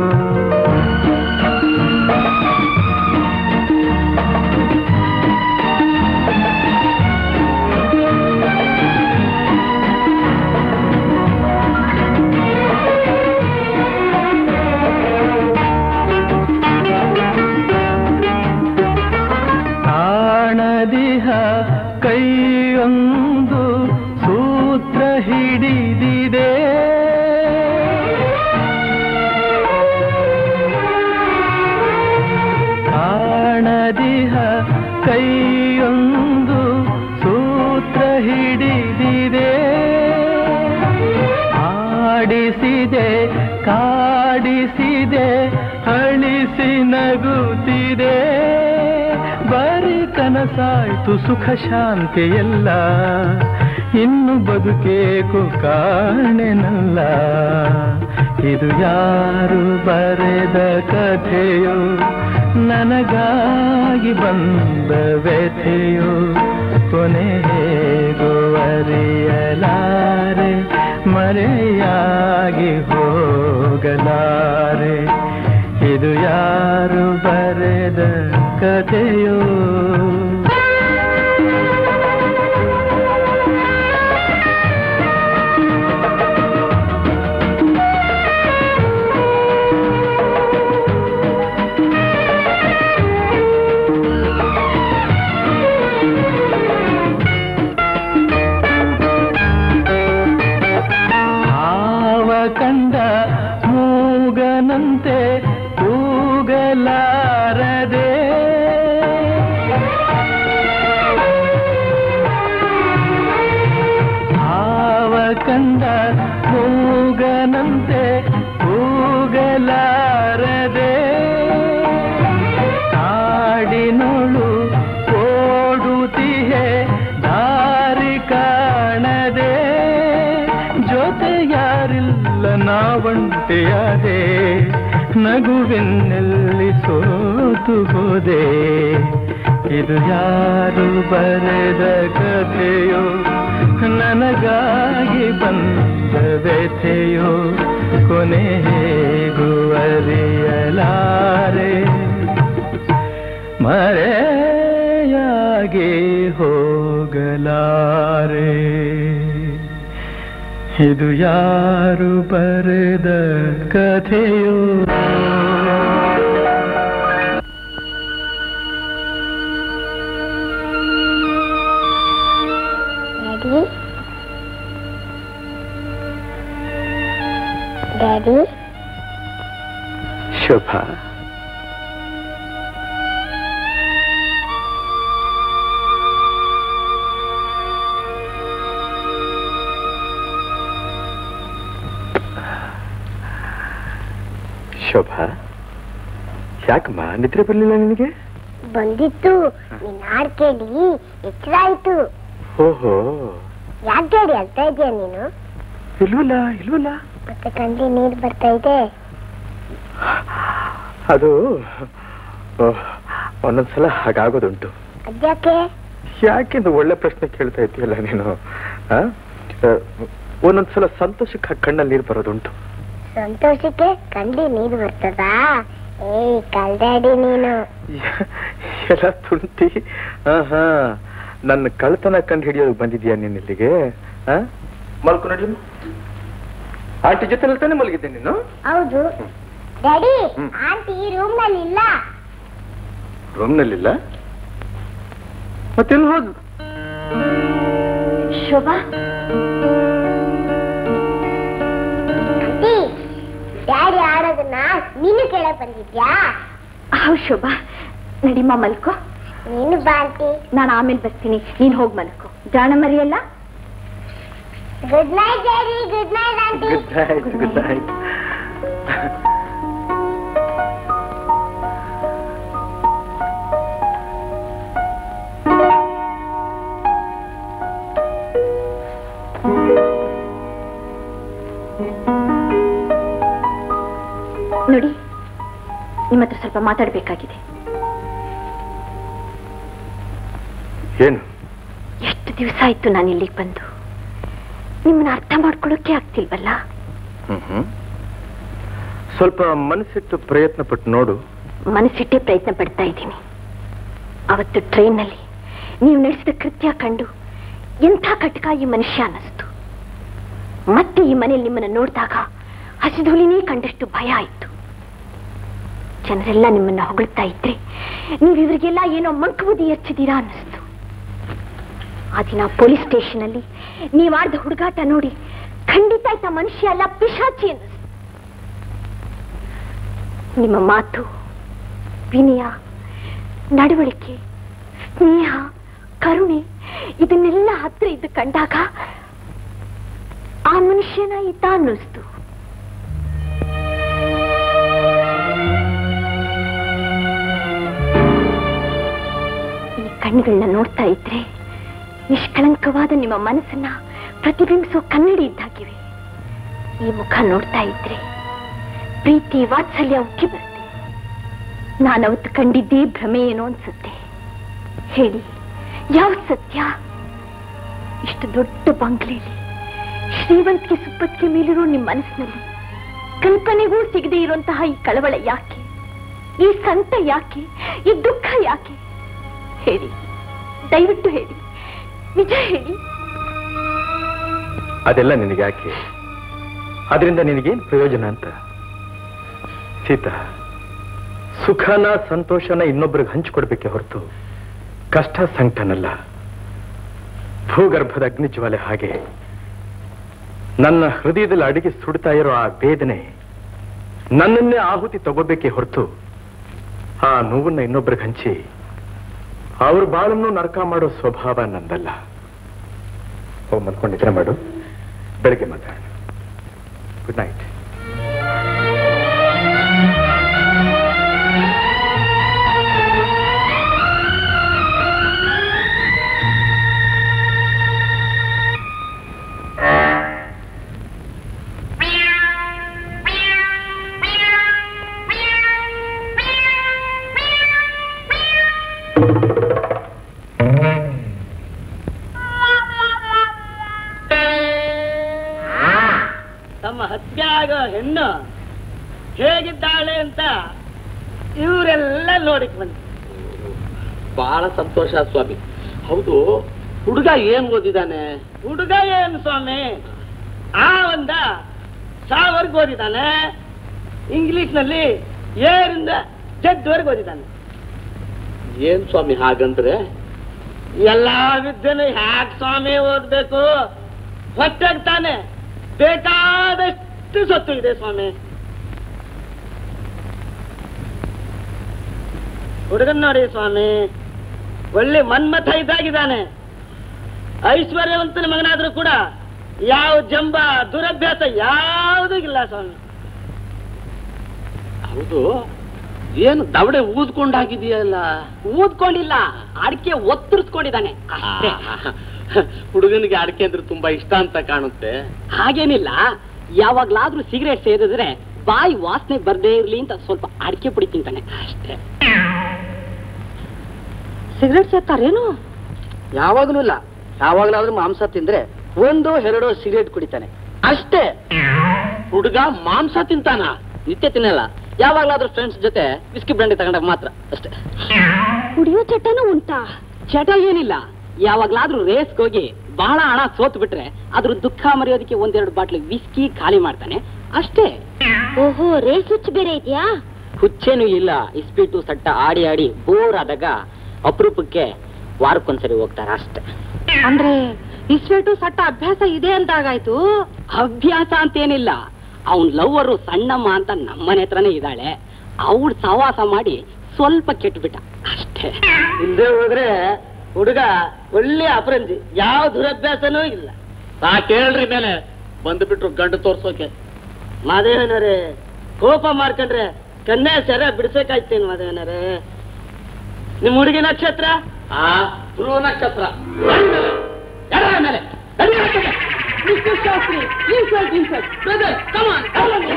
ಕಾಣದಿಹ ಕೈಯೊಂದು ಸೂತ್ರ ಹಿಡಿದಿದೆ ಕಾಣದಿಹ ಕೈಯೊಂದು ಸೂತ್ರ ಹಿಡಿದಿದೆ ಆಡಿಸಿದೆ ಕಾಡಿಸಿದೆ ಅಳಿಸಿ ನಗುತ್ತಿದೆ ಬರೀ ಕನಸಾಯ್ತು ಸುಖ ಶಾಂತಿ ಎಲ್ಲ ಇನ್ನು ಬದುಕೇಕು ಕಾಣೆನಲ್ಲ ಇದು ಯಾರು ಬರೆದ ಕಥೆಯೋ ನನಗಾಗಿ ಬಂದ ವ್ಯಥೆಯೋ ಕೊನೆ ಹೇಗೋ ಅರಿಯಲಾರೆ ಮರೆಯಾಗಿ ಹೋಗಲಾರೆ ಇದು ಯಾರು ಬರೆದ ಕಥೆಯೋ ಹಾವ ಕಂಡ ಮೂಗನಂತೆ ಕೂಗಲಾರದೆ ಹಾವ ಕಂಡ ಮೂಗನಂತೆ ಕೂಗಲಾರದೆ ಕಾಡಿನೊಳು ಓಡುತ್ತಿಹೆ ದಾರಿ ಕಾಣದೆ ನಗುವಿನಲ್ಲಿ ಸೋತು ಹೋದೆ ಇದು ಯಾರು ಬರೆದ ಕಥೆಯೋ ನನಗಾಗಿ ಬಂದ ವ್ಯಥೆಯೋ ಕೊನೆ ಹೇಗೂ ಅರಿಯಲಾರೆ ಮರೆಯಾಗಿ ಹೋಗಲಾರೆ ಇದು ಯಾರು ಬರೆದ ಕಥೆಯೋ ಡ್ಯಾಡಿ ಡ್ಯಾಡಿ ಶೋಭ ಶೋಭಾ ಯಾಕಮ್ಮ ನಿದ್ರೆ ಬರಲಿಲ್ಲ ನಿನಗೆ ಬಂದಿತ್ತು ನಿನ್ ಹಾಡ್ ಕೇಳಿ ಎಚ್ಚರ ಆಯ್ತು ಓಹೋ ಯಾಕೆ ಡ್ಯಾಡಿ ಅಳ್ತಾ ಇದೆಯಾ ನೀನು ಇಲ್ವಲ್ಲ ಇಲ್ವಲ್ಲ ಮತ್ತೆ ಕಣ್ಲಿ ನೀರ್ ಬರ್ತಾ ಇದೆ ಅದು ಓಹ್, ಒಂದೊಂದ್ಸಲ ಹಾಗಾಗೋದುಂಟು ಅದ್ಯಾಕೆ ಯಾಕೆಂದು ಒಳ್ಳೆ ಪ್ರಶ್ನೆ ಕೇಳ್ತಾ ಇದ್ದೀಯಲ್ಲ ನೀನು ಆ? ಆ, ಒಂದೊಂದ್ಸಲ ಸಂತೋಷಕ್ಕೆ ಆ ಕಣ್ಣಲ್ಲಿ ನೀರು ಬರೋದುಂಟು ಸಂತೋಷಕ್ಕೆ ಕಣ್ಲಿ ನೀರ್ ಬರ್ತದಾ ಏಯ್ ಕಲ್ದಾಡಿ ನೀನು ಎಲ್ಲ ತುಂಟಿ ಹಾ ನನ್ನ ಕಳ್ತನ ಕಂಡು ಹಿಡಿಯೋದು ಬಂದಿದ್ಯಾ ನೀನ್ ಇಲ್ಲಿಗೆ ಆ? ಮಲ್ಕು ನಡಿ ಆಂಟಿ ಜೊತೆ ತಾನೇ ಮಲಗಿದ್ದೆ ನೀನು ಹೌದು ಡ್ಯಾಡಿ ಹ್ಮ್. ಆಂಟಿ ರೂಮ್ ನಲ್ಲಿ ಇಲ್ಲ ರೂಮ್ನಲ್ಲಿಲ್ಲ ಮತ್ತೆಲ್ಲಿ ಹೋದ್ ಶೋಭಾ ಆಂಟಿ ಡ್ಯಾಡಿ ಆಡೋದನ್ನ ನೀನು ಕೇಳಕ್ ಬಂದಿದ್ಯಾ ಹೌದು ಶೋಭಾ ನಡಿಮ್ಮ ಮಲ್ಕೋ ನೀನು ಬಾ ಆಂಟಿ ನಾನು ಆಮೇಲೆ ಬರ್ತೀನಿ ನೀನ್ ಹೋಗ್ ಮಲ್ಕೋ ಜಾಣ ಮರಿಯಲ್ಲ good night daddy good night aunty good night good night ನೋಡಿ ನಿಮ್ಮ ಹತ್ರ ಸ್ವಲ್ಪ ಮಾತಾಡ್ಬೇಕಾಗಿದೆ ಏನು ಎಷ್ಟು ದಿವಸ ಆಯ್ತು ನಾನು ಇಲ್ಲಿಗೆ ಬಂದು ನಿಮ್ಮನ್ನ ಅರ್ಥ ಮಾಡ್ಕೊಳ್ಳೋಕೆ ಆಗ್ತಿಲ್ವಲ್ಲ ಹ್ಮ್ ಸ್ವಲ್ಪ ಮನಸ್ಸಿಟ್ಟು ಪ್ರಯತ್ನ ಪಟ್ಟು ನೋಡು ಮನಸ್ಸಿಟ್ಟೇ ಪ್ರಯತ್ನ ಪಡ್ತಾ ಇದ್ದೀನಿ ಅವತ್ತು ಟ್ರೈನ್ನಲ್ಲಿ ನೀವು ನಡೆಸಿದ ಕೃತ್ಯ ಕಂಡು ಎಂಥ ಕಟಕ ಈ ಮನುಷ್ಯ ಅನ್ನಿಸ್ತು ಮತ್ತೆ ಈ ಮನೆಯಲ್ಲಿ ನಿಮ್ಮನ್ನು ನೋಡಿದಾಗ ಹಸಿಧೂಲಿನೇ ಕಂಡಷ್ಟು ಭಯ ಆಯಿತು ಜನರೆಲ್ಲ ನಿಮ್ಮನ್ನ ಹೊಗಳ್ತಾ ಇದ್ರೆ ನೀವು ಇವರಿಗೆಲ್ಲ ಏನೋ ಮಂಕುಬುದ್ಧಿ ಎಚ್ಚಿದ್ದೀರಾ ಅನ್ನಿಸ್ತು ಆ ದಿನ ಪೊಲೀಸ್ ಸ್ಟೇಷನ್ ಅಲ್ಲಿ ನೀವಾಡ್ದ ಹುಡುಗಾಟ ನೋಡಿ ಖಂಡಿತ ಆಯ್ತ ಮನುಷ್ಯ ಅಲ್ಲ ಪಿಶಾಚಿ ಅನ್ನಿಸ್ತು ನಿಮ್ಮ ಮಾತು ವಿನಯ ನಡವಳಿಕೆ ಸ್ನೇಹ ಕರುಣೆ ಇದನ್ನೆಲ್ಲ ಹತ್ರ ಇದ್ದು ಕಂಡಾಗ ಆ ಮನುಷ್ಯನ ಈತ ಅನ್ನಿಸ್ತು ಈ ಕಣ್ಣುಗಳನ್ನ ನೋಡ್ತಾ ಇದ್ರೆ ನಿಷ್ಕಳಂಕವಾದ ನಿಮ್ಮ ಮನಸ್ಸನ್ನ ಪ್ರತಿಬಿಂಬಿಸೋ ಕನ್ನಡಿ ಇದ್ದಾಗಿವೆ ಈ ಮುಖ ನೋಡ್ತಾ ಇದ್ರೆ ಪ್ರೀತಿ ವಾತ್ಸಲ್ಯ ಉಕ್ಕಿ ಬರುತ್ತೆ ನಾನು ಅವತ್ತು ಕಂಡಿದ್ದೇ ಭ್ರಮೆ ಏನೋ ಅನ್ಸುತ್ತೆ ಹೇಳಿ ಯಾವ ಸತ್ಯ ಇಷ್ಟು ದೊಡ್ಡ ಬಂಗ್ಲೆಯಲ್ಲಿ ಶ್ರೀಮಂತಿಕೆ ಸುಪ್ಪತ್ತಿಗೆ ಮೇಲಿರೋ ನಿಮ್ಮ ಮನಸ್ಸಿನಲ್ಲಿ ಕಲ್ಪನೆಗೂ ಸಿಗದೆ ಇರುವಂತಹ ಈ ಕಳವಳ ಯಾಕೆ ಈ ಸಂತ ಯಾಕೆ ಈ ದುಃಖ ಯಾಕೆ ಹೇಳಿ ದಯವಿಟ್ಟು ಹೇಳಿ ನಿಜ ಹೇಳಿ ಅದೆಲ್ಲ ನಿನಗೆ ಯಾಕೆ ಅದರಿಂದ ನಿನಗೇನ್ ಪ್ರಯೋಜನ ಅಂತ ಸೀತಾ ಸುಖನ ಸಂತೋಷನ ಇನ್ನೊಬ್ಬರಿಗೆ ಹಂಚಿಕೊಡ್ಬೇಕೆ ಹೊರತು ಕಷ್ಟ ಸಂಕಟನಲ್ಲ ಭೂಗರ್ಭದ ಅಗ್ನಿಜ್ವಾಲೆ ಹಾಗೆ ನನ್ನ ಹೃದಯದಲ್ಲಿ ಅಡಿಗೆ ಸುಡ್ತಾ ಇರೋ ಆ ವೇದನೆ ನನ್ನನ್ನೇ ಆಹುತಿ ತಗೋಬೇಕೇ ಹೊರತು ಆ ನೋವನ್ನ ಇನ್ನೊಬ್ಬರಿಗೆ ಹಂಚಿ ಅವ್ರ ಬಾಳನ್ನು ನರಕ ಮಾಡೋ ಸ್ವಭಾವ ನಂದಲ್ಲ ಹೋಗಿ ಮಲ್ಕೊಂಡು ನಿದ್ರೆ ಮಾಡು ಬೆಳಗ್ಗೆ ಮಾತಾಡೋಣ ಗುಡ್ ನೈಟ್ ಹೇಗಿದ್ದಾಳೆ ಅಂತ ಇವರೆಲ್ಲ ನೋಡಿಕ್ ಬಂದ ಬಹಳ ಸಂತೋಷ ಸ್ವಾಮಿ ಹೌದು ಹುಡುಗ ಏನ್ ಓದಿದಾನೆ ಹುಡುಗ ಏನ್ ಸ್ವಾಮಿ ಆ ಒಂದ ಸಾವರ್ಗ ಓದಿದಾನೆ ಇಂಗ್ಲಿಷ್ ನಲ್ಲಿ ಏರಿಂದ ಜಡ್ವರೆಗೆ ಓದಿದಾನೆ ಏನ್ ಸ್ವಾಮಿ ಹಾಗಂದ್ರೆ ಎಲ್ಲಾ ವಿದ್ಯೆನೂ ಹ್ಯಾಕ್ ಸ್ವಾಮಿ ಓದ್ಬೇಕು ಹೊಟ್ಟೆಗ್ ತಾನೆ ಬೇಕಾದಷ್ಟು ಸೊತ್ತು ಇದೆ ಸ್ವಾಮಿ ಹುಡುಗನ್ ನೋಡಿ ಸ್ವಾಮಿ ಒಳ್ಳೆ ಮನ್ಮಥ ಇದ್ದಾಗಿದ್ದಾನೆ ಐಶ್ವರ್ಯವಂತನ ಮಗನಾದ್ರೂ ಕೂಡ ಯಾವ ಜಂಬ ದುರಭ್ಯಾಸ ಯಾವುದೂ ಇಲ್ಲ ಸ್ವಾಮಿ ಹೌದು ಏನು ದವಡೆ ಊದ್ಕೊಂಡು ಹಾಕಿದೆಯಲ್ಲ ಊದ್ಕೊಂಡಿಲ್ಲ ಅಡಿಕೆ ಒತ್ತರಿಸ್ಕೊಂಡಿದ್ದಾನೆ ಅಷ್ಟೇ ಹುಡುಗನಿಗೆ ಅಡಿಕೆ ಅಂದ್ರೆ ತುಂಬಾ ಇಷ್ಟ ಅಂತ ಕಾಣುತ್ತೆ ಹಾಗೇನಿಲ್ಲ ಯಾವಾಗ್ಲಾದ್ರೂ ಸಿಗರೇಟ್ ಸೇರಿದ್ರೆ ಬಾಯಿ ವಾಸನೆ ಬರ್ದೇ ಇರ್ಲಿ ಅಂತ ಸ್ವಲ್ಪ ಅಡಿಕೆ ಪುಡಿ ತಿಂತಾನೆ ಅಷ್ಟೇ ಸಿಗರೇಟ್ ಸೇರ್ತಾರೇನು ಯಾವಾಗಲೂ ಇಲ್ಲ ಯಾವಾಗಲಾದ್ರೂ ಮಾಂಸ ತಿಂದ್ರೆ ಒಂದು ಎರಡು ಸಿಗರೇಟ್ ಕುಡಿತಾನೆ ಅಷ್ಟೇ ಹುಡುಗ ಮಾಂಸ ತಿಂತಾನ ನಿತ್ಯ ತಿನ್ನಲ್ಲ ಯಾವಾಗ್ಲಾದ್ರೂ ಫ್ರೆಂಡ್ಸ್ ಜೊತೆ ವಿಸ್ಕಿ ಬ್ರಾಂಡಿ ತಗೊಂಡಾಗ ಮಾತ್ರ ಅಷ್ಟೇ ಕುಡಿಯೋ ಚಟನೂ ಉಂಟಾ ಚಟ ಏನಿಲ್ಲ ಯಾವಾಗ್ಲಾದ್ರೂ ರೇಸ್ಗೆ ಹೋಗಿ ಬಹಳ ಹಣ ಸೋತ್ ಬಿಟ್ರೆ ಅದ್ರ ದುಃಖ ಮರೆಯೋದಕ್ಕೆ ಒಂದೆರಡು ಬಾಟ್ಲಿ ವಿಸ್ಕಿ ಖಾಲಿ ಮಾಡ್ತಾನೆ ಅಷ್ಟೇ ಓಹೋ ರೇಸ್ ಹುಚ್ಚು ಬೇರೆ ಇದೆಯಾ ಹುಚ್ಚೇನು ಇಲ್ಲ ಇಸ್ಪೀಟು ಸಟ್ಟ ಆಡಿ ಆಡಿ ಬೋರ್ ಆದಾಗ ಅಪರೂಪಕ್ಕೆ ವಾರಕ್ಕೊಂದ್ಸರಿ ಹೋಗ್ತಾರೆ ಅಷ್ಟೇ ಅಂದ್ರೆ ಇಸ್ವೇಟು ಸಟ್ಟ ಅಭ್ಯಾಸ ಇದೆ ಅಂತಾಗಾಯ್ತು ಅಭ್ಯಾಸ ಅಂತೇನಿಲ್ಲ ಅವನ್ ಲವ್ವರು ಸಣ್ಣಮ್ಮ ಅಂತ ನಮ್ಮನೆ ಹತ್ರನೇ ಇದ್ದಾಳೆ ಅವಳು ಸವಾಸ ಮಾಡಿ ಸ್ವಲ್ಪ ಕೆಟ್ಬಿಟ್ಟ ಅಷ್ಟೇ ಇಲ್ಲದೆ ಹೋದ್ರೆ ಹುಡುಗ ಒಳ್ಳೆ ಅಪರಂಜಿ ಯಾವ ದುರಭ್ಯಾಸನೂ ಇಲ್ಲ ಸಾಕೇಳ್ರಿ ಮೇಲೆ ಬಂದ್ಬಿಟ್ರು ಗಂಡು ತೋರ್ಸೋಕೆ ಮಾದೇವನರೇ ಕೋಪ ಮಾಡ್ಕೊಂಡ್ರೆ ಕನ್ಯಾ ಸರ ಬಿಡ್ಸಕಾಯ್ತೇನು ಮಾದೇವನರೇ ನಿಮ್ ಹುಡುಗಿ ನಕ್ಷತ್ರ ಆ ಧ್ರುವ ನಕ್ಷತ್ರ ಎಡರ ಮೇಲೆ ಎಡರ ಮೇಲೆ. Mister Shastri insult insult brother come on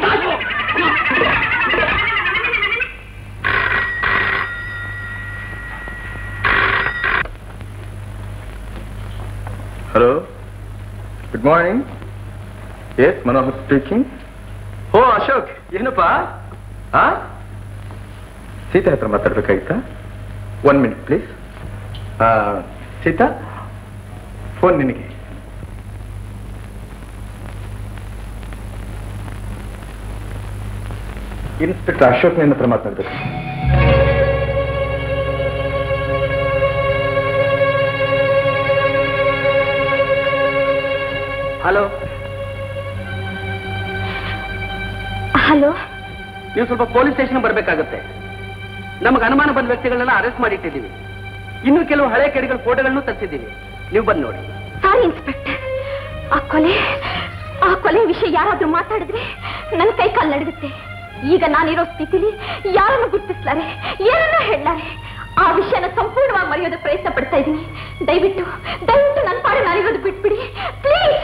hello good morning yes Manohar speaking ಓ ಅಶೋಕ್ ಏನಪ್ಪ ಆ ಸೀತಾ ಹತ್ರ ಮಾತಾಡ್ಬೇಕಾಗಿತ್ತಾ one minute please Sita phone ನಿನಗೆ ಇನ್ಸ್ಪೆಕ್ಟರ್ ಅಶೋಕ್ ನಿನ್ನ ಹತ್ರ ಮಾತಾಡ್ಬೇಕು ಹಲೋ ಹಲೋ ನೀವು ಸ್ವಲ್ಪ ಪೊಲೀಸ್ ಸ್ಟೇಷನ್ ಬರ್ಬೇಕಾಗುತ್ತೆ ನಮಗೆ ಅನುಮಾನ ಬಂದ ವ್ಯಕ್ತಿಗಳನ್ನೆಲ್ಲ ಅರೆಸ್ಟ್ ಮಾಡಿಟ್ಟಿದ್ದೀವಿ ಇನ್ನು ಕೆಲವು ಹಳೆ ಕೆಡಿಗಳ ಫೋಟೋಗಳನ್ನು ತರಿಸಿದ್ದೀವಿ ನೀವು ಬಂದು ನೋಡಿ ಸಾರಿ ಇನ್ಸ್ಪೆಕ್ಟರ್ ಆ ಕೊಲೆ ಆ ಕೊಲೆ ವಿಷಯ ಯಾರಾದ್ರೂ ಮಾತಾಡಿದ್ರೆ ನನ್ನ ಕೈ ಕಾಲು ನಡುಗುತ್ತೆ ಈಗ ನಾನಿರೋ ಸ್ಥಿತಿಲಿ ಯಾರನ್ನು ಗುರ್ತಿಸ್ಲಾರೆ ಏನನ್ನೂ ಹೇಳಲಾರೆ ಆ ವಿಷಯನ ಸಂಪೂರ್ಣವಾಗಿ ಮರೆಯೋದಕ್ಕೆ ಪ್ರಯತ್ನ ಪಡ್ತಾ ಇದ್ದೀನಿ ದಯವಿಟ್ಟು ದಯವಿಟ್ಟು ನನ್ನ ಪಾಡು ನಾನಿರೋದು ಬಿಟ್ಬಿಡಿ ಪ್ಲೀಸ್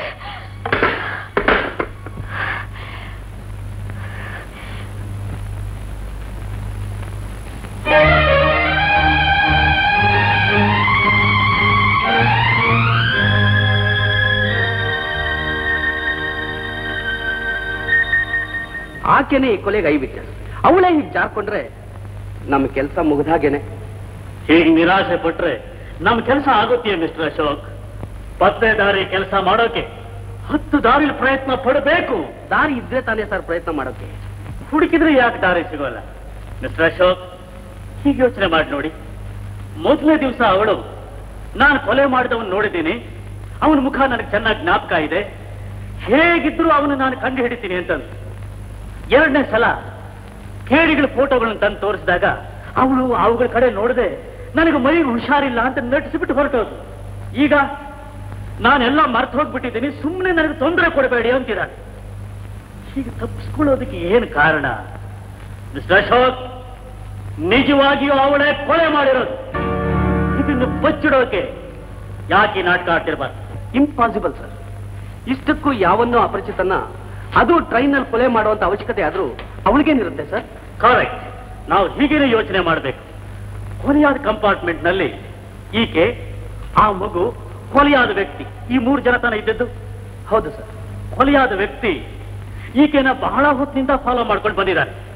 ಆಕೆನೇ ಈ ಕೊಲೆಗೆ ಐ ವಿಟ್ನೆಸ್ ಅವಳೇ ಹೀಗೆ ಜಾರ್ಕೊಂಡ್ರೆ ನಮ್ಮ ಕೆಲಸ ಮುಗಿದಾಗೇನೆ ಹೀಗೆ ನಿರಾಶೆ ಪಟ್ರೆ ನಮ್ ಕೆಲಸ ಆಗುತ್ತೆ ಮಿಸ್ಟರ್ ಅಶೋಕ್ ಪತ್ತೆ ದಾರಿ ಕೆಲಸ ಮಾಡೋಕೆ ಹತ್ತು ದಾರಿ ಪ್ರಯತ್ನ ಪಡಬೇಕು ದಾರಿ ಇದ್ರೆ ತಾನೇ ಸರ್ ಪ್ರಯತ್ನ ಮಾಡೋಕೆ ಹುಡುಕಿದ್ರೆ ಯಾಕೆ ದಾರಿ ಸಿಗೋಲ್ಲ ಮಿಸ್ಟರ್ ಅಶೋಕ್ ಹೀಗೆ ಯೋಚನೆ ಮಾಡಿ ನೋಡಿ ಮೊದಲನೇ ದಿವಸ ಅವಳು ನಾನು ಕೊಲೆ ಮಾಡಿದವನು ನೋಡಿದ್ದೀನಿ ಅವನ ಮುಖ ನನಗೆ ಚೆನ್ನಾಗಿ ಜ್ಞಾಪಕ ಇದೆ ಹೇಗಿದ್ರು ಅವನು ನಾನು ಕಂಡು ಹಿಡಿತೀನಿ ಅಂತಂದು ಎರಡನೇ ಸಲ ಕೇಳಿಗಳ ಫೋಟೋಗಳನ್ನು ತಂದು ತೋರಿಸಿದಾಗ ಅವಳು ಅವುಗಳ ಕಡೆ ನೋಡದೆ ನನಗೆ ಮೈಗೆ ಹುಷಾರಿಲ್ಲ ಅಂತ ನಟಿಸಿಬಿಟ್ಟು ಹೊರಟೋದು ಈಗ ನಾನೆಲ್ಲ ಮರ್ತು ಹೋಗ್ಬಿಟ್ಟಿದ್ದೀನಿ ಸುಮ್ಮನೆ ನನಗೆ ತೊಂದರೆ ಕೊಡಬೇಡಿ ಅಂತಿದ್ದಾನೆ ಹೀಗೆ ತಪ್ಪಿಸ್ಕೊಳ್ಳೋದಕ್ಕೆ ಏನು ಕಾರಣ ಮಿಸ್ಟರ್ ಅಶೋಕ್ ನಿಜವಾಗಿಯೂ ಅವಳೇ ಕೊಲೆ ಮಾಡಿರೋದು ಇದನ್ನು ಬಚ್ಚಿಡೋಕೆ ಯಾಕೆ ಈ ನಾಟಕ ಆಡ್ತಿರ್ಬಾರ್ದು ಇಂಪಾಸಿಬಲ್ ಸರ್ ಇಷ್ಟಕ್ಕೂ ಯಾವನ್ನೋ ಅಪರಿಚಿತನ ಅದು ಟ್ರೈನಲ್ಲಿ ಕೊಲೆ ಮಾಡುವಂತ ಅವಶ್ಯಕತೆ ಆದ್ರೂ ಅವಳಿಗೇನಿರುತ್ತೆ ಸರ್ ಕರೆಕ್ಟ್ ನಾವು ಹೀಗೇನೆ ಯೋಚನೆ ಮಾಡಬೇಕು ಕೊಲೆಯಾದ ಕಂಪಾರ್ಟ್ಮೆಂಟ್ ನಲ್ಲಿ ಈಕೆ ಆ ಮಗು ಕೊಲೆಯಾದ ವ್ಯಕ್ತಿ ಈ ಮೂರು ಜನ ತಾನೇ ಇದ್ದದ್ದು ಹೌದು ಸರ್ ಕೊಲೆಯಾದ ವ್ಯಕ್ತಿ ಈಕೆನ ಬಹಳ ಹೊತ್ತಿನಿಂದ ಫಾಲೋ ಮಾಡ್ಕೊಂಡು ಬಂದಿದ್ದಾರೆ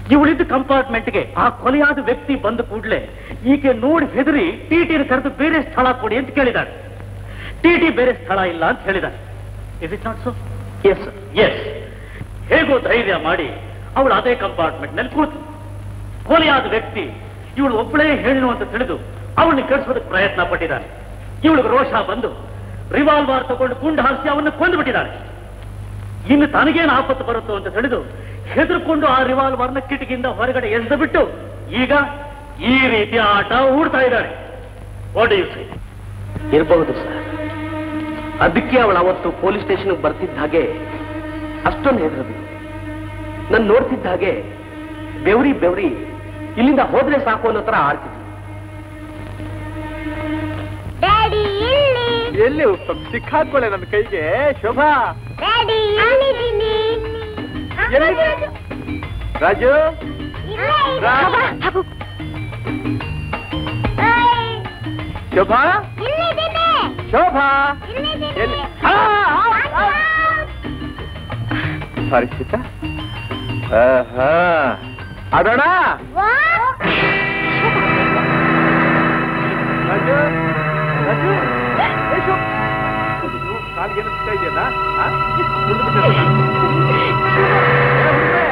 ಇವಳಿದ್ದ ಕಂಪಾರ್ಟ್ಮೆಂಟ್ಗೆ ಆ ಕೊಲೆಯಾದ ವ್ಯಕ್ತಿ ಬಂದ ಕೂಡಲೇ ಈಕೆ ನೋಡಿ ಹೆದರಿ ಟಿ ಟಿನ ಕರೆದು ಬೇರೆ ಸ್ಥಳ ಕೊಡಿ ಅಂತ ಕೇಳಿದಾಳೆ ಟಿ ಟಿ ಬೇರೆ ಸ್ಥಳ ಇಲ್ಲ ಅಂತ ಹೇಳಿದಾಳೆ is it not so yes yes ಹೇಗೋ ಧೈರ್ಯ ಮಾಡಿ ಅವಳು ಅದೇ ಕಂಪಾರ್ಟ್ಮೆಂಟ್ ನಲ್ಲಿ ಕೂತು ಕೊಲೆಯಾದ ವ್ಯಕ್ತಿ ಇವಳು ಒಬ್ಬಳೇ ಹೇಳಿನು ಅಂತ ತಿಳಿದು ಅವಳನ್ನ ಕೆಡಿಸೋದಕ್ಕೆ ಪ್ರಯತ್ನ ಪಟ್ಟಿದ್ದಾನೆ ಇವಳಿಗೆ ರೋಷ ಬಂದು ರಿವಾಲ್ವರ್ ತಗೊಂಡು ಗುಂಡು ಹಾರಿಸಿ ಅವನ್ನ ಕೊಂದು ಬಿಟ್ಟಿದ್ದಾಳೆ ಇನ್ನು ತನಗೇನು ಆಪತ್ತು ಬರುತ್ತೋ ಅಂತ ತಿಳಿದು ಹೆದರ್ಕೊಂಡು ಆ ರಿವಾಲ್ವರ್ನ ಕಿಟಕಿಯಿಂದ ಹೊರಗಡೆ ಎಸೆದು ಬಿಟ್ಟು ಈಗ ಈ ರೀತಿಯ ಆಟ ಹೂಡ್ತಾ ಇದ್ದಾಳೆ ವಾಟ್ ಯು ಸೇ ಇರಬಹುದು ಸರ್ ಅದಕ್ಕೆ ಅವಳು ಅವತ್ತು ಪೊಲೀಸ್ ಸ್ಟೇಷನ್ಗೆ ಬರ್ತಿದ್ದ ಹಾಗೆ ಅಷ್ಟೊಂದು ಹೆದರದು ನಾನು ನೋಡ್ತಿದ್ದ ಹಾಗೆ ಬೆವ್ರಿ ಬೆವ್ರಿ ಇಲ್ಲಿಂದ ಹೋದ್ರೆ ಸಾಕು ಅನ್ನೋ ತರ ಆಡ್ತಿದ್ವಿ ಡ್ಯಾಡಿ ಇಲ್ಲಿ ಎಲ್ಲಿ ಸ್ವಲ್ಪ ಸಿಕ್ಕಾಕೊಳ್ಳೆ ನನ್ನ ಕೈಗೆ ಶೋಭಾ ಡ್ಯಾಡಿ ಇಲ್ಲಿದ್ದೀನಿ ಎಲ್ಲಿ? ರಾಜು ಇಲ್ಲೇ ಇದೆ. ರಾ- ಏಯ್, ಶೋಭಾ ಇಲ್ಲಿದ್ದೀನಿ ಶೋಭಾ ಇಲ್ಲಿದ್ದೀನಿ ಎಲ್ಲಿ? ಆ, ಆ, ಆ. ಸಾರಿ ಸೀತಾ ಆಹಾ. ಆಡೋಣ ರಾಜು ರಾಜು ಏ, ಶೋ- ಅಯ್ಯೋ, ಕಾಲಿಗೆ ಏನೋ ಸಿಗ್ತಾ ಇದೆಯಲ್ಲ ಆ? ಮುಂದೆ ಬಿಟ್ಟಿರ್ತೀನಿ. ಏ, ಹುಡುಗ್ರೆ.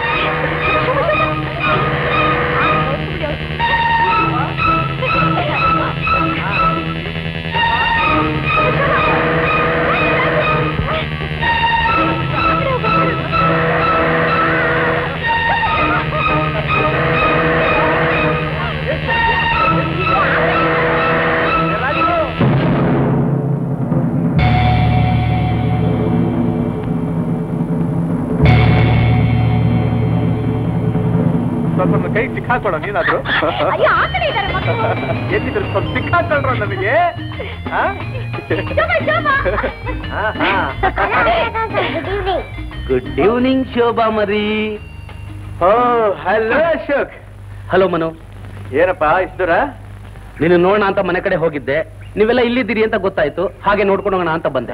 ಏ, ರಾಜು ಸ್ವಲ್ಪ ನನ್ನ ಕೈ ಸಿಕ್ಕಾಕೊಡ ನೀನಾದ್ರು ಅಯ್ಯೋ, ಆ ಕಡೆ ಇದ್ದಾರೆ ಮಕ್ಕಳು. ಎಲ್ಲಿದ್ರು ಸ್ವಲ್ಪ ಸಿಕ್ಕಾಕೊಳ್ರ ನನಗೆ ಆ? ಶೋಭಾ, ಶೋಭಾ. ಆ, ಆ. Good evening good evening Shobha ಮರಿ ಓ ಹಲೋ ಅಶೋಕ್ ಹಲೋ ಮನು ಏನಪ್ಪ ಇಷ್ಟರ ನೀನು ನೋಡೋಣ ಅಂತ ಮನೆ ಕಡೆ ಹೋಗಿದ್ದೆ ನೀವೆಲ್ಲ ಇಲ್ಲಿದ್ದೀರಿ ಅಂತ ಗೊತ್ತಾಯ್ತು ಹಾಗೆ ನೋಡ್ಕೊಂಡು ಹೋಗೋಣ ಅಂತ ಬಂದೆ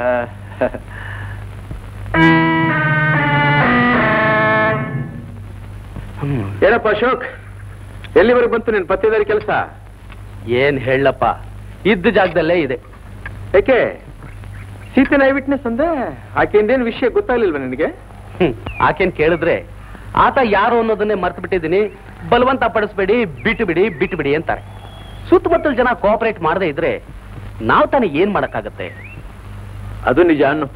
ಹ್ಮ್. ಏನಪ್ಪ ಅಶೋಕ್ ಎಲ್ಲಿವರೆಗೆ ಬಂತು ನಿನ್ ಪತ್ತೇದಾರಿ ಕೆಲಸ ಏನ್ ಹೇಳಪ್ಪ ಇದ್ದ ಜಾಗದಲ್ಲೇ ಇದೆ ಯಾಕೆ ಸೀತೆನ ಐ ವಿಟ್ನೆಸ್ ಅಂದೆ ಆಕೆಯಿಂದೇನು ವಿಷಯ ಗೊತ್ತಾಗ್ಲಿಲ್ವಾ ನಿನಗೆ ಹ್ಮ್. ಆಕೆನ್ ಕೇಳಿದ್ರೆ ಆತ ಯಾರು ಅನ್ನೋದನ್ನೇ ಮರ್ತು ಬಿಟ್ಟಿದ್ದೀನಿ ಬಲವಂತ ಪಡಿಸ್ಬೇಡಿ ಬಿಟ್ಟು ಬಿಡಿ ಬಿಟ್ಟು ಬಿಡಿ ಅಂತಾರೆ ಸುತ್ತಮುತ್ತಲ ಜನ ಕೋಆಪರೇಟ್ ಮಾಡದೇ ಇದ್ರೆ ನಾವು ತಾನೇ ಏನ್ ಮಾಡಕ್ಕಾಗತ್ತೆ ಅದು ನಿಜ ಅನ್ನು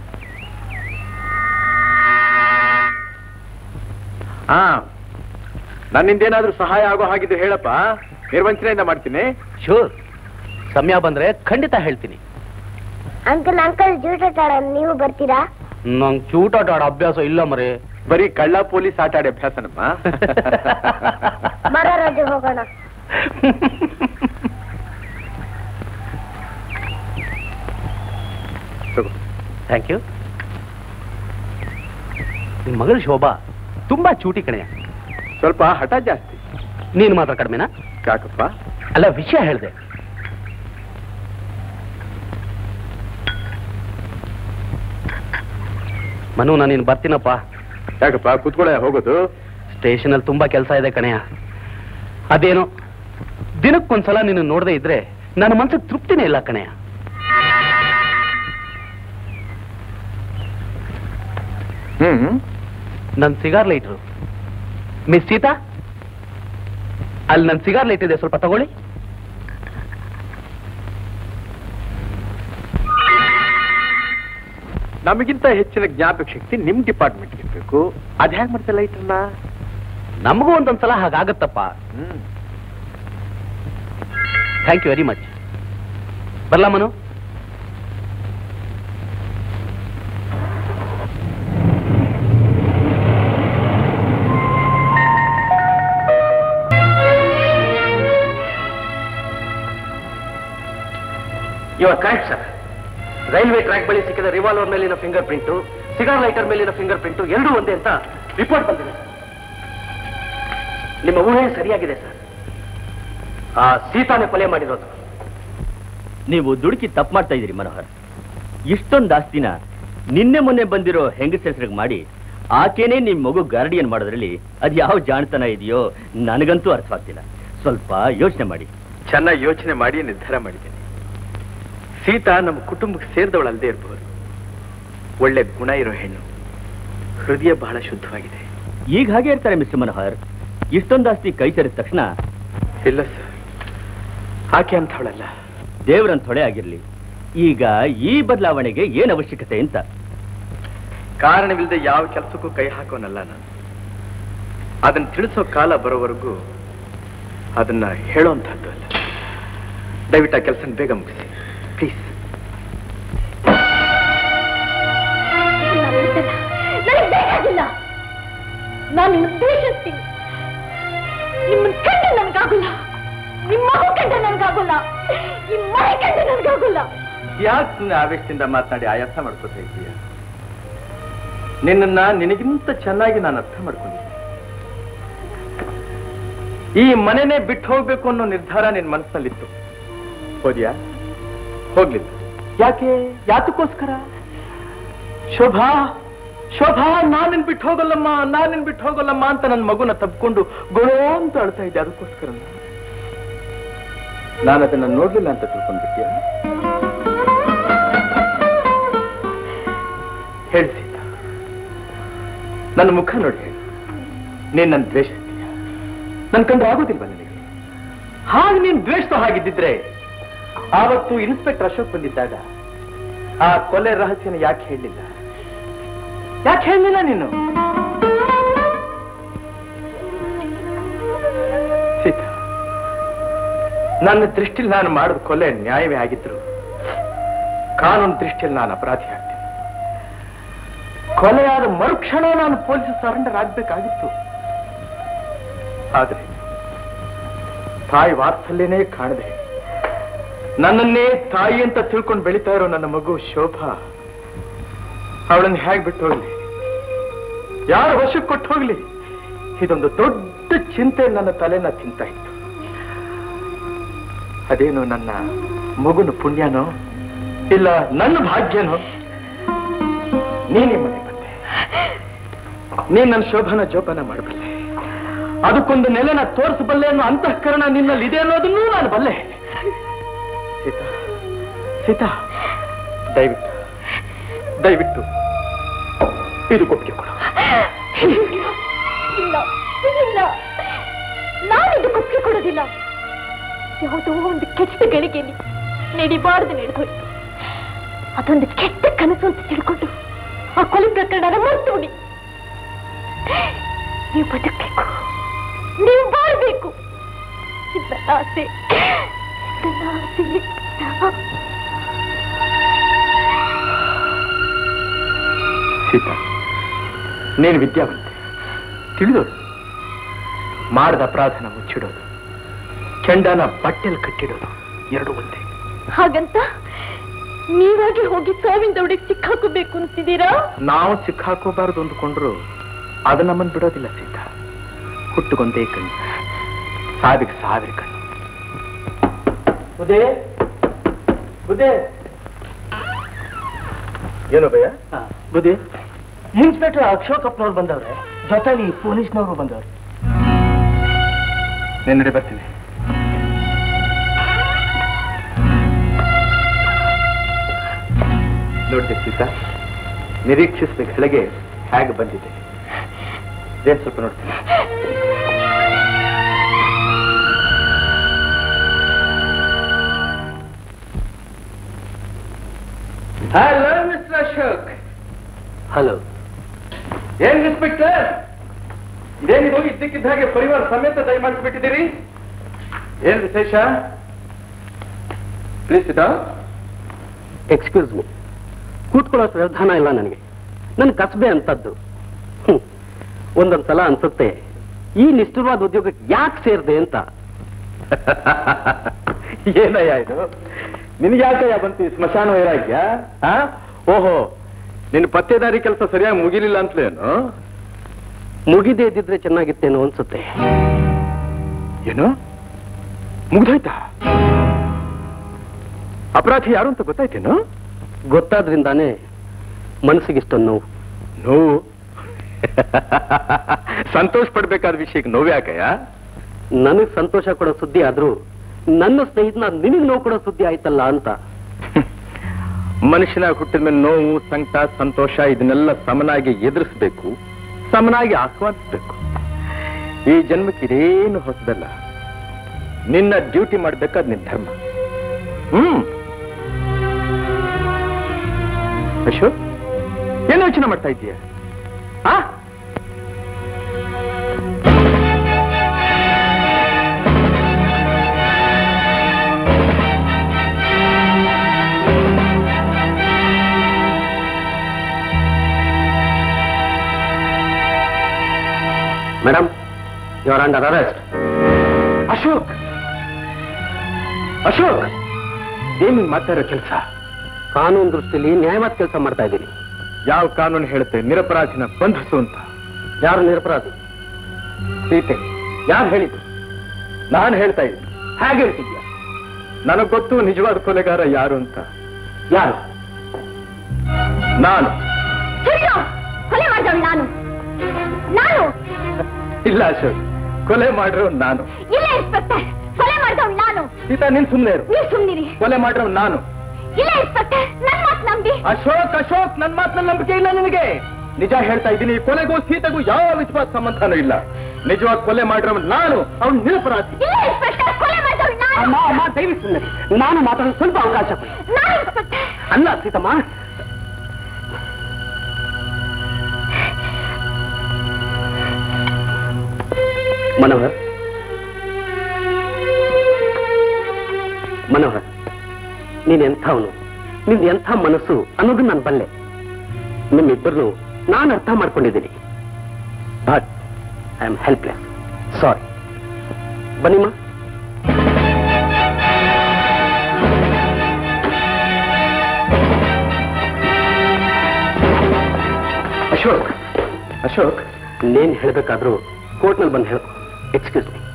ಹಾ ನನ್ನಿಂದೇನಾದ್ರೂ ಸಹಾಯ ಆಗೋ ಹಾಗಿದ್ರೆ ಹೇಳಪ್ಪ ನಿರ್ವಂಚನೆಯಿಂದ ಮಾಡ್ತೀನಿ ಶೂರ್ ಸಮಯ ಬಂದ್ರೆ ಖಂಡಿತ ಹೇಳ್ತೀನಿ ಅಂಕಲ್ ಅಂಕಲ್ ಜೂಟಾಟ ಆಡೋಣ ನೀವು ಬರ್ತೀರಾ ನಂಗೆ ಚೂಟಾಟ ಆಡೋ ಅಭ್ಯಾಸ ಇಲ್ಲ ಮರೆ ಬರೀ ಕಳ್ಳ ಪೊಲೀಸ್ ಆಟ ಆಡಿ ಅಭ್ಯಾಸನಮ್ಮ ಬರೋ ರಜೆ ಹೋಗೋಣ ತಗೋ. ಥ್ಯಾಂಕ್ ಯು ನಿಮ್ ಮಗಳು ಶೋಭಾ ತುಂಬಾ ಚೂಟಿ ಕಣೆಯ ಸ್ವಲ್ಪ ಹಠ ಜಾಸ್ತಿ ನೀನು ಮಾತ್ರ ಕಡಿಮೆನಾ ಯಾಕಪ್ಪ ಅಲ್ಲ ವಿಷಯ ಹೇಳಿದೆ ಮನು ನಾನು ನೀನು ಬರ್ತೀನಪ್ಪ ಯಾಕಪ್ಪ ಕೂತ್ಕೊಳ್ಳೆ ಹೋಗೋದು ಸ್ಟೇಷನಲ್ಲಿ ತುಂಬಾ ಕೆಲಸ ಇದೆ ಕಣೆಯ ಅದೇನೋ ದಿನಕ್ಕೊಂದ್ಸಲ ನೀನು ನೋಡದೆ ಇದ್ರೆ ನನ್ನ ಮನ್ಸಿಗೆ ತೃಪ್ತಿನೇ ಇಲ್ಲ ಕಣೆಯ ಹ್ಮ್ ನನ್ನ ಸಿಗಾರ್ ಲೈಟ್ರು ಮಿಸ್ ಸೀತಾ ಅಲ್ಲಿ ನನ್ನ ಸಿಗಾರ್ ಲೈಟ್ ಇದೆ ಸ್ವಲ್ಪ ತಗೊಳ್ಳಿ ನಮಗಿಂತ ಹೆಚ್ಚಿನ ಜ್ಞಾಪಕ ಶಕ್ತಿ ನಿಮ್ ಡಿಪಾರ್ಟ್ಮೆಂಟ್ ಇರ್ಬೇಕು ಅದ್ ಹೇಗ್ ಮಾಡ್ತಿಲ್ಲ ಲೈಟ್ರನ್ನ ನಮಗೂ ಒಂದೊಂದ್ಸಲ ಹಾಗಾಗತ್ತಪ್ಪ ಹ್ಮ್ ಥ್ಯಾಂಕ್ ಯು ವೆರಿ ಮಚ್ ಬರ್ಲಾ ಮನು ಇವಾಗ ಕರೆಕ್ಟ್ ಸರ್ ರೈಲ್ವೆ ಟ್ರ್ಯಾಕ್ ಬಳಿ ಸಿಕ್ಕಿದ ರಿವಾಲ್ವರ್ ಮೇಲಿನ ಫಿಂಗರ್ ಪ್ರಿಂಟು ಸಿಗಾರ್ ಲೈಟರ್ ಮೇಲಿನ ಫಿಂಗರ್ ಪ್ರಿಂಟು ಎರಡೂ ಒಂದೇ ಅಂತ ರಿಪೋರ್ಟ್ ಬಂದಿದೆ ಸರ್ ನಿಮ್ಮ ಊಹೆ ಸರಿಯಾಗಿದೆ ಸರ್ ಆ ಸೀತಾನೆ ಕೊಲೆ ಮಾಡಿರೋದು ನೀವು ದುಡುಕಿ ತಪ್ಪು ಮಾಡ್ತಾ ಇದ್ದೀರಿ ಮನೋಹರ್ ಇಷ್ಟೊಂದು ಆಸ್ತಿನ ನಿನ್ನೆ ಮೊನ್ನೆ ಬಂದಿರೋ ಹೆಂಗಸ ಹೆಸರಿಗೆ ಮಾಡಿ ಆಕೆನೇ ನಿಮ್ ಮಗು ಗಾರ್ಡಿಯನ್ ಮಾಡೋದ್ರಲ್ಲಿ ಅದ್ ಯಾವ ಜಾಣತನ ಇದೆಯೋ ನನಗಂತೂ ಅರ್ಥವಾಗ್ತಿಲ್ಲ ಸ್ವಲ್ಪ ಯೋಚನೆ ಮಾಡಿ ಚೆನ್ನಾಗಿ ಯೋಚನೆ ಮಾಡಿ ನಿರ್ಧಾರ ಮಾಡಿದ್ದೇನೆ ಸೀತಾ ನಮ್ಮ ಕುಟುಂಬಕ್ಕೆ ಸೇರಿದವಳಲ್ಲದೆ ಇರಬಹುದು ಒಳ್ಳೆ ಗುಣ ಇರೋ ಹೆಣ್ಣು ಹೃದಯ ಬಹಳ ಶುದ್ಧವಾಗಿದೆ ಈಗ ಹಾಗೆ ಇರ್ತಾರೆ ಮಿಸ್ಟರ್ ಮನೋಹರ್ ಇಷ್ಟೊಂದು ಆಸ್ತಿ ಕೈ ಸೇರಿದ ತಕ್ಷಣ ಇಲ್ಲ ಸರ್ ಆಕೆ ಅಂಥವಳಲ್ಲ ದೇವರಂತ ಹೊಳೆ ಆಗಿರ್ಲಿ ಈಗ ಈ ಬದಲಾವಣೆಗೆ ಏನ್ ಅವಶ್ಯಕತೆ ಅಂತ ಕಾರಣವಿಲ್ಲದೆ ಯಾವ ಕೆಲಸಕ್ಕೂ ಕೈ ಹಾಕೋನಲ್ಲ ನಾನು ಅದನ್ನ ತಿಳಿಸೋ ಕಾಲ ಬರೋವರೆಗೂ ಅದನ್ನ ಹೇಳೋಂಥದ್ದು ಅಲ್ಲ ದಯವಿಟ್ಟು ಆ ಕೆಲಸ ಬೇಗ ಮುಗಿಸಿ ಪ್ಲೀಸ್ ನನಗೆ ಬೇಕಾಗಿಲ್ಲ ನಾನು ನಿಮ್ಮನ್ನ ದ್ವೇಷಿಸ್ತೀನಿ ನಿಮ್ಮನ್ನ ಕಂಡ್ರೆ ನನಗಾಗಲ್ಲ ನಿಮ್ಮ ಮಗು ಕಂಡ್ರೆ ನನಗಾಗಲ್ಲ ಈ ಮನೆ ಕಂಡ್ರೆ ನನಗಾಗಲ್ಲ ಯಾಕೆ ಸುಮ್ಮನೆ ಆವೇಶದಿಂದ ಮಾತನಾಡಿ ಆಯಾಸ ಮಾಡ್ಕೋತಾ ಇದೀಯ ನಿನ್ನನ್ನ ನಿನಗಿಂತ ಚೆನ್ನಾಗಿ ನಾನು ಅರ್ಥ ಮಾಡ್ಕೊಂಡಿದ್ದೆ ಈ ಮನೆನೇ ಬಿಟ್ಟು ಹೋಗ್ಬೇಕು ಅನ್ನೋ ನಿರ್ಧಾರ ನಿನ್ ಮನಸ್ಸಲ್ಲಿತ್ತು ಹೋದ್ಯಾ ಹೋಗ್ಲಿಲ್ಲ ಯಾಕೆ ಯಾತಕ್ಕೋಸ್ಕರ ಶೋಭಾ ಶೋಭಾ ನಾನಿನ್ ಬಿಟ್ಟು ಹೋಗಲ್ಲಮ್ಮ ನಾನಿನ್ ಬಿಟ್ಟು ಹೋಗಲ್ಲಮ್ಮ ಅಂತ ನನ್ನ ಮಗುನ ತಬ್ಕೊಂಡು ಗೊಳೋ ಅಂತ ಅಳ್ತಾ ಇದ್ದೆ ಅದಕ್ಕೋಸ್ಕರ ನಾನು ಅದನ್ನ ನೋಡ್ಲಿಲ್ಲ ಅಂತ ತಿಳ್ಕೊಂಡ್ಬಿಟ್ಟಿಯಾ ಹೇಳಿ ಸೀತಾ ನನ್ನ ಮುಖ ನೋಡಿ ಹೇಳು ನೀನ್ ನನ್ನ ದ್ವೇಷಿಸ್ತೀಯ ನನ್ ಕಂಡ್ರೆ ಆಗೋದಿಲ್ವ ನನಗೆ ಹಾಗೆ ನೀನ್ ದ್ವೇಷಿಸೋ ಹಾಗಿದ್ದಿದ್ರೆ ಆವತ್ತು ಇನ್ಸ್ಪೆಕ್ಟರ್ ಅಶೋಕ್ ಬಂದಿದ್ದಾಗ ಆ ಕೊಲೆ ರಹಸ್ಯನ ಯಾಕೆ ಹೇಳಲಿಲ್ಲ ಯಾಕೆ ಹೇಳಲಿಲ್ಲ ನೀನು ಸೀತಾ ನನ್ನ ದೃಷ್ಟಿಲಿ ನಾನು ಮಾಡಿದ ಕೊಲೆ ನ್ಯಾಯವೇ ಆಗಿದ್ರು ಕಾನೂನು ದೃಷ್ಟಿಯಲ್ಲಿ ನಾನು ಅಪರಾಧಿ ಆಗ್ತೀನಿ ಕೊಲೆಯಾದ ಮರುಕ್ಷಣ ನಾನು ಪೊಲೀಸ್ ಸರೆಂಡರ್ ಆಗ್ಬೇಕಾಗಿತ್ತು ಆದ್ರೆ ತಾಯಿ ವಾತ್ಸಲ್ಯನೇ ಕಾಣದೆ ನನ್ನನ್ನೇ ತಾಯಿ ಅಂತ ತಿಳ್ಕೊಂಡು ಬೆಳೀತಾ ಇರೋ ನನ್ನ ಮಗು ಶೋಭಾ ಅವಳನ್ನು ಹೇಗೆ ಬಿಟ್ಟು ಹೋಗ್ಲಿ ಯಾರ ವಶಕ್ಕೆ ಕೊಟ್ಟು ಹೋಗ್ಲಿ ಇದೊಂದು ದೊಡ್ಡ ಚಿಂತೆ ನನ್ನ ತಲೆನ ತಿಂತ ಇತ್ತು ಅದೇನು ನನ್ನ ಮಗುನ ಪುಣ್ಯನೋ ಇಲ್ಲ ನನ್ನ ಭಾಗ್ಯನೋ ನೀನೇ ಮನೆ ಬಂದೆ ನೀನ್ ನನ್ನ ಶೋಭನ ಜೋಪಾನ ಮಾಡಬಲ್ಲೆ ಅದಕ್ಕೊಂದು ನೆಲೆನ ತೋರಿಸಬಲ್ಲೆ ಅನ್ನೋ ಅಂತಃಕರಣ ನಿನ್ನಲ್ಲಿ ಇದೆ ಅನ್ನೋದನ್ನೂ ನಾನು ಬಲ್ಲೆ ಸೀತಾ ಸೀತಾ ದಯವಿಟ್ಟು ದಯವಿಟ್ಟು ಇದು ಕೊಟ್ಟಿಗೆ ಕೊಡು ಇಲ್ಲ ಇಲ್ಲ ನಾನು ಇದಕ್ಕೊಪ್ಪಿಗೆ ಕೊಡೋದಿಲ್ಲ ಯಾವುದೋ ಒಂದು ಕೆಟ್ಟ ಗಳಿಗೆಯಲ್ಲಿ ನಡಿಬಾರ್ದು ನಡೆದೋಯ್ತು ಅದೊಂದು ಕೆಟ್ಟ ಕನಸು ಅಂತ ತಿಳ್ಕೊಂಡು ಆ ಕೊಲೆ ಪ್ರಕರಣನ ಮರ್ತೋಡಿ ನೀವು ಬದುಕಬೇಕು ನೀವು ಬಾಳ್ಬೇಕು ಇದು ನನ್ನ ಆಸೆ ಇದು ನನ್ನ ಆಸೆ ಸೀತಾ ನೀನು ವಿದ್ಯಾವಂತೆ ತಿಳಿದೋಳು ಮಾಡಿದ ಅಪರಾಧನ ಮುಚ್ಚಿಡೋದು ಕೆಂಡನ ಬಟ್ಟೆಲ್ ಕಟ್ಟಿಡೋದು ಎರಡು ಒಂದೇ ಹಾಗಂತ ನೀವಾಗಿ ಹೋಗಿ ಸಾವಿನ ದೌಡಿಗೆ ಸಿಕ್ಕಾಕೋಬೇಕು ಅಂತಿದ್ದೀರಾ ನಾವು ಸಿಕ್ಕಾಕೋಬಾರದು ಅಂದ್ಕೊಂಡ್ರು ಅದು ನಮ್ಮನ್ನು ಬಿಡೋದಿಲ್ಲ ಸೀತಾ ಹುಟ್ಟುಗೊಂದೇ ಕಣ್ಣು ಸಾವಿಗೆ ಸಾವಿರ ಕಣ್ಣು ಬುದೇ ಬುದೇ ಏನು ಭಯ ಬುದ್ಧಿ ಇನ್ಸ್ಪೆಕ್ಟರ್ ಅಶೋಕಪ್ಪನವ್ರು ಬಂದವ್ರೆ ಜೊತೆಲಿ ಪೊಲೀಸ್ನವರು ಬಂದವ್ರೆ ನಿನ್ನೆ ಬರ್ತೀನಿ ನೋಡಿದೆ ಸೀತಾ ನಿರೀಕ್ಷಿಸಿದ ಕೆಳಗೆ ಹೇಗೆ ಬಂದಿದೆ ಏನ್ ಸ್ವಲ್ಪ ನೋಡ್ತೀನಿ ಹಲೋ ಮಿಸ್ಟರ್ ಅಶೋಕ್ ಹಲೋ ಏನ್ ಇನ್ಸ್ಪೆಕ್ಟರ್ ಇದೇನಿದು ಇದ್ದಕ್ಕಿದ್ದ ಹಾಗೆ ಪರಿವಾರ ಸಮೇತ ದಯಮಾಡಿಸ್ಬಿಟ್ಟಿದ್ದೀರಿ ಏನ್ ವಿಶೇಷ ಪ್ಲೀಸ್ ಇದ ಎಕ್ಸ್ಕ್ಯೂಸ್ ಮೀ ಕೂತ್ಕೊಳ್ಳೋ ವ್ಯವಧಾನ ಇಲ್ಲ ನನಗೆ ನನ್ನ ಕಸಬೆ ಅಂತದ್ದು ಹ್ಮ್. ಒಂದೊಂದ್ ಸಲ ಅನ್ಸುತ್ತೆ ಈ ನಿಷ್ಠುರವಾದ ಉದ್ಯೋಗಕ್ಕೆ ಯಾಕೆ ಸೇರಿದೆ ಅಂತ ಏನಯ್ಯ ಇದು ನಿನ್ಗೆ ಯಾಕಯ್ಯ ಬಂತು ಈ ಸ್ಮಶಾನ ವೈರಾಗ್ಯ ಆ? ಓಹೋ ನಿನ್ನ ಪತ್ತೇದಾರಿ ಕೆಲಸ ಸರಿಯಾಗಿ ಮುಗಿಲಿಲ್ಲ ಅಂತಲೇನು ಮುಗಿದೇ ಇದ್ದಿದ್ರೆ ಚೆನ್ನಾಗಿತ್ತೇನೋ ಅನ್ಸುತ್ತೆ ಏನು ಮುಗ್ದೋಯ್ತಾ ಅಪರಾಧಿ ಯಾರು ಅಂತ ಗೊತ್ತಾಯ್ತೇನು ಗೊತ್ತಾದ್ರಿಂದಾನೇ ಮನಸ್ಸಿಗೆ ಇಷ್ಟೊಂದು ನೋವು ನೋವು ಸಂತೋಷ ಪಡ್ಬೇಕಾದ ವಿಷಯಕ್ಕೆ ನೋವ್ಯಾಕಯ್ಯ ನನಗ್ ಸಂತೋಷ ಕೊಡೋ ಸುದ್ದಿ ಆದ್ರೂ ನನ್ನ ಸ್ನೇಹಿತನ ನಿನಗ್ ನೋವು ಕೊಡೋ ಸುದ್ದಿ ಆಯ್ತಲ್ಲ ಅಂತ ಮನುಷ್ಯನ ಹುಟ್ಟಿದ ಮೇಲೆ ನೋವು ಸಂಕಟ ಸಂತೋಷ ಇದನ್ನೆಲ್ಲ ಸಮನಾಗಿ ಎದುರಿಸಬೇಕು ಸಮನಾಗಿ ಆಸ್ವಾದಿಸಬೇಕು ಈ ಜನ್ಮಕ್ಕೆ ಇದೇನು ಹೊಸದಲ್ಲ ನಿನ್ನ ಡ್ಯೂಟಿ ಮಾಡ್ಬೇಕಾದ್ ನಿನ್ ಧರ್ಮ ಹ್ಮ್ ಅಶೋಕ್ ಏನು ಯೋಚನೆ ಮಾಡ್ತಾ ಇದೀಯ ಆ madam you are under arrest Ashok Ashok ಏನ್ ಮಾತಾಡೋ ಕೆಲಸ ಕಾನೂನು ದೃಷ್ಟಿಯಲ್ಲಿ ನ್ಯಾಯವಾದ ಕೆಲಸ ಮಾಡ್ತಾ ಇದ್ದೀನಿ ಯಾವ ಕಾನೂನು ಹೇಳುತ್ತೆ ನಿರಪರಾಧಿನ ಬಂಧಿಸು ಅಂತ ಯಾರು ನಿರಪರಾಧಿ ಸೀತೆ ಯಾರು ಹೇಳಿದ್ದು ನಾನು ಹೇಳ್ತಾ ಇದ್ದೀನಿ ಹೇಗೆ ಹೇಳ್ತಿದ್ಯಾ ನನಗ್ ಗೊತ್ತು ನಿಜವಾದ ಕೊಲೆಗಾರ ಯಾರು ಅಂತ ಯಾರು ನಾನು ಸುಳ್ಳು ಕೊಲೆ ಮಾಡಿದವಳು ನಾನು ನಾನು ಇಲ್ಲ ಅಶೋಕ್ ಕೊಲೆ ಮಾಡಿರೋ ನಾನು ಇಲ್ಲ ಇನ್ಸ್ಪೆಕ್ಟರ್ ಕೊಲೆ ಮಾಡಿದವಳು ನಾನು ಸೀತಾ ನಿನ್ ಸುಮ್ಮನೆ ಇರು ನೀವು ಸುಮ್ಮನಿರಿ ಕೊಲೆ ಮಾಡಿರೋ ನಾನು ಇಲ್ಲ ಇನ್ಸ್ಪೆಕ್ಟರ್ ನನ್ನ ಮಾತು ನಂಬಿ ಅಶೋಕ್ ಅಶೋಕ್ ನನ್ ಮಾತಿನಲ್ಲಿ ನಂಬಿಕೆ ಇಲ್ಲ ನಿನಗೆ ನಿಜ ಹೇಳ್ತಾ ಇದ್ದೀನಿ ಈ ಕೊಲೆಗೂ ಸೀತೆಗೂ ಯಾವ ವಿಶ್ವಾಸ ಸಂಬಂಧನೂ ಇಲ್ಲ ನಿಜವಾಗಿ ಕೊಲೆ ಮಾಡಿರೋ ನಾನು ಅವ್ನು ನಿರಪರಾಧಿ ಇಲ್ಲ ಇನ್ಸ್ಪೆಕ್ಟರ್ ಕೊಲೆ ಮಾಡಿದವಳು ನಾನು ಅಮ್ಮ ಅಮ್ಮ ದಯವಿಟ್ಟು ಸುಮ್ಮನೆ ನಾನು ಮಾತಾಡಲು ಸ್ವಲ್ಪ ಅವಕಾಶ ಕೊಡಿ ನಾನು ಇನ್ಸ್ಪೆಕ್ಟರ್ ಅಲ್ಲ ಸೀತಮ್ಮ ಮನೋಹರ್ ಮನೋಹರ್ ನೀನ್ ಎಂಥವನು ನಿನ್ ಎಂಥ ಮನಸ್ಸು ಅನ್ನೋದು ನಾನು ಬಲ್ಲೆ ನಿಮ್ಮಿಬ್ಬರನ್ನು ನಾನು ಅರ್ಥ ಮಾಡ್ಕೊಂಡಿದ್ದೀನಿ but I am helpless sorry ಬನ್ನಿಮ್ಮ ಅಶೋಕ್ ಅಶೋಕ್ ನೀನ್ ಹೇಳ್ಬೇಕಾದ್ರೂ ಕೋರ್ಟ್ನಲ್ಲಿ ಬಂದು ಹೇಳು excuse me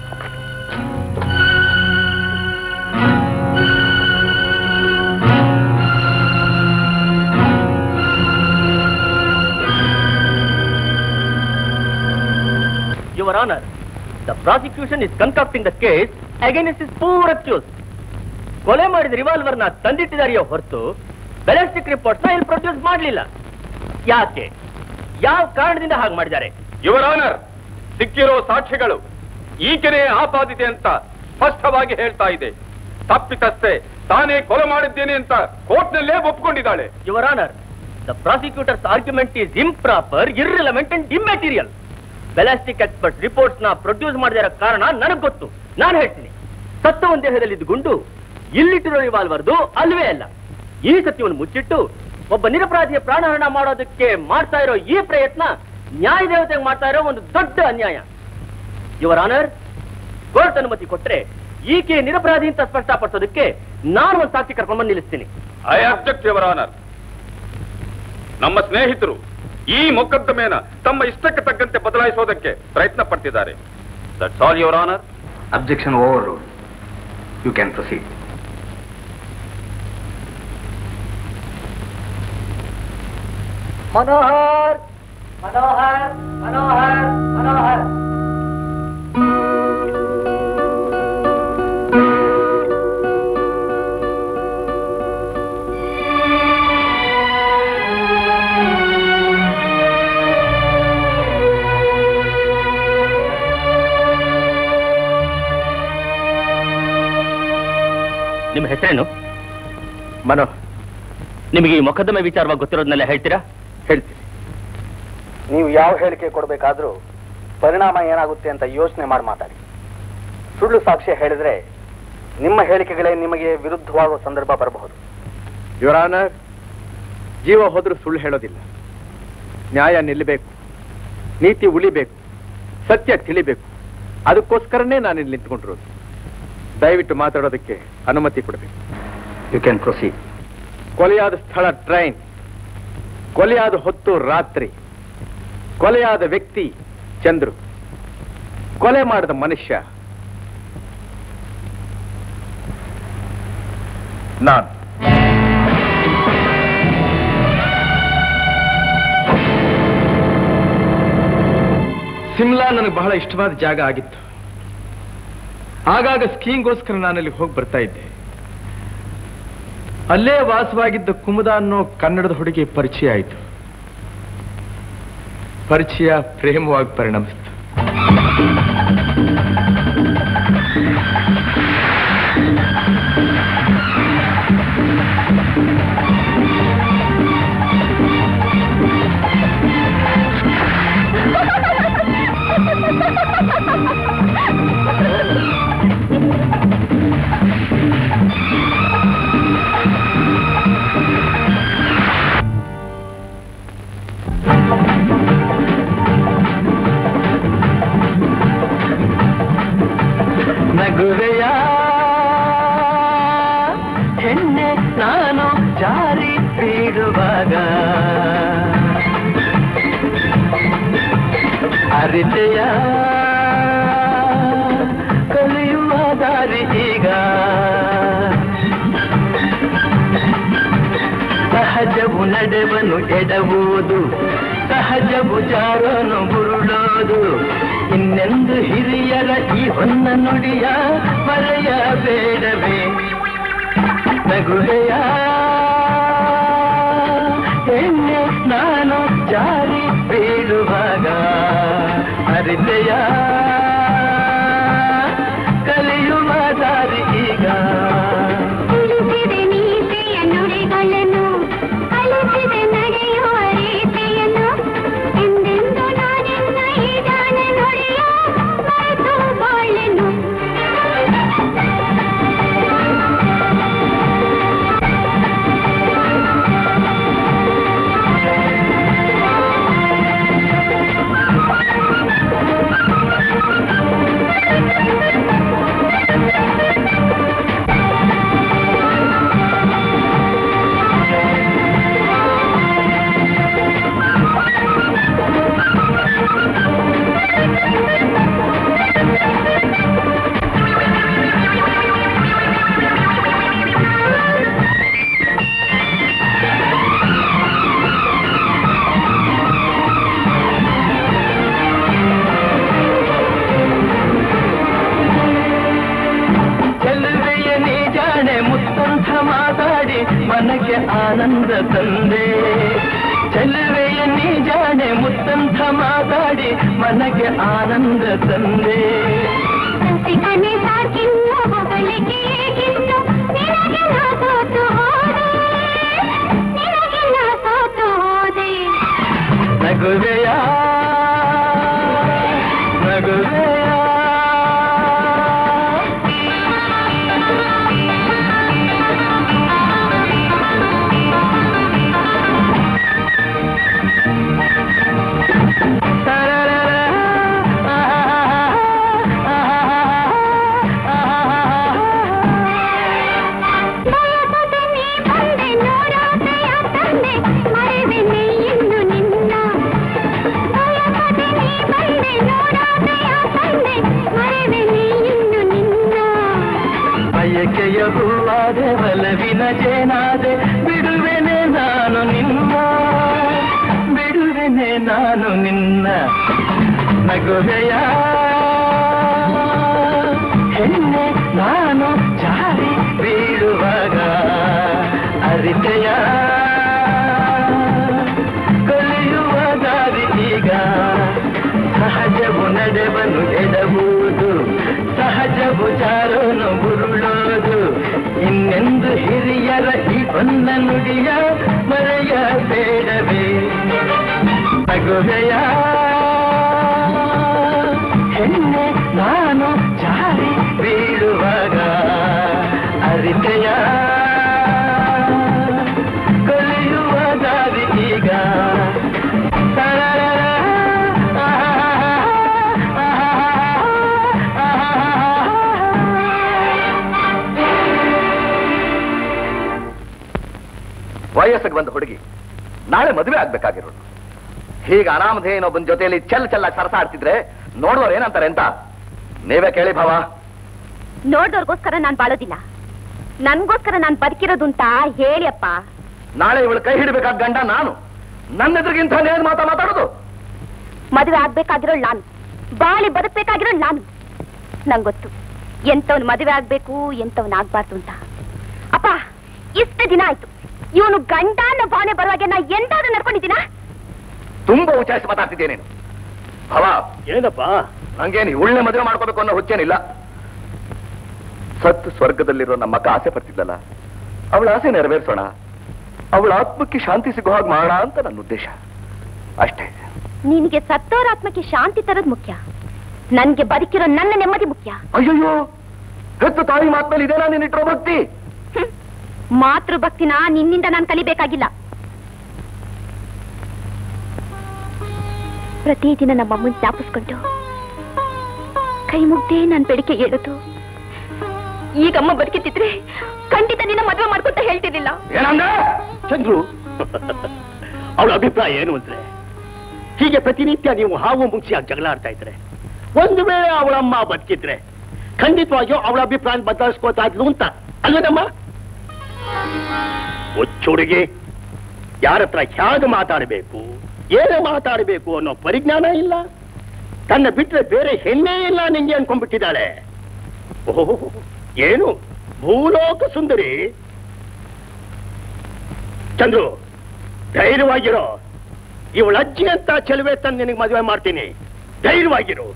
your honour the prosecution is concocting the case against is poor accused ಕೊಲೆ ಮಾಡಿದ ರಿವಾಲ್ವರ್ ನ ತಂದಿಟ್ಟಿದಾರೆಯೋ ಹೊರತು ಬೆಲೆಸ್ಟಿಕ್ ರಿಪೋರ್ಟ್ ನ ಇಲ್ಲಿ ಪ್ರೊಡ್ಯೂಸ್ ಮಾಡಲಿಲ್ಲ ಯಾಕೆ ಯಾವ ಕಾರಣದಿಂದ ಹಾಗೆ ಮಾಡಿದ್ದಾರೆ ಯುವರ್ ಆನರ್ ಸಿಕ್ಕಿರೋ ಸಾಕ್ಷ್ಯಗಳು ಈಕೆನೇ ಆಪಾದಿತೆ ಅಂತ ಸ್ಪಷ್ಟವಾಗಿ ಹೇಳ್ತಾ ಇದೆ ತಪ್ಪಿತಸ್ಥೆ ತಾನೇ ಕೊಲೆ ಮಾಡಿದ್ದೇನೆ ಅಂತ ಕೋರ್ಟ್ನಲ್ಲೇ ಒಪ್ಕೊಂಡಿದ್ದಾಳೆ your honour the prosecutor's argument is improper irrelevant and immaterial ballistic expert reports ನ ಪ್ರೊಡ್ಯೂಸ್ ಮಾಡಿದ ಕಾರಣ ನನಗೆ ಗೊತ್ತು ನಾನು ಹೇಳ್ತೀನಿ ಸತ್ತ ಒಂದು ದೇಹದಲ್ಲಿ ಗುಂಡು ಇಲ್ಲಿಟ್ಟಿರೋ ರಿವಾಲ್ವರ್ದು ಅಲ್ವೇ ಅಲ್ಲ ಈ ಸತ್ಯವನ್ನು ಮುಚ್ಚಿಟ್ಟು ಒಬ್ಬ ನಿರಪರಾಧಿಯ ಪ್ರಾಣಹರಣ ಮಾಡೋದಕ್ಕೆ ಮಾಡ್ತಾ ಇರೋ ಈ ಪ್ರಯತ್ನ ನ್ಯಾಯ ದೇವತೆಗೆ ಮಾಡ್ತಾ ಇರೋ ಒಂದು ದೊಡ್ಡ ಅನ್ಯಾಯ ಯುವರ್ ಆನರ್ ಕೋರ್ಟ್ ಅನುಮತಿ ಕೊಟ್ರೆ ಈಕೆ ನಿರಪರಾಧಿ ಅಂತ ಸ್ಪಷ್ಟಪಡಿಸೋದಕ್ಕೆ ನಾನು ಒಂದು ಸಾಕ್ಷಿ ಕರ್ಕೊಂಡು ಬಂದು ನಿಲ್ಲಿಸ್ತೀನಿ ಐ ಅಬ್ಜೆಕ್ಟ್ ಯುವರ್ ಆನರ್ ನಮ್ಮ ಸ್ನೇಹಿತರು ಈ ಮೊಕದ್ದಮೆನ ತಮ್ಮ ಇಷ್ಟಕ್ಕೆ ತಕ್ಕಂತೆ ಬದಲಾಯಿಸೋದಕ್ಕೆ ಪ್ರಯತ್ನ ಪಡ್ತಿದ್ದಾರೆ that's all your honour objection over you can proceed Manohar Manohar Manohar Manohar ನಿಮ್ಮ ಹೆಸರೇನು ಮನೋ ನಿಮಗೆ ಈ ಮೊಕದ್ದಮೆ ವಿಚಾರವಾಗಿ ಗೊತ್ತಿರೋದನ್ನೆಲ್ಲ ಹೇಳ್ತೀರಾ ಹೇಳ್ತೀನಿ ನೀವು ಯಾವ ಹೇಳಿಕೆ ಕೊಡಬೇಕಾದ್ರೂ ಪರಿಣಾಮ ಏನಾಗುತ್ತೆ ಅಂತ ಯೋಚನೆ ಮಾಡಿ ಮಾತಾಡಿ ಸುಳ್ಳು ಸಾಕ್ಷ್ಯ ಹೇಳಿದ್ರೆ ನಿಮ್ಮ ಹೇಳಿಕೆಗಳೇ ನಿಮಗೆ ವಿರುದ್ಧವಾಗುವ ಸಂದರ್ಭ ಬರಬಹುದು ಯುವರ್ ಆನರ್ ಜೀವ ಹೋದ್ರೂ ಸುಳ್ಳು ಹೇಳೋದಿಲ್ಲ ನ್ಯಾಯ ನಿಲ್ಲಬೇಕು ನೀತಿ ಉಳಿಬೇಕು ಸತ್ಯ ತಿಳಿಬೇಕು ಅದಕ್ಕೋಸ್ಕರನೇ ನಾನು ಇಲ್ಲಿ ನಿಂತ್ಕೊಂಡಿರೋದು ದಯವಿಟ್ಟು ಮಾತಾಡೋದಕ್ಕೆ ಅನುಮತಿ ಕೊಡಬೇಕು ಯು ಕ್ಯಾನ್ ಪ್ರೊಸೀಡ್ ಕೊಲೆಯಾದ ಸ್ಥಳ ಟ್ರೈನ್ ಕೊಲೆಯಾದ ಹೊತ್ತು ರಾತ್ರಿ ಕೊಲೆಯಾದ ವ್ಯಕ್ತಿ ಚಂದ್ರು ಕೊಲೆ ಮಾಡಿದ ಮನುಷ್ಯ ನಾನು ಸಿಮ್ಲಾ ನನಗೆ ಬಹಳ ಇಷ್ಟವಾದ ಜಾಗ ಆಗಿತ್ತು ಆಗಾಗ ಸ್ಕೀಯಿಂಗ್ಗೋಸ್ಕರ ನಾನಲ್ಲಿ ಹೋಗಿ ಬರ್ತಾ ಇದ್ದೆ ಅಲ್ಲೇ ವಾಸವಾಗಿದ್ದ ಕುಮುದ ಅನ್ನೋ ಕನ್ನಡದ ಹುಡುಗಿ ಪರಿಚಯ ಆಯಿತು ಪರಿಚಯ ಪ್ರೇಮವಾಗಿ ಪರಿಣಮಿಸಿತು ನಗುವೆಯ ಹೆಣ್ಣೆ ನಾನು ಜಾರಿ ಬೀಳುವಾಗ ಅರಿತೆಯ ಕಲಿಯುವ ದಾರಿ ಈಗ ಸಹಜವು ನಡೆವನು ಎಡವುದು ಸಹಜವು ಜಾರನು ಬುರುಳೋದು ಇನ್ನೆಂದು ಹಿರಿಯರ ಈ ಹೊನ್ನ ನುಡಿಯ ಮರೆಯಬೇಡವೇ ನಗುವೆಯ ಎಣ್ಣೆ ನಾನು ಜಾರಿ ಬೀಳುವಾಗ ಅರಿತೆಯ ಕಲಿಯುವ ದಾರಿ ಈಗ ತಿಳಿಸಿದೆ ನೀತಿಯ ನುಡಿಗಳನ್ನು ಕಲಿಸಿದೆ ನಡೆಯುವ ರೀತಿಯನ್ನು ಎಂದೆಂದು ನಾನೆನ್ನ ಈ ಜಾಣ ನುಡಿಯ ಮರೆತು ಬಾಳೆನು ಚೆಲುವೆಯ ನೀ ಜಾಣೆ ಮುತ್ತಂಥ ಮಾತಾಡಿ ಮನಕ್ಕೆ ಆನಂದ ತಂದೆ ಚೆಲುವೆಯ ನೀ ಜಾಣೆ ಮುತ್ತಂಥ ಮಾತಾಡಿ ಮನಕ್ಕೆ ಆನಂದ ತಂದೆ ಕನೆ ಸಾಕಿನ್ನು ಹೊಗಳಿಕೆ ಏಕಿನ್ನು ನಿನಗೆ ನಾ ಸೋತು ಹೋದೆ ನಿನಗೆ ನಾ ಸೋತು ಹೋದೆ ನಗುವೆಯ ನಗುವೆಯ ಬಯಸದೆ ನೀ ಬಂದೆ ನೋಡಾಸೆಯ ತಂದೆ ಮರೆವೆನೆ ಇನ್ನು ನಿನ್ನ ಬಯಸದೆ ನೀ ಬಂದೆ ನೋಡಾಸೆಯ ತಂದೆ ಮರೆವೆನೆ ಇನ್ನು ನಿನ್ನ ಬಯಕೆಯ ಹೂವಾದೆ ಬಲವಿನ ಜೇನಾದೆ ಬಿಡುವೆನೆ ನಾನು ನಿನ್ನ ಬಿಡುವೆನೆ ನಾನು ನಿನ್ನ ನಗುವೆಯ ಹೆಣ್ಣೆ ನಾನು ಜಾರಿ ಬೀಳುವಾಗ ಅರಿತೆಯ ಕಲಿಯುವ ದಾರಿ ಈಗ ಸಹಜವು ನಡೆವನು ಎಡಬಹುದು ಸಹಜವು ಜಾರನು ಬುರುಳೋದು ಇನ್ನೆಂದು ಹಿರಿಯರ ಈ ಹೊನ್ನ ನುಡಿಯ ಮರೆಯಬೇಡವೇ ನಗುವೆಯ ಹೆಣ್ಣೆ ನಾನು ಜಾರಿ ಬೀಳುವಾಗ ಅರಿತೆಯ ಕಲಿಯುವ ದಾರಿ ಈಗ ವಯಸ್ಸಿಗೆ ಬಂದ ಹುಡುಗಿ ನಾಳೆ ಮದುವೆ ಆಗ್ಬೇಕಾಗಿರೋದು ಹೀಗೆ ಅನಾಮಧೇಯನೊಬ್ಬನ ಜೊತೆಯಲ್ಲಿ ಚೆಲ್ ಚೆಲ್ಲಾಗಿ ಸರಸ ಆಡ್ತಿದ್ರೆ ನೋಡುವವ್ರು ಏನಂತಾರೆ ಅಂತ ನೀವೇ ಕೇಳಿ ಭಾವ ನೋಡ್ದವ್ರಿಗೋಸ್ಕರ ನಾನ್ ಬಾಳೋದಿಲ್ಲ ನನ್ಗೋಸ್ಕರ ನಾನ್ ಬದುಕಿರೋದು ಅಂತ ಹೇಳಿ ಅಪ್ಪ ನಾಳೆ ಇವಳು ಕೈ ಹಿಡಿಬೇಕಾದ ಗಂಡ ನಾನು ನನ್ನ ಎದುರಿಗಿಂತ ನೇರ್ ಮಾತಾ ಮಾತಾಡೋದು ಮದುವೆ ಆಗ್ಬೇಕಾಗಿರೋ ನಾನು ಬಾಳಿ ಬದುಕಬೇಕಾಗಿರೋ ನಾನು ನಂಗೆ ಗೊತ್ತು ಎಂತವ್ನು ಮದುವೆ ಆಗ್ಬೇಕು ಎಂತವ್ನ ಆಗ್ಬಾರ್ದು ಅಂತ ಅಪ್ಪ ಇಷ್ಟು ದಿನ ಆಯ್ತು ಇವನು ಗಂಡ ಅನ್ನೋ ಭಾವನೆ ಬರುವಾಗೆ ನಾ ಎಂತಾದ್ರೂ ನಡ್ಕೊಂಡಿದ್ದೀನಾ ತುಂಬಾ ಉಚ್ಚಾರಿಸಿ ಮಾತಾಡ್ತಿದ್ದೆ ನೀನು ಭವ ಏನಪ್ಪ ಹಂಗೇನು ಒಳ್ಳೆ ಮದುವೆ ಮಾಡ್ಕೋಬೇಕು ಅನ್ನೋ ಹುಚ್ಚೇನಿಲ್ಲ ಸತ್ತು ಸ್ವರ್ಗದಲ್ಲಿರೋ ನಮ್ಮ ಅಕ್ಕ ಆಸೆ ಪಡ್ತಿದ್ಲಲ್ಲ ಅವಳ ಆಸೆ ನೆರವೇರಿಸೋಣ ಅವಳ ಆತ್ಮಕ್ಕೆ ಶಾಂತಿ ಸಿಗೋ ಹಾಗೆ ಮಾಡೋಣ ಅಂತ ನನ್ನ ಉದ್ದೇಶ ಅಷ್ಟೇ ನಿನಗೆ ಸತ್ತೋರ ಆತ್ಮಕ್ಕೆ ಶಾಂತಿ ತರೋದು ಮುಖ್ಯ ನನ್ಗೆ ಬದುಕಿರೋ ನನ್ನ ನೆಮ್ಮದಿ ಮುಖ್ಯ ಅಯ್ಯಯ್ಯೋ ಹೆತ್ತು ತಾಯಿ ಮಾತ್ಮೇಲೆ ಇದೇನಾ ನೀನ್ ಇಟ್ಟಿರೋ ಭಕ್ತಿ ಹ್ಮ್. ಮಾತೃ ಭಕ್ತಿನ ನಿನ್ನಿಂದ ನಾನು ಕಲಿಬೇಕಾಗಿಲ್ಲ ಪ್ರತಿದಿನ ನಮ್ಮಮ್ಮನ್ ಜ್ಞಾಪಿಸ್ಕೊಂಡು ಕೈ ಮುಗ್ದೇ ನನ್ ಬೆಳಿಗ್ಗೆ ಹೇಳುದು ಈಗಮ್ಮ ಬದುಕಿತ್ತಿದ್ರೆ ಖಂಡಿತ ನಿನ್ನ ಮದುವೆ ಮಾಡ್ಕೊಂತ ಹೇಳ್ತಿರ್ಲಿಲ್ಲ ಏನಂದ ಚಂದ್ರು ಅವಳ ಅಭಿಪ್ರಾಯ ಏನು ಅಂದ್ರೆ ಹೀಗೆ ಪ್ರತಿನಿತ್ಯ ನೀವು ಹಾವು ಮುಂಚಿಯಾಗಿ ಜಗಳ ಆಡ್ತಾ ಇದ್ರೆ ಒಂದು ವೇಳೆ ಅವಳಮ್ಮ ಬದುಕಿದ್ರೆ ಖಂಡಿತವಾಗಿಯೂ ಅವಳ ಅಭಿಪ್ರಾಯ ಬದಲಾಯಿಸ್ಕೋತಾ ಇದ್ಲು ಅಂತ ಅಲ್ವೇನಮ್ಮ ಹುಚ್ಚುಡುಗಿ ಯಾರ ಹತ್ರ ಹೇಗೆ ಮಾತಾಡಬೇಕು ಏನೇ ಮಾತಾಡಬೇಕು ಅನ್ನೋ ಪರಿಜ್ಞಾನ ಇಲ್ಲ ತನ್ನ ಬಿಟ್ರೆ ಬೇರೆ ಹೆಣ್ಣೇ ಇಲ್ಲ ನಿಂಗೆ ಅನ್ಕೊಂಡ್ಬಿಟ್ಟಿದ್ದಾಳೆ ಓಹೋ ಏನು ಭೂಲೋಕ ಸುಂದರಿ ಚಂದ್ರು ಧೈರ್ಯವಾಗಿರೋ ಇವಳ ಅಜ್ಜಿ ಅಂತ ಚೆಲುವೆ ತಂದು ನಿನಗೆ ಮದುವೆ ಮಾಡ್ತೀನಿ ಧೈರ್ಯವಾಗಿರು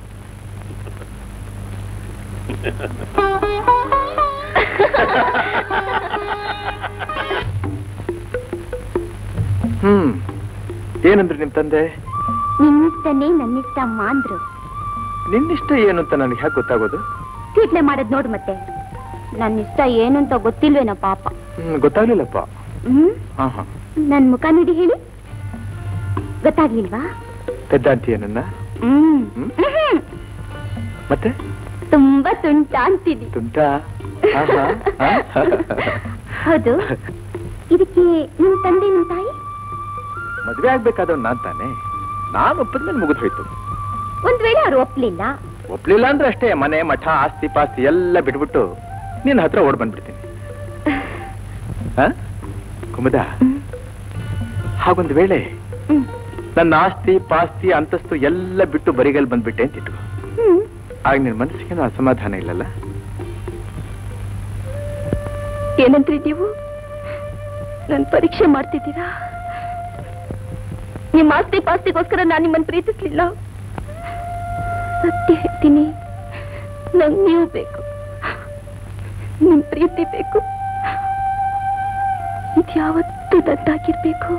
ಹ್ಮ್ ಏನಂದ್ರೆ ನಿಮ್ ತಂದೆ ನಿನ್ನಿಷ್ಟನೇ ನನ್ನಿಷ್ಟ ಅಮ್ಮ ಅಂದ್ರು ನಿನ್ನಿಷ್ಟ ಏನು ಅಂತ ನನಗೆ ಹೇಗೆ ಗೊತ್ತಾಗೋದು ಕೀಟ್ಲೆ ಮಾಡೋದ್ ನೋಡು ಮತ್ತೆ ನನ್ನಿಷ್ಟ ಏನು ಅಂತ ಗೊತ್ತಿಲ್ವೇನೋ ಪಾಪ ಹ್ಮ್, ಗೊತ್ತಾಗ್ಲಿಲ್ಲಪ್ಪ ಹ್ಮ್ ಹಾ ಹಾ ನನ್ ಮುಖ ನೋಡಿ ಹೇಳಿ ಗೊತ್ತಾಗ್ಲಿಲ್ವಾ ಪೆದ್ದಂತೀಯ ನನ್ನ ಹ್ಮ್ ಹ್ಮ್? ಹ್ಮ್. ಮತ್ತೆ ತುಂಬಾ ತುಂಟ ಅಂತೀನಿ ತುಂಟಾ ಆಹಾ, ಆ? ಹೌದು ಇದಕ್ಕೆ ನಿಮ್ ತಂದೆ ನಿಮ್ ತಾಯಿ ಮದ್ವೆ ಆಗ್ಬೇಕಾದವ್ ನಾನ್ ತಾನೆ ನಾನು ಒಪ್ಪದ್ಮೇಲೆ ಮುಗಿದು ಹೋಯ್ತು ಒಂದ್ ವೇಳೆ ಅವ್ರು ಒಪ್ಲಿಲ್ಲ ಒಪ್ಲಿಲ್ಲ ಅಂದ್ರೆ ಅಷ್ಟೇ ಮನೆ ಮಠ ಆಸ್ತಿ ಪಾಸ್ತಿ ಎಲ್ಲ ಬಿಟ್ಬಿಟ್ಟು ನಿನ್ನ ಹತ್ರ ಓಡ್ ಬಂದ್ಬಿಡ್ತೀನಿ ಆ? ಕುಮುದ ಹಾಗೊಂದು ವೇಳೆ ಹ್ಮ್. ನನ್ನ ಆಸ್ತಿ ಪಾಸ್ತಿ ಅಂತಸ್ತು ಎಲ್ಲ ಬಿಟ್ಟು ಬರಿಗಲ್ ಬಂದ್ಬಿಟ್ಟೆ ಅಂತ ಇಟ್ಕೋ ಹ್ಮ್. ಆಗ ನಿನ್ ಮನಸ್ಸಿಗೇನು ಅಸಮಾಧಾನ ಇಲ್ಲಲ್ಲ ಏನಂದ್ರಿ ನೀವು ನನ್ ಪರೀಕ್ಷೆ ಮಾಡ್ತಿದ್ದೀರಾ ನಿಮ್ಮ ಆಸ್ತಿ ಪಾಸ್ತಿಗೋಸ್ಕರ ನಾನು ನಿಮ್ಮನ್ನ ಪ್ರೀತಿಸ್ಲಿಲ್ಲ ಸತ್ಯ ಹೇಳ್ತೀನಿ ನಂಗ್ ನೀವು ಬೇಕು ನಿಮ್ ಪ್ರೀತಿ ಬೇಕು ಇದ್ಯಾವತ್ತೂ ದತ್ತಾಗಿರ್ಬೇಕು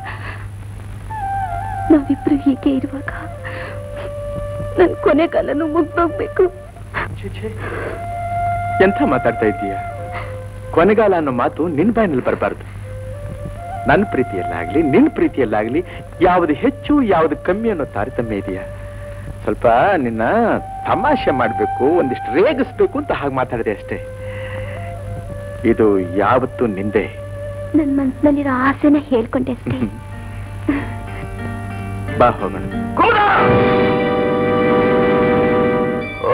ನಾವಿಬ್ರು ಹೀಗೆ ಇರುವಾಗ ನನ್ ಕೊನೆಗಾಲನು ಮುಗ್ದೋಗ್ಬೇಕು ಛೇ, ಛೇ. ಎಂಥ ಮಾತಾಡ್ತಾ ಇದ್ದೀಯ ಕೊನೆಗಾಲ ಅನ್ನೋ ಮಾತು ನಿನ್ ಬಾಯಿನಲ್ಲಿ ಬರಬಾರ್ದು ನನ್ನ ಪ್ರೀತಿಯಲ್ಲಾಗ್ಲಿ ನಿನ್ ಪ್ರೀತಿಯಲ್ಲಾಗ್ಲಿ ಯಾವ್ದು ಹೆಚ್ಚು ಯಾವ್ದು ಕಮ್ಮಿ ಅನ್ನೋ ತಾರತಮ್ಯ ಇದೆಯಾ ಸ್ವಲ್ಪ ನಿನ್ನ ತಮಾಷೆ ಮಾಡ್ಬೇಕು ಒಂದಿಷ್ಟು ರೇಗಿಸ್ಬೇಕು ಅಂತ ಹಾಗೆ ಮಾತಾಡಿದೆ ಅಷ್ಟೇ ಇದು ಯಾವತ್ತೂ ನಿಂದೆ ನನ್ ಮನ್ಸಿನಲ್ಲಿರೋ ಆಸೆನ ಹೇಳ್ಕೊಂಡೆ ಅಷ್ಟೇ ಬಾ ಹೋಗೋಣ ಓ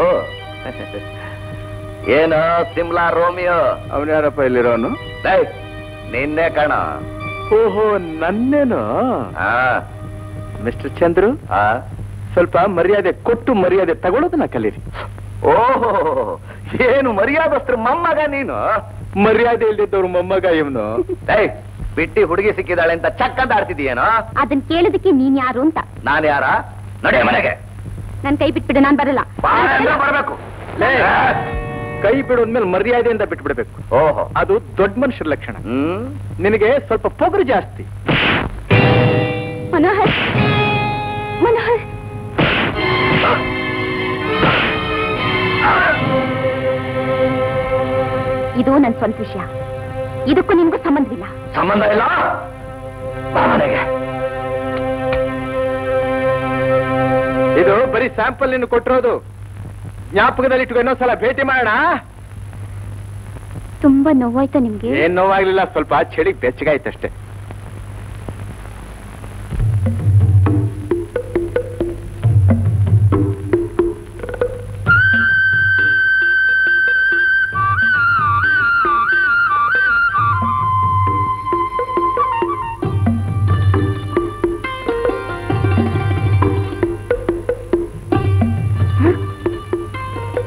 ಏನೋ ಸಿಮ್ಲಾ ರೋಮಿಯೋ ಅವನು ಯಾರಪ್ಪ ಇಲ್ಲಿರೋನು ಏಯ್, ನಿನ್ನೆ ಕಣ ಓಹೋ ನನ್ನೇನು ಆ, ಮಿಸ್ಟರ್ ಚಂದ್ರು ಆ. ಸ್ವಲ್ಪ ಮರ್ಯಾದೆ ಕೊಟ್ಟು ಮರ್ಯಾದೆ ತಗೊಳ್ಳೋದನ್ನ ಕಲೀರಿ ಓಹೋ ಏನು ಮರ್ಯಾದಸ್ತ್ರ ಮೊಮ್ಮಗ ನೀನು ಮರ್ಯಾದೆ ಇಲ್ದಿದ್ದವ್ರು ಮೊಮ್ಮಗ ಇವನು ಏಯ್ ಬಿಟ್ಟಿ ಹುಡುಗಿ ಸಿಕ್ಕಿದಾಳೆ ಅಂತ ಚಕ್ ಅಂತ ಆಡ್ತಿದೀಯೇನೋ ಅದನ್ ಕೇಳೋದಕ್ಕೆ ನೀನ್ ಯಾರು ಅಂತ ನಾನು ಯಾರ ನಡೆ ಮನೆಗೆ ನನ್ ಕೈ ಬಿಟ್ಬಿಡು ನಾನ್ ಬರಲ್ಲ ಬಾಳ ಎಲ್ಲ ಬರ್ಬೇಕು ಕೈ ಬಿಡೋದ್ಮೇಲೆ ಮರ್ಯಾದೆಯಿಂದ ಬಿಟ್ಬಿಡ್ಬೇಕು ಓಹೋ ಅದು ದೊಡ್ಡ ಮನುಷ್ಯರ ಲಕ್ಷಣ ಹ್ಮ್ ನಿನಗೆ ಸ್ವಲ್ಪ ಪೊಗರು ಜಾಸ್ತಿ ಮನೋಹರ್ ಮನೋಹರ್ ಇದು ನನ್ ಸ್ವಂತ ವಿಷಯ ಇದಕ್ಕೂ ನಿನ್ಗೂ ಸಂಬಂಧವಿಲ್ಲ ಸಂಬಂಧ ಇಲ್ಲ ಬಾ ಮನೆಗೆ ಇದು ಬರೀ ಸ್ಯಾಂಪಲ್ ನಿನ್ನ ಕೊಟ್ಟಿರೋದು ಜ್ಞಾಪಕದಲ್ಲಿ ಇಟ್ಕೊ ಇನ್ನೊಂದ್ಸಲ ಭೇಟಿ ಮಾಡೋಣ ತುಂಬಾ ನೋವಾಯ್ತಾ ನಿಮ್ಗೆ ಏನ್ ನೋವಾಗ್ಲಿಲ್ಲ ಸ್ವಲ್ಪ ಚಳಿ ಬೆಚ್ಚಗಾಯ್ತಷ್ಟೇ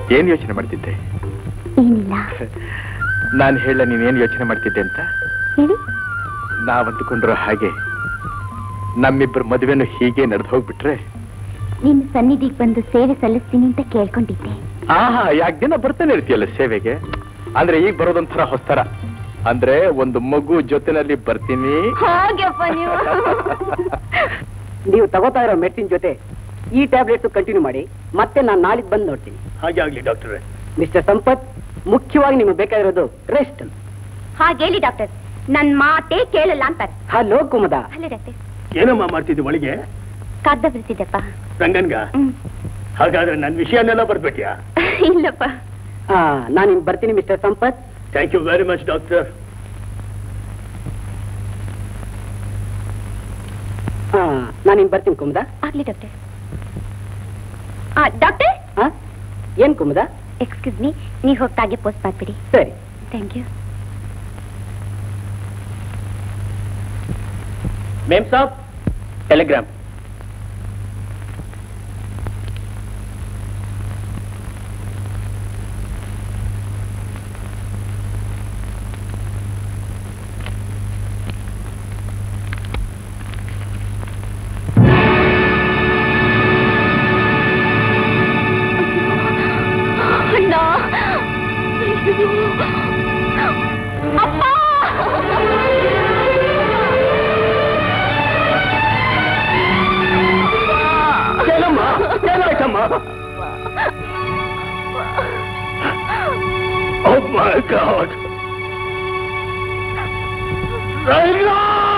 ಏನ್ ಯೋಚನೆ ಮಾಡ್ತಿದ್ದೆ ಏನಿಲ್ಲ ನಾನು ಹೇಳ ನೀನೇನ್ ಯೋಚನೆ ಮಾಡ್ತಿದ್ದೆ ಅಂತ ಹೇಳಿ ನಾವ್ ಅಂದುಕೊಂಡಿರೋ ಹಾಗೆ ನಮ್ಮಿಬ್ಬರ ಮದುವೆನು ಹೀಗೆ ನಡೆದು ಹೋಗ್ಬಿಟ್ರೆ ನಿನ್ನ ಸನ್ನಿಧಿಗೆ ಬಂದು ಸೇವೆ ಸಲ್ಲಿಸ್ತೀನಿ ಅಂತ ಕೇಳ್ಕೊಂಡಿದ್ದೆ ಆಹಾ ಯಾಕೆ ದಿನ ಬರ್ತಾನೆ ಇರ್ತೀಯಲ್ಲ ಸೇವೆಗೆ ಅಂದ್ರೆ ಈಗ ಬರೋದೊಂಥರ ಹೊಸ್ತರ ಅಂದ್ರೆ ಒಂದು ಮಗು ಜೊತೆನಲ್ಲಿ ಬರ್ತೀನಿ ಹಾಗೆಪ್ಪ ನೀವು ನೀವು ತಗೋತಾ ಇರೋ ಮೆಟ್ಟಿನ ಜೊತೆ ಈ ಟ್ಯಾಬ್ಲೆಟ್ಸ್ ಕಂಟಿನ್ಯೂ ಮಾಡಿ ಮತ್ತೆ ನಾನು ನಾಳೆಗೆ ಬಂದು ನೋಡ್ತೀನಿ ಹಾಗೆ ಆಗ್ಲಿ ಡಾಕ್ಟರ್ ಮಿಸ್ಟರ್ ಸಂಪತ್ ಮುಖ್ಯವಾಗಿ ನಿಮಗೆ ಬೇಕಾಗಿರೋದು ರೆಸ್ಟ್ ಹಾಗೇಳಿ ಡಾಕ್ಟರ್ ನನ್ ಮಾತೇ ಕೇಳಲ್ಲ ಅಂತಾರೆ ಹಲೋ ಕುಮದ ಅಲ್ಲೇ ಡಾಕ್ಟರ್ ಏನಮ್ಮ ಮಾಡ್ತಿದ್ದೆ ಒಳಗೆ ಕಾಗ್ದ ಬರ್ತಿದ್ದೆಪ್ಪ ರಂಗನ್ಗ ಹ್ಮ್ ಹಾಗಾದ್ರೆ ನನ್ನ ವಿಷಯನೆಲ್ಲ ಬರ್ಬೇಕ್ಯಾ ಇಲ್ಲಪ್ಪ ನಾನು ಇನ್ನು ಬರ್ತೀನಿ mister Sampath thank you very much doctor ನಾನು ಇನ್ನು ಬರ್ತೀನಿ ಕುಮದ ಆಗ್ಲಿ ಡಾಕ್ಟರ್ ಆ ಡಾಕ್ಟರ್ ಏನ್ ಕುಮದ ಎಕ್ಸ್ಕ್ಯೂಸ್ ಮೀ ನೀವು ಹೋಗ್ತಾಗೆ ಪೋಸ್ಟ್ ಮಾಡ್ಬಿಡಿ ಸರಿ ಥ್ಯಾಂಕ್ ಯು ಮೇಮ್ ಸಾಬ್ ಟೆಲಿಗ್ರಾಮ್ ಅಣ್ಣ ಅಪ್ಪ ಏನಮ್ಮ ಏನಾಯ್ತಮ್ಮ Oh my God! Raila!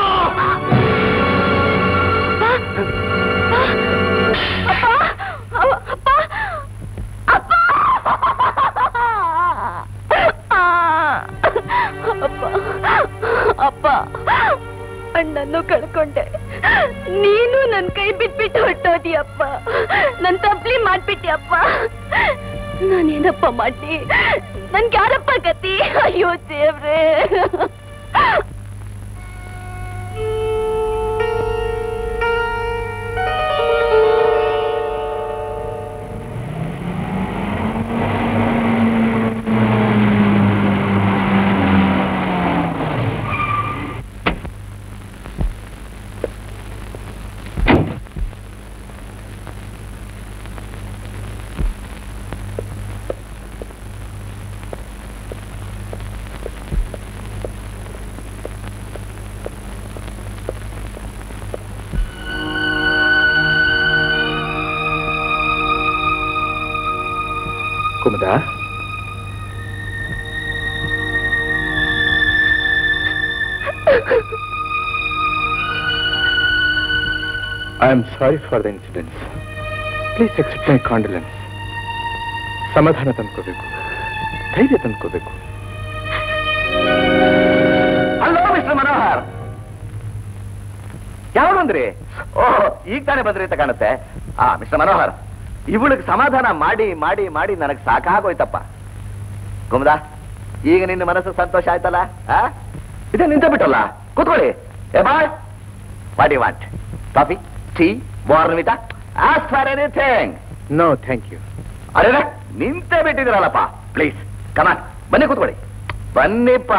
ಅಪ್ಪ ಅಣ್ಣನ್ನು ಕಳ್ಕೊಂಡೆ ನೀನು ನನ್ ಕೈ ಬಿಟ್ಬಿಟ್ಟು ಹೊಟ್ಟೋದಿಯಪ್ಪ ನನ್ ತಪ್ಲಿ ಮಾಡ್ಬಿಟ್ಟಿಯಪ್ಪ ನಾನೇನಪ್ಪ ಮಾಡ್ಲಿ ನನ್ಗೆ ಯಾರಪ್ಪ ಗತಿ ಅಯ್ಯೋ ದೇವ್ರೇ Kumuda I am sorry for the incidents please accept my condolences ಸಮಾಧಾನ ತಂದ್ಕೋಬೇಕು ಧೈರ್ಯ ತಂದ್ಕೋಬೇಕು ಹಲೋ ಮಿಸ್ಟರ್ ಮನೋಹರ್ ಯಾವಾಗ ಬಂದ್ರಿ ಓಹ್ ಈಗ ತಾನೇ ಬಂದ್ರಿ ಅಂತ ಕಾಣುತ್ತೆ ಆ ಮಿಸ್ಟರ್ ಮನೋಹರ್ ಇವಳಿಗೆ ಸಮಾಧಾನ ಮಾಡಿ ಮಾಡಿ ಮಾಡಿ ನನಗೆ ಸಾಕಾಗೋಯ್ತಪ್ಪ ಗುಮ್ದ ಈಗ ನಿನ್ನ ಮನಸ್ಸು ಸಂತೋಷ ಆಯ್ತಲ್ಲ ಆ? ಇದೇ ನಿಂತ ಬಿಟ್ಟಲ್ಲ ಕೂತ್ಕೊಳ್ಳಿ ಏ boy what you want coffee tea Bournvita ask for anything no thank you ಅರೆ ನಿಂತೇ ಬಿಟ್ಟಿದ್ದೀರಲ್ಲಪ್ಪ ಪ್ಲೀಸ್ ಕಮಾನ್ ಬನ್ನಿ ಕೂತ್ಕೊಳ್ಳಿ ಬನ್ನಿಪ್ಪ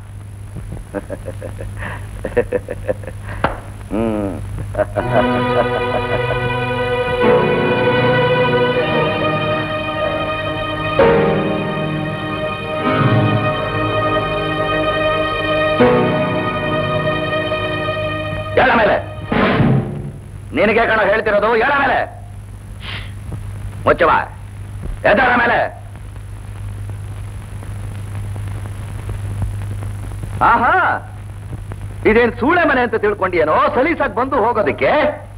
ಹ್ಮ್ ಹೇಳ ಮೇಲೆ ನಿನಗೆ ಕಣ ಹೇಳ್ತಿರೋದು ಹೇಳ ಮೇಲೆ ಮುಚ್ಚವ ಎದ್ದಾಳ ಮೇಲೆ ಆಹಾ ಇದೇನ್ ಸೂಳೆ ಮನೆ ಅಂತ ತಿಳ್ಕೊಂಡಿಯೇನೋ ಸಲೀಸಾಗಿ ಬಂದು ಹೋಗೋದಕ್ಕೆ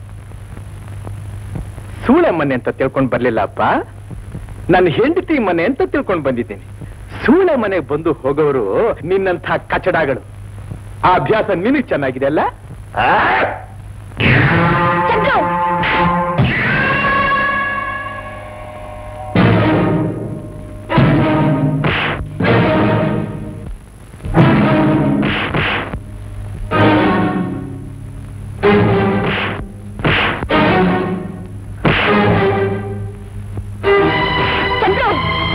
ಸೂಳೆ ಮನೆ ಅಂತ ತಿಳ್ಕೊಂಡ್ ಬರ್ಲಿಲ್ಲಪ್ಪ ನನ್ನ ಹೆಂಡತಿ ಮನೆ ಅಂತ ತಿಳ್ಕೊಂಡ್ ಬಂದಿದ್ದೀನಿ ಸೂಳೆ ಮನೆಗೆ ಬಂದು ಹೋಗೋರು ನಿನ್ನಂಥ ಕಚಡಗಳು ಆ ಅಭ್ಯಾಸ ನಿನಗ್ ಚೆನ್ನಾಗಿದೆ ಅಲ್ಲ ಆ? ಚಂದ್ರು ಚಂದ್ರು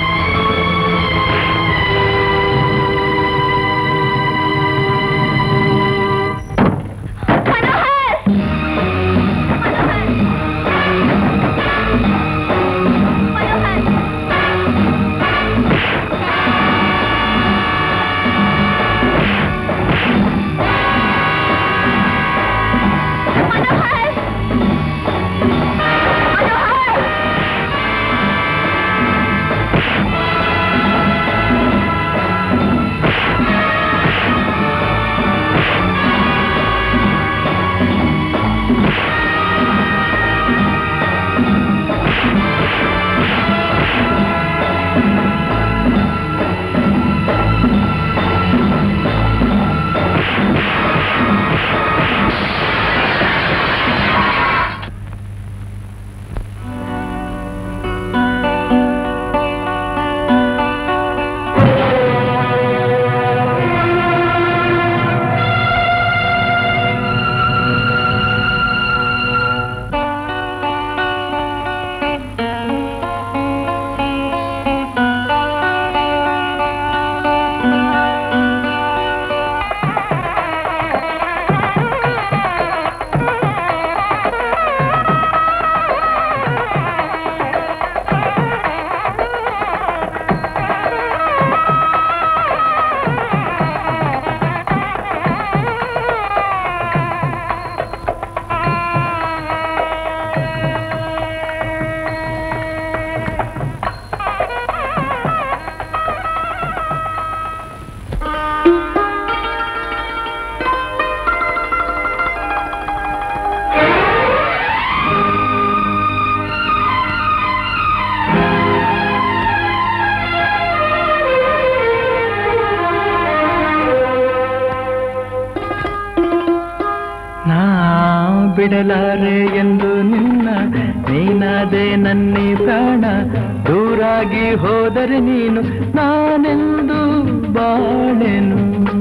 ಬಿಡಲಾರೆ ಎಂದು ನಿನ್ನ ನೀನಾದೆ ನನ್ನಿ ಪ್ರಾಣ ದೂರಾಗಿ ಹೋದರೆ ನೀನು ನಾನೆಂದು ಬಾಳೆನು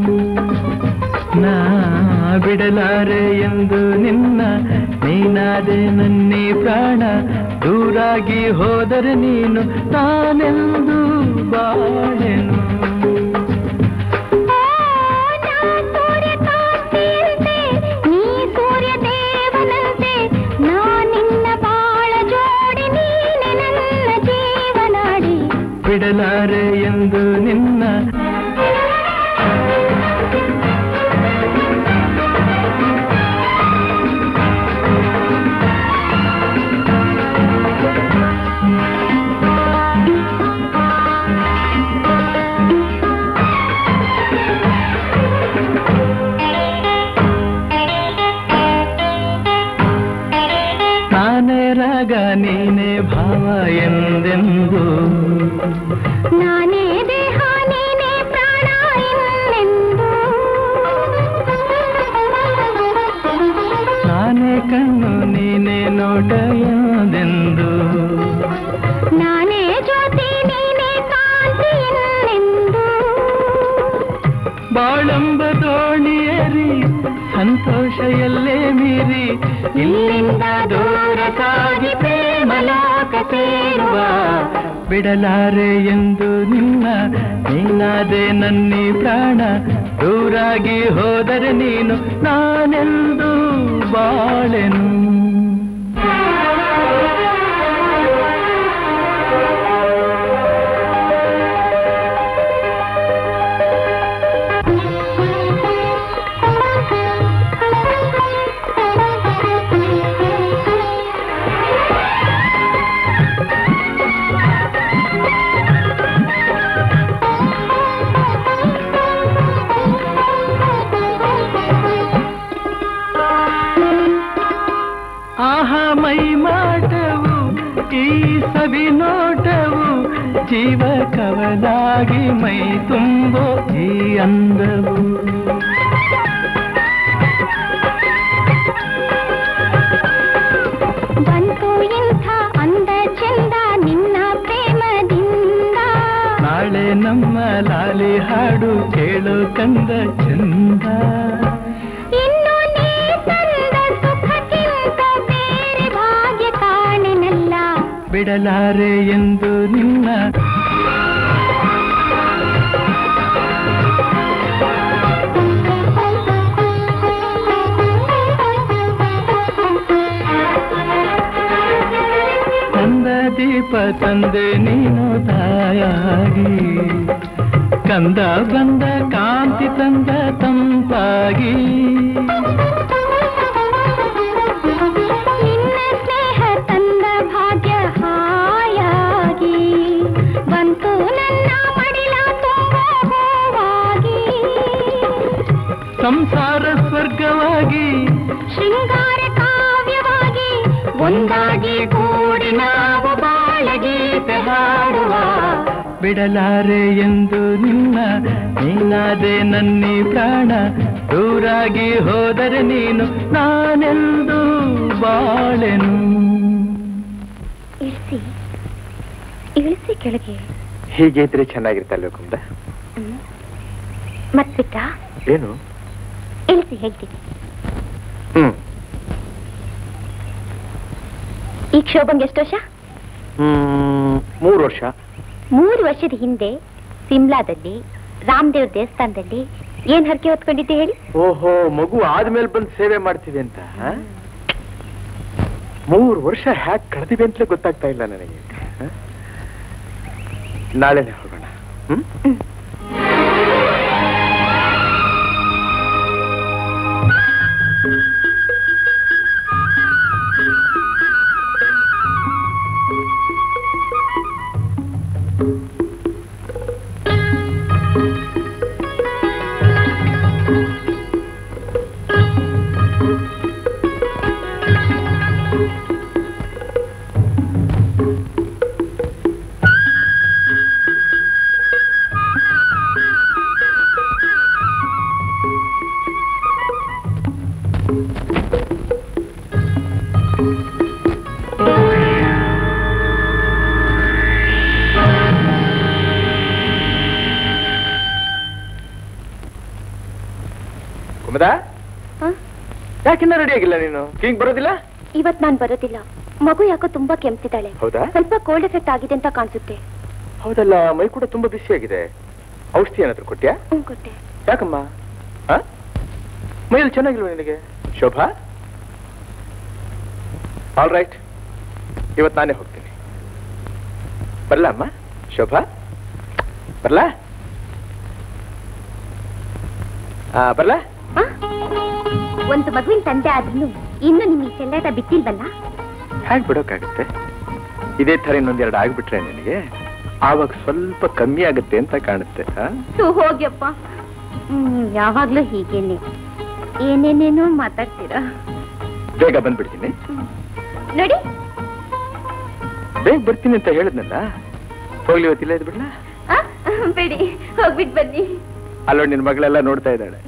ನಾ ಬಿಡಲಾರೆ ಎಂದು ನಿನ್ನ ನೀನಾದೆ ನನ್ನಿ ಪ್ರಾಣ ದೂರಾಗಿ ಹೋದರೆ ನೀನು ನಾನೆಂದು ಬಾಳೆನು ನೀ ಸೂರ್ಯ ದೇವನಂತೆ ನಾನಿನ್ನ ಬಾಳ ಜೋಡಿ ನೀನೆ ನನ್ನ ಜೀವನಾಡಿ ಬಿಡಲಾರೆ ಎಂದು ನಿನ್ನ ನಾನೇ ರಾಗ ನೀನೇ ಭಾವ ಎಂದೆಂದು ನಾನೇ ದೇಹ ನೀನೇ ಪ್ರಾಣ ಇನ್ನೆಂದು ನಾನೇ ಕಣ್ಣು ನೀನೇ ನೋಟ ಎಂದೆಂದು ನಾನೇ ಜ್ಯೋತಿ ನೀನೇ ಕಾಂತಿ ಇನ್ನೆಂದು ಬಾಳಂಬ ದೋಣಿಯೇರಿ ಸಂತೋಷ ಎಲ್ಲೇ ಮೀರಿ ಇಲ್ಲಿಂದ ದೂರ ಸಾಗಿ ಪ್ರೇಮಲೋಕ ಸೇರುವ ಬಿಡಲಾರೆ ಎಂದು ನಿನ್ನ ನೀನಾದೆ ನನ್ನಿ ಪ್ರಾಣ ದೂರಾಗಿ ಹೋದರೆ ನೀನು ನಾನೆಂದು ಬಾಳೆನು ಆಹಾ ಮೈ ಮಾಟವು ಈ ಸವಿ ನೋಟವು ಜೀವ ಕವಲಾಗಿ ಮೈ ತುಂಬೋ ಈ ಅಂದವು ಬಂತು ಇಂಥ ಅಂದ ಚಂದ ನಿನ್ನ ಪ್ರೇಮದಿಂದ ನಾಳೆ ನಮ್ಮ ಲಾಲಿ ಹಾಡು ಕೇಳು ಕಂದ ಚಂದ ಇನ್ನು ನೀ ತಂದ ಸುಖಕ್ಕಿಂತ ಬೇರೆ ಭಾಗ್ಯ ಕಾಣೆನಲ್ಲ ಬಿಡಲಾರೆ ಎಂದು ನಿನ್ನ ಕಂದ ದೀಪ ತಂದೆ ನೀನು ತಾಯಾಗಿ ಕಂದ ಬಂದ ಕಾಂತಿ ತಂದ ತಂಪಾಗಿ ನಿನ್ನ ಸ್ನೇಹ ತಂದ ಭಾಗ್ಯ ಹಾಯಾಗಿ ಬಂತು ನನ್ನ ಮಡಿಲ ತುಂಬ ಹೂವಾಗಿ ಸಂಸಾರ ಸ್ವರ್ಗವಾಗಿ ಶೃಂಗಾರ ಕಾವ್ಯವಾಗಿ ಒಂದಾಗಿ ಕೂಡಿ ನಾವು ಬಾಳಗೀತೆ ಹಾಡುವ ಬಿಡಲಾರೆ ಎಂದು ನಿನ್ನ ನೀನಾದೆ ನನ್ನಿ ಪ್ರಾಣ ದೂರಾಗಿ ಹೋದರೆ ನೀನು ನಾನೆಂದು ಬಾಳೆನು ಇಳಿಸಿ ಇಳಿಸಿ ಕೆಳಗೆ ಹೀಗೆ ಇದ್ರೆ ಚೆನ್ನಾಗಿರ್ತಲ್ವ ಕುಂದ ಮತ್ಬಿಟ್ಟ ಏನು ಇಳಿಸಿ ಹೇಳ್ತೀನಿ ಹ್ಮ್ ಈ ಕ್ಷೋಭಂಗೆ ಎಷ್ಟು ವರ್ಷ ಹ್ಮ್ ಮೂರು ವರ್ಷ ಮೂರು ವರ್ಷದ ಹಿಂದೆ ಸಿಮ್ಲಾದಲ್ಲಿ ರಾಮದೇವ್ ದೇವಸ್ಥಾನದಲ್ಲಿ ಏನ್ ಹರಕೆ ಹೊತ್ಕೊಂಡಿದ್ದೆ ಹೇಳಿ ಓಹೋ ಮಗು ಆದ್ಮೇಲೆ ಬಂದು ಸೇವೆ ಮಾಡ್ತೀವಿ ಅಂತ ಆ? ಮೂರು ವರ್ಷ ಹ್ಯಾಕ್ ಕಳೆದಿವೆ ಅಂತಲೇ ಗೊತ್ತಾಗ್ತಾ ಇಲ್ಲ ನನಗೆ ಆ? ನಾಳೆನೆ ಹೋಗೋಣ ಹ್ಮ್ ಮದ ಹ? ಯಾಕಿನ್ನ ರೆಡಿ ಆಗಿಲ್ಲ ನೀನು ಹಿಂಗ್ ಬರೋದಿಲ್ಲ ಇವತ್ ನಾನ್ ಬರೋದಿಲ್ಲ ಮಗು ಯಾಕೋ ತುಂಬಾ ಕೆಮ್ತಿದ್ದಾಳೆ ಹೌದಾ ಸ್ವಲ್ಪ ಕೋಲ್ಡ್ ಎಫೆಕ್ಟ್ ಆಗಿದೆ ಅಂತ ಕಾಣಿಸುತ್ತೆ ಹೌದಲ್ಲ ಮೈ ಕೂಡ ತುಂಬಾ ಬಿಸಿಯಾಗಿದೆ ಔಷಧಿ ಏನಾದ್ರು ಕೊಟ್ಯಾ ಹ್ಮ್ ಕೊಟ್ಟೆ ಯಾಕಮ್ಮ ಆ? ಮೈಯಲ್ಲಿ ಚೆನ್ನಾಗಿಲ್ವ ನಿನಗೆ ಶೋಭಾ ಆಲ್ ರೈಟ್ ಇವತ್ತು ನಾನೇ ಹೋಗ್ತೀನಿ ಬರಲ್ಲ ಅಮ್ಮ ಶೋಭಾ ಬರಲ್ಲ ಬರಲ್ಲ ಆ? ಒಂದು ಮಗುವಿನ ತಂದೆ ಆದ್ರೂ ಇನ್ನು ನಿಮ್ ಈ ಚೆಲ್ಲಾಟ ಬಿಟ್ಟಿಲ್ವಲ್ಲ ಹೇಗೆ ಬಿಡೋಕ್ಕಾಗುತ್ತೆ ಇದೇ ಥರ ಇನ್ನೊಂದೆರಡು ಆಗ್ಬಿಟ್ರೆ ನಿನಗೆ ಆವಾಗ ಸ್ವಲ್ಪ ಕಮ್ಮಿ ಆಗುತ್ತೆ ಅಂತ ಕಾಣುತ್ತೆ ಆ? ತೂ ಹೋಗ್ಯಪ್ಪ ಹ್ಮ್ ಯಾವಾಗ್ಲೂ ಹೀಗೇನೆ ಏನೇನೇನೋ ಮಾತಾಡ್ತೀರಾ ಬೇಗ ಬಂದ್ಬಿಡ್ತೀನಿ ನೋಡಿ ಬೇಗ ಬರ್ತೀನಿ ಅಂತ ಹೇಳಿದ್ನಲ್ಲ ಹೋಗ್ಲಿ ಇವತ್ತಿಲ್ಲ ಇದು ಬಿಡ್ಲಾ ಆ? ಬಿಡಿ ಹೋಗ್ಬಿಟ್ ಬನ್ನಿ ಅಲ್ಲೋ ನಿನ್ ಮಗಳೆಲ್ಲ ನೋಡ್ತಾ ಇದ್ದಾಳೆ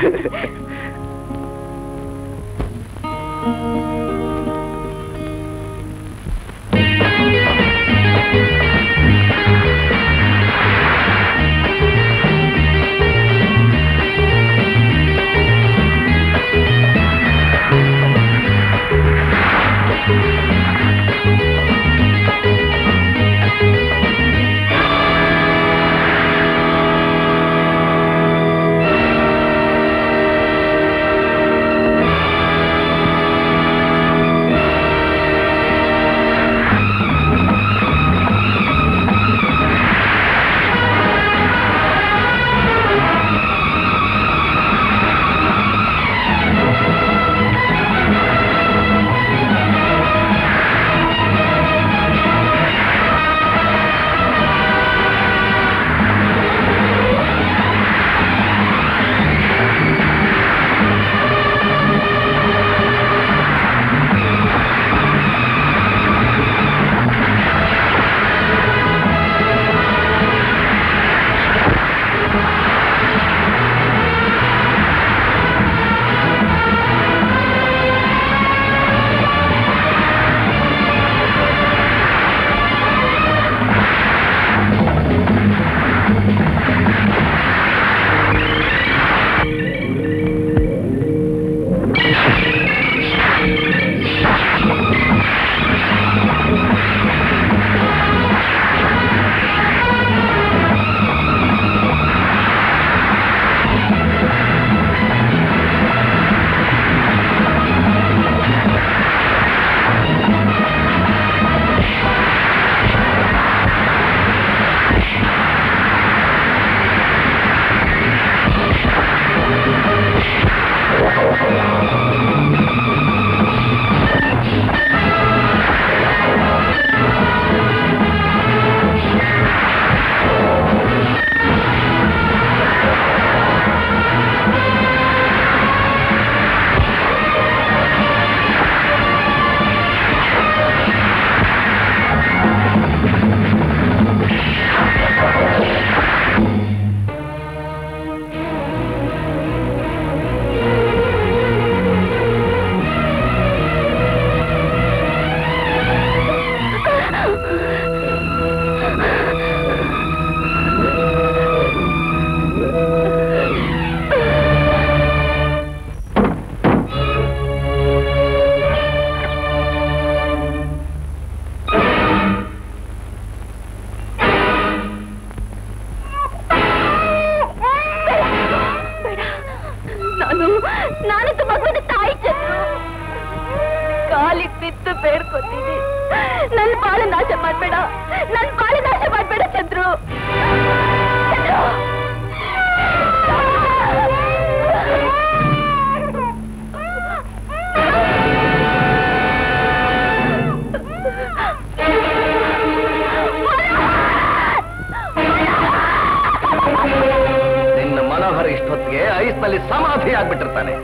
ನಾನು ನಾನಿದ್ದು ಮಗುವಿನ ತಾಯಿ ಚಂದ್ರು ಕಾಲಿಗೆ ಬಿದ್ದು ಬೇಡ್ಕೊತೀನಿ ನನ್ ಬಾಳ ನಾಶ ಮಾಡ್ಬೇಡ ನನ್ ಬಾಳ ನಾಶ ಮಾಡ್ಬೇಡ ಚಂದ್ರು ಚಂದ್ರು! ನಿನ್ನ ಮನೋಹರ ಇಷ್ಟೊತ್ತಿಗೆ ಐಸ್ನಲ್ಲಿ ಸಮಾಧಿ ಆಗ್ಬಿಟ್ಟಿರ್ತಾನೆ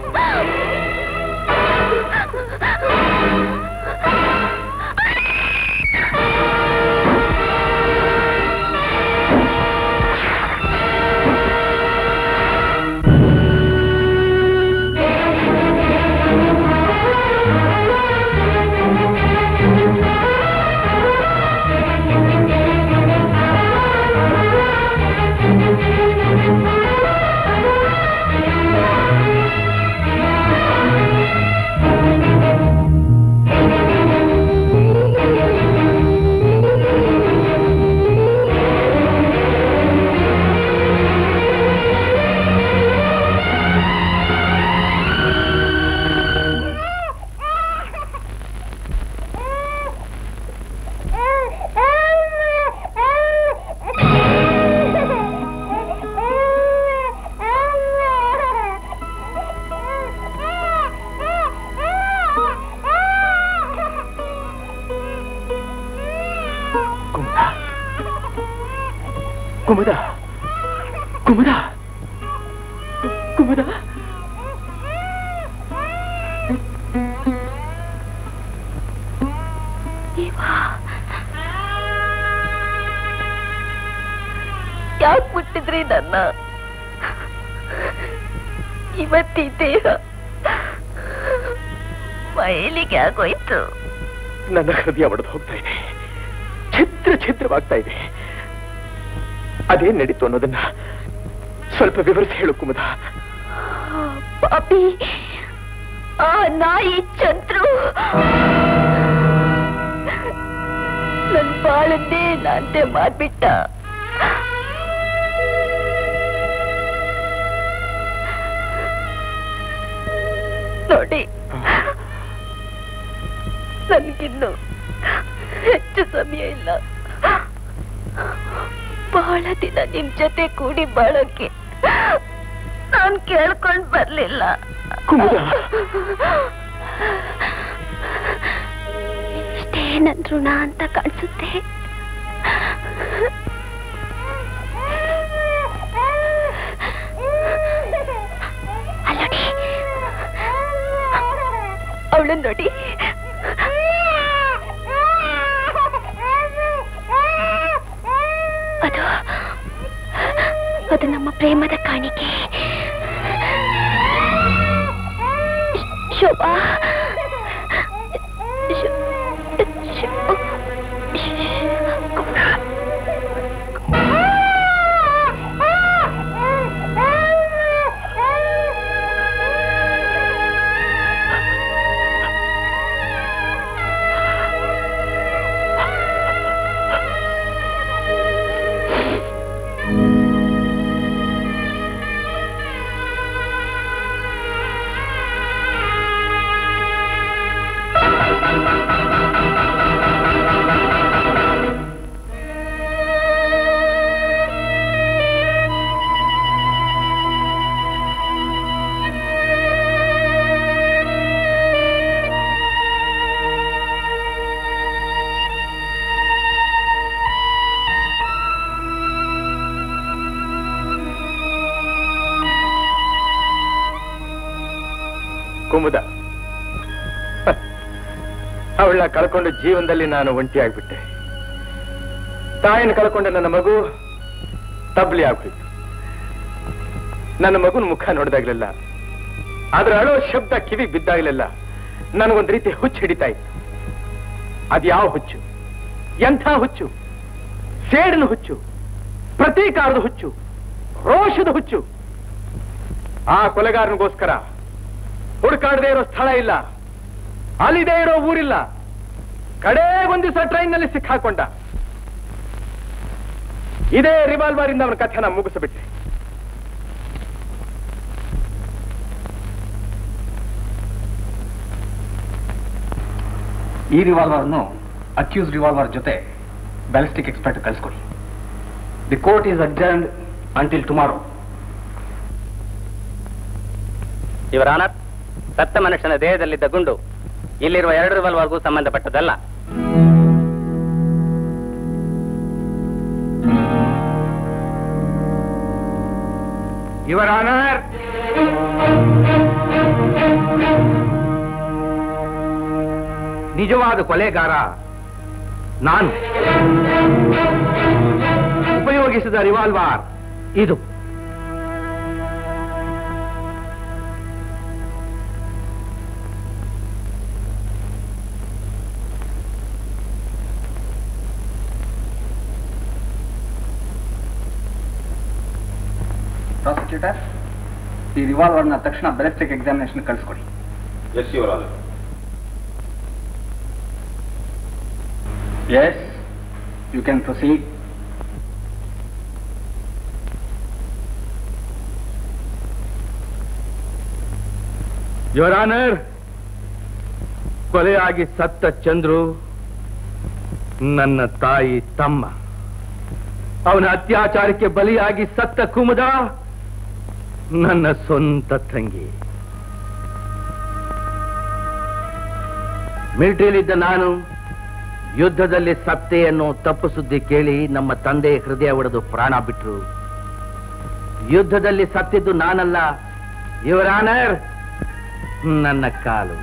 ಕುಮುದ ಕುಮುದ ಕುಮುದ ಯಾಕೆ ಮುಟ್ಟಿದ್ರಿ ನನ್ನ ಇವತ್ತಿ ದೇಹ ಮೈಲಿಗೆ ಆಗೋಯ್ತು ನನ್ನ ಹೃದಯ ಒಡೆದು ಹೋಗ್ತಾ ಇದೆ ಛಿದ್ರ ಛಿದ್ರವಾಗ್ತಾ ಇದೆ ಅದೇನ್ ನಡೀತು ಅನ್ನೋದನ್ನ ಸ್ವಲ್ಪ ವಿವರಿಸಿ ಹೇಳು ಕುಮುದ ಪಾಪಿ ಆ ನಾಯಿ ಚಂದ್ರು ನನ್ ಬಾಳನ್ನೇ ನಾಂತೆ ಮಾಡ್ಬಿಟ್ಟ ನೋಡಿ ನನ್ಗಿನ್ನು ಹೆಚ್ಚು ಸಮಯ ಇಲ್ಲ ಬಹಳ ದಿನ ನಿಮ್ ಜೊತೆ ಕೂಡಿ ಬಾಳೋಕೆ ನಾನ್ ಕೇಳ್ಕೊಂಡ್ ಬರ್ಲಿಲ್ಲ ಕುಮುದ ಇಷ್ಟೇ ನನ್ ಋಣ ಅಂತ ಕಾಣಿಸುತ್ತೆ ಅಲ್ಲೋಡಿ ಅವಳು ನೋಡಿ ಅದು ಅದು ನಮ್ಮ ಪ್ರೇಮದ ಕಾಣಿಕೆ ಶೋಭಾ ಶೋ- ಶೋ- ಕುಮುದ ಅವಳನ್ನ ಕಳ್ಕೊಂಡು ಜೀವನದಲ್ಲಿ ನಾನು ಒಂಟಿಯಾಗ್ಬಿಟ್ಟೆ ತಾಯಿನ ಕಳ್ಕೊಂಡ ನನ್ನ ಮಗು ತಬ್ಲಿ ಆಗ್ಬಿಟ್ಟು ನನ್ನ ಮಗುನ ಮುಖ ನೋಡಿದಾಗ್ಲೆಲ್ಲ ಅದ್ರ ಅಳೋ ಶಬ್ದ ಕಿವಿ ಬಿದ್ದಾಗ್ಲೆಲ್ಲ ನನಗೊಂದ್ ರೀತಿ ಹುಚ್ಚು ಹಿಡಿತಾ ಇತ್ತು ಅದ್ಯಾವ ಹುಚ್ಚು ಎಂಥ ಹುಚ್ಚು ಸೇಡಿನ ಹುಚ್ಚು ಪ್ರತೀಕಾರದ ಹುಚ್ಚು ರೋಷದ ಹುಚ್ಚು ಆ ಕೊಲೆಗಾರನಿಗೋಸ್ಕರ ಹುಡುಕಾಡದೆ ಇರೋ ಸ್ಥಳ ಇಲ್ಲ ಅಲ್ಲಿದೆ ಇರೋ ಊರಿಲ್ಲ ಕಡೆ ಒಂದ್ ದಿವಸ ಟ್ರೈನ್ ನಲ್ಲಿ ಸಿಕ್ಕಾಕೊಂಡ ಇದೇ ರಿವಾಲ್ವರ್ ಇಂದ ಅವನ ಕಥೆನ ಮುಗಿಸಿಬಿಟ್ಟೆ ಈ ರಿವಾಲ್ವರ್ನು ಅಕ್ಯೂಸ್ ರಿವಾಲ್ವರ್ ಜೊತೆ ಬ್ಯಾಲಿಸ್ಟಿಕ್ ಎಕ್ಸ್ಪರ್ಟ್ ಕಳಿಸ್ಕೊಡಿ the court is adjourned until tomorrow your honour ಸತ್ತ ಮನುಷ್ಯನ ದೇಹದಲ್ಲಿದ್ದ ಗುಂಡು ಇಲ್ಲಿರುವ ಎರಡು ರಿವಾಲ್ವರ್ಗೂ ಸಂಬಂಧಪಟ್ಟದಲ್ಲ ಇವರ ಆನರ್ ನಿಜವಾದ ಕೊಲೆಗಾರ ನಾನು ಉಪಯೋಗಿಸಿದ ರಿವಾಲ್ವಾರ್ ಇದು ಪ್ರಾಸಿಕ್ಯೂಟರ್ ಈ ರಿವಾಲ್ವರ್ನ ತಕ್ಷಣ ಬ್ಯಾಲಿಸ್ಟಿಕ್ ಎಕ್ಸಾಮಿನೇಷನ್ ಕಳಿಸ್ಕೊಡಿ yes your honour yes you can proceed your honour ಕೊಲೆಯಾಗಿ ಸತ್ತ ಚಂದ್ರು ನನ್ನ ತಾಯಿ ತಮ್ಮ ಅವನ ಅತ್ಯಾಚಾರಕ್ಕೆ ಬಲಿಯಾಗಿ ಸತ್ತ ಕುಮುದ ನನ್ನ ಸ್ವಂತ ತಂಗಿ ಮಿಲಿಟರಿಯಲ್ಲಿದ್ದ ನಾನು ಯುದ್ಧದಲ್ಲಿ ಸತ್ತೆಯನ್ನು ತಪ್ಪು ಸುದ್ದಿ ಕೇಳಿ ನಮ್ಮ ತಂದೆ ಹೃದಯ ಒಡೆದು ಪ್ರಾಣ ಬಿಟ್ರು ಯುದ್ಧದಲ್ಲಿ ಸತ್ತಿದ್ದು ನಾನಲ್ಲ ಇವರಾನರ್ ನನ್ನ ಕಾಲು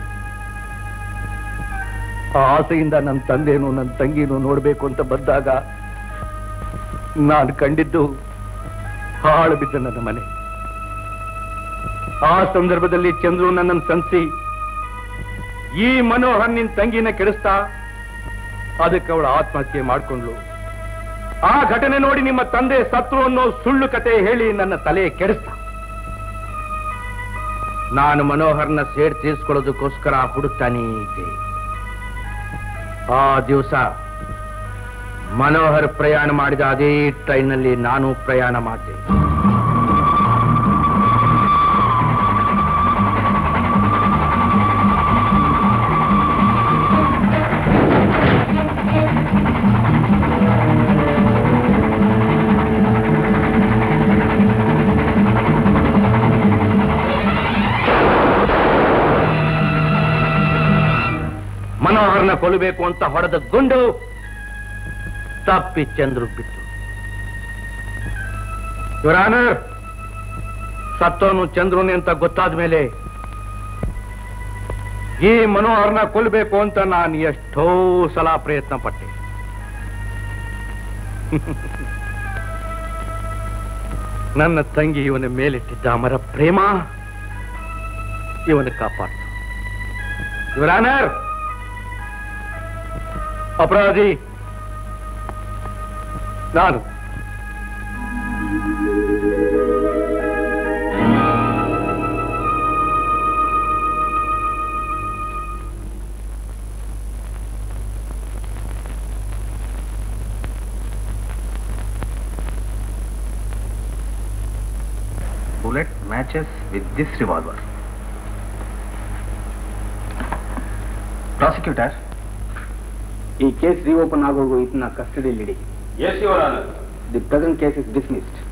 ಆ ಆಸೆಯಿಂದ ನನ್ನ ತಂದೆನೂ ನನ್ನ ತಂಗಿನೂ ನೋಡ್ಬೇಕು ಅಂತ ಬಂದಾಗ ನಾನು ಕಂಡಿದ್ದು ಹಾಳು ಬಿದ್ದ ನನ್ನ ಮನೆ ಆ ಸಂದರ್ಭದಲ್ಲಿ ಚಂದ್ರು ನನ್ನನ್ನು ಸಂಸಿ ಈ ಮನೋಹರ್ ನಿನ್ ತಂಗಿನ ಕೆಡಿಸ್ತಾ ಅದಕ್ಕೆ ಅವಳು ಆತ್ಮಹತ್ಯೆ ಮಾಡ್ಕೊಂಡ್ಲು ಆ ಘಟನೆ ನೋಡಿ ನಿಮ್ಮ ತಂದೆ ಸತ್ರು ಅನ್ನೋ ಸುಳ್ಳು ಕತೆ ಹೇಳಿ ನನ್ನ ತಲೆ ಕೆಡಿಸ್ತ ನಾನು ಮನೋಹರ್ನ ಸೇಡ್ ತೀರ್ಸ್ಕೊಳ್ಳೋದಕ್ಕೋಸ್ಕರ ಹುಡುಕ್ತಾನೇ ಇದ್ದೆ ಆ ದಿವಸ ಮನೋಹರ್ ಪ್ರಯಾಣ ಮಾಡಿದ ಅದೇ ಟ್ರೈನ್ನಲ್ಲಿ ನಾನು ಪ್ರಯಾಣ ಮಾಡಿದೆ ಮನೋಹರ್ನ ಕೊಲ್ಲಬೇಕು ಅಂತ ಹೊಡೆದ ಗುಂಡು ತಪ್ಪಿ ಚಂದ್ರು ಬಿತ್ತು ಯುವರಾನರ್ ಸತ್ತೋನು ಚಂದ್ರುನಿ ಅಂತ ಗೊತ್ತಾದ ಮೇಲೆ ಈ ಮನೋಹರ್ನ ಕೊಲ್ಲಬೇಕು ಅಂತ ನಾನು ಎಷ್ಟೋ ಸಲ ಪ್ರಯತ್ನ ಪಟ್ಟೆ ನನ್ನ ತಂಗಿ ಇವನ ಮೇಲಿಟ್ಟಿದ್ದ ಅಮರ ಪ್ರೇಮ ಇವನ ಕಾಪಾಡ್ತು ಯುವರಾನರ್ ಅಪರಾಧಿ ನಾನು bullet matches with this revolver. Prosecutor, ಈ ಕೇಸ್ ರಿಓಪನ್ ಆಗೋಗು ಇದನ್ನ ಕಸ್ಟಡಿಯಲ್ಲಿಡಿ yes, Your Honor. The present case is dismissed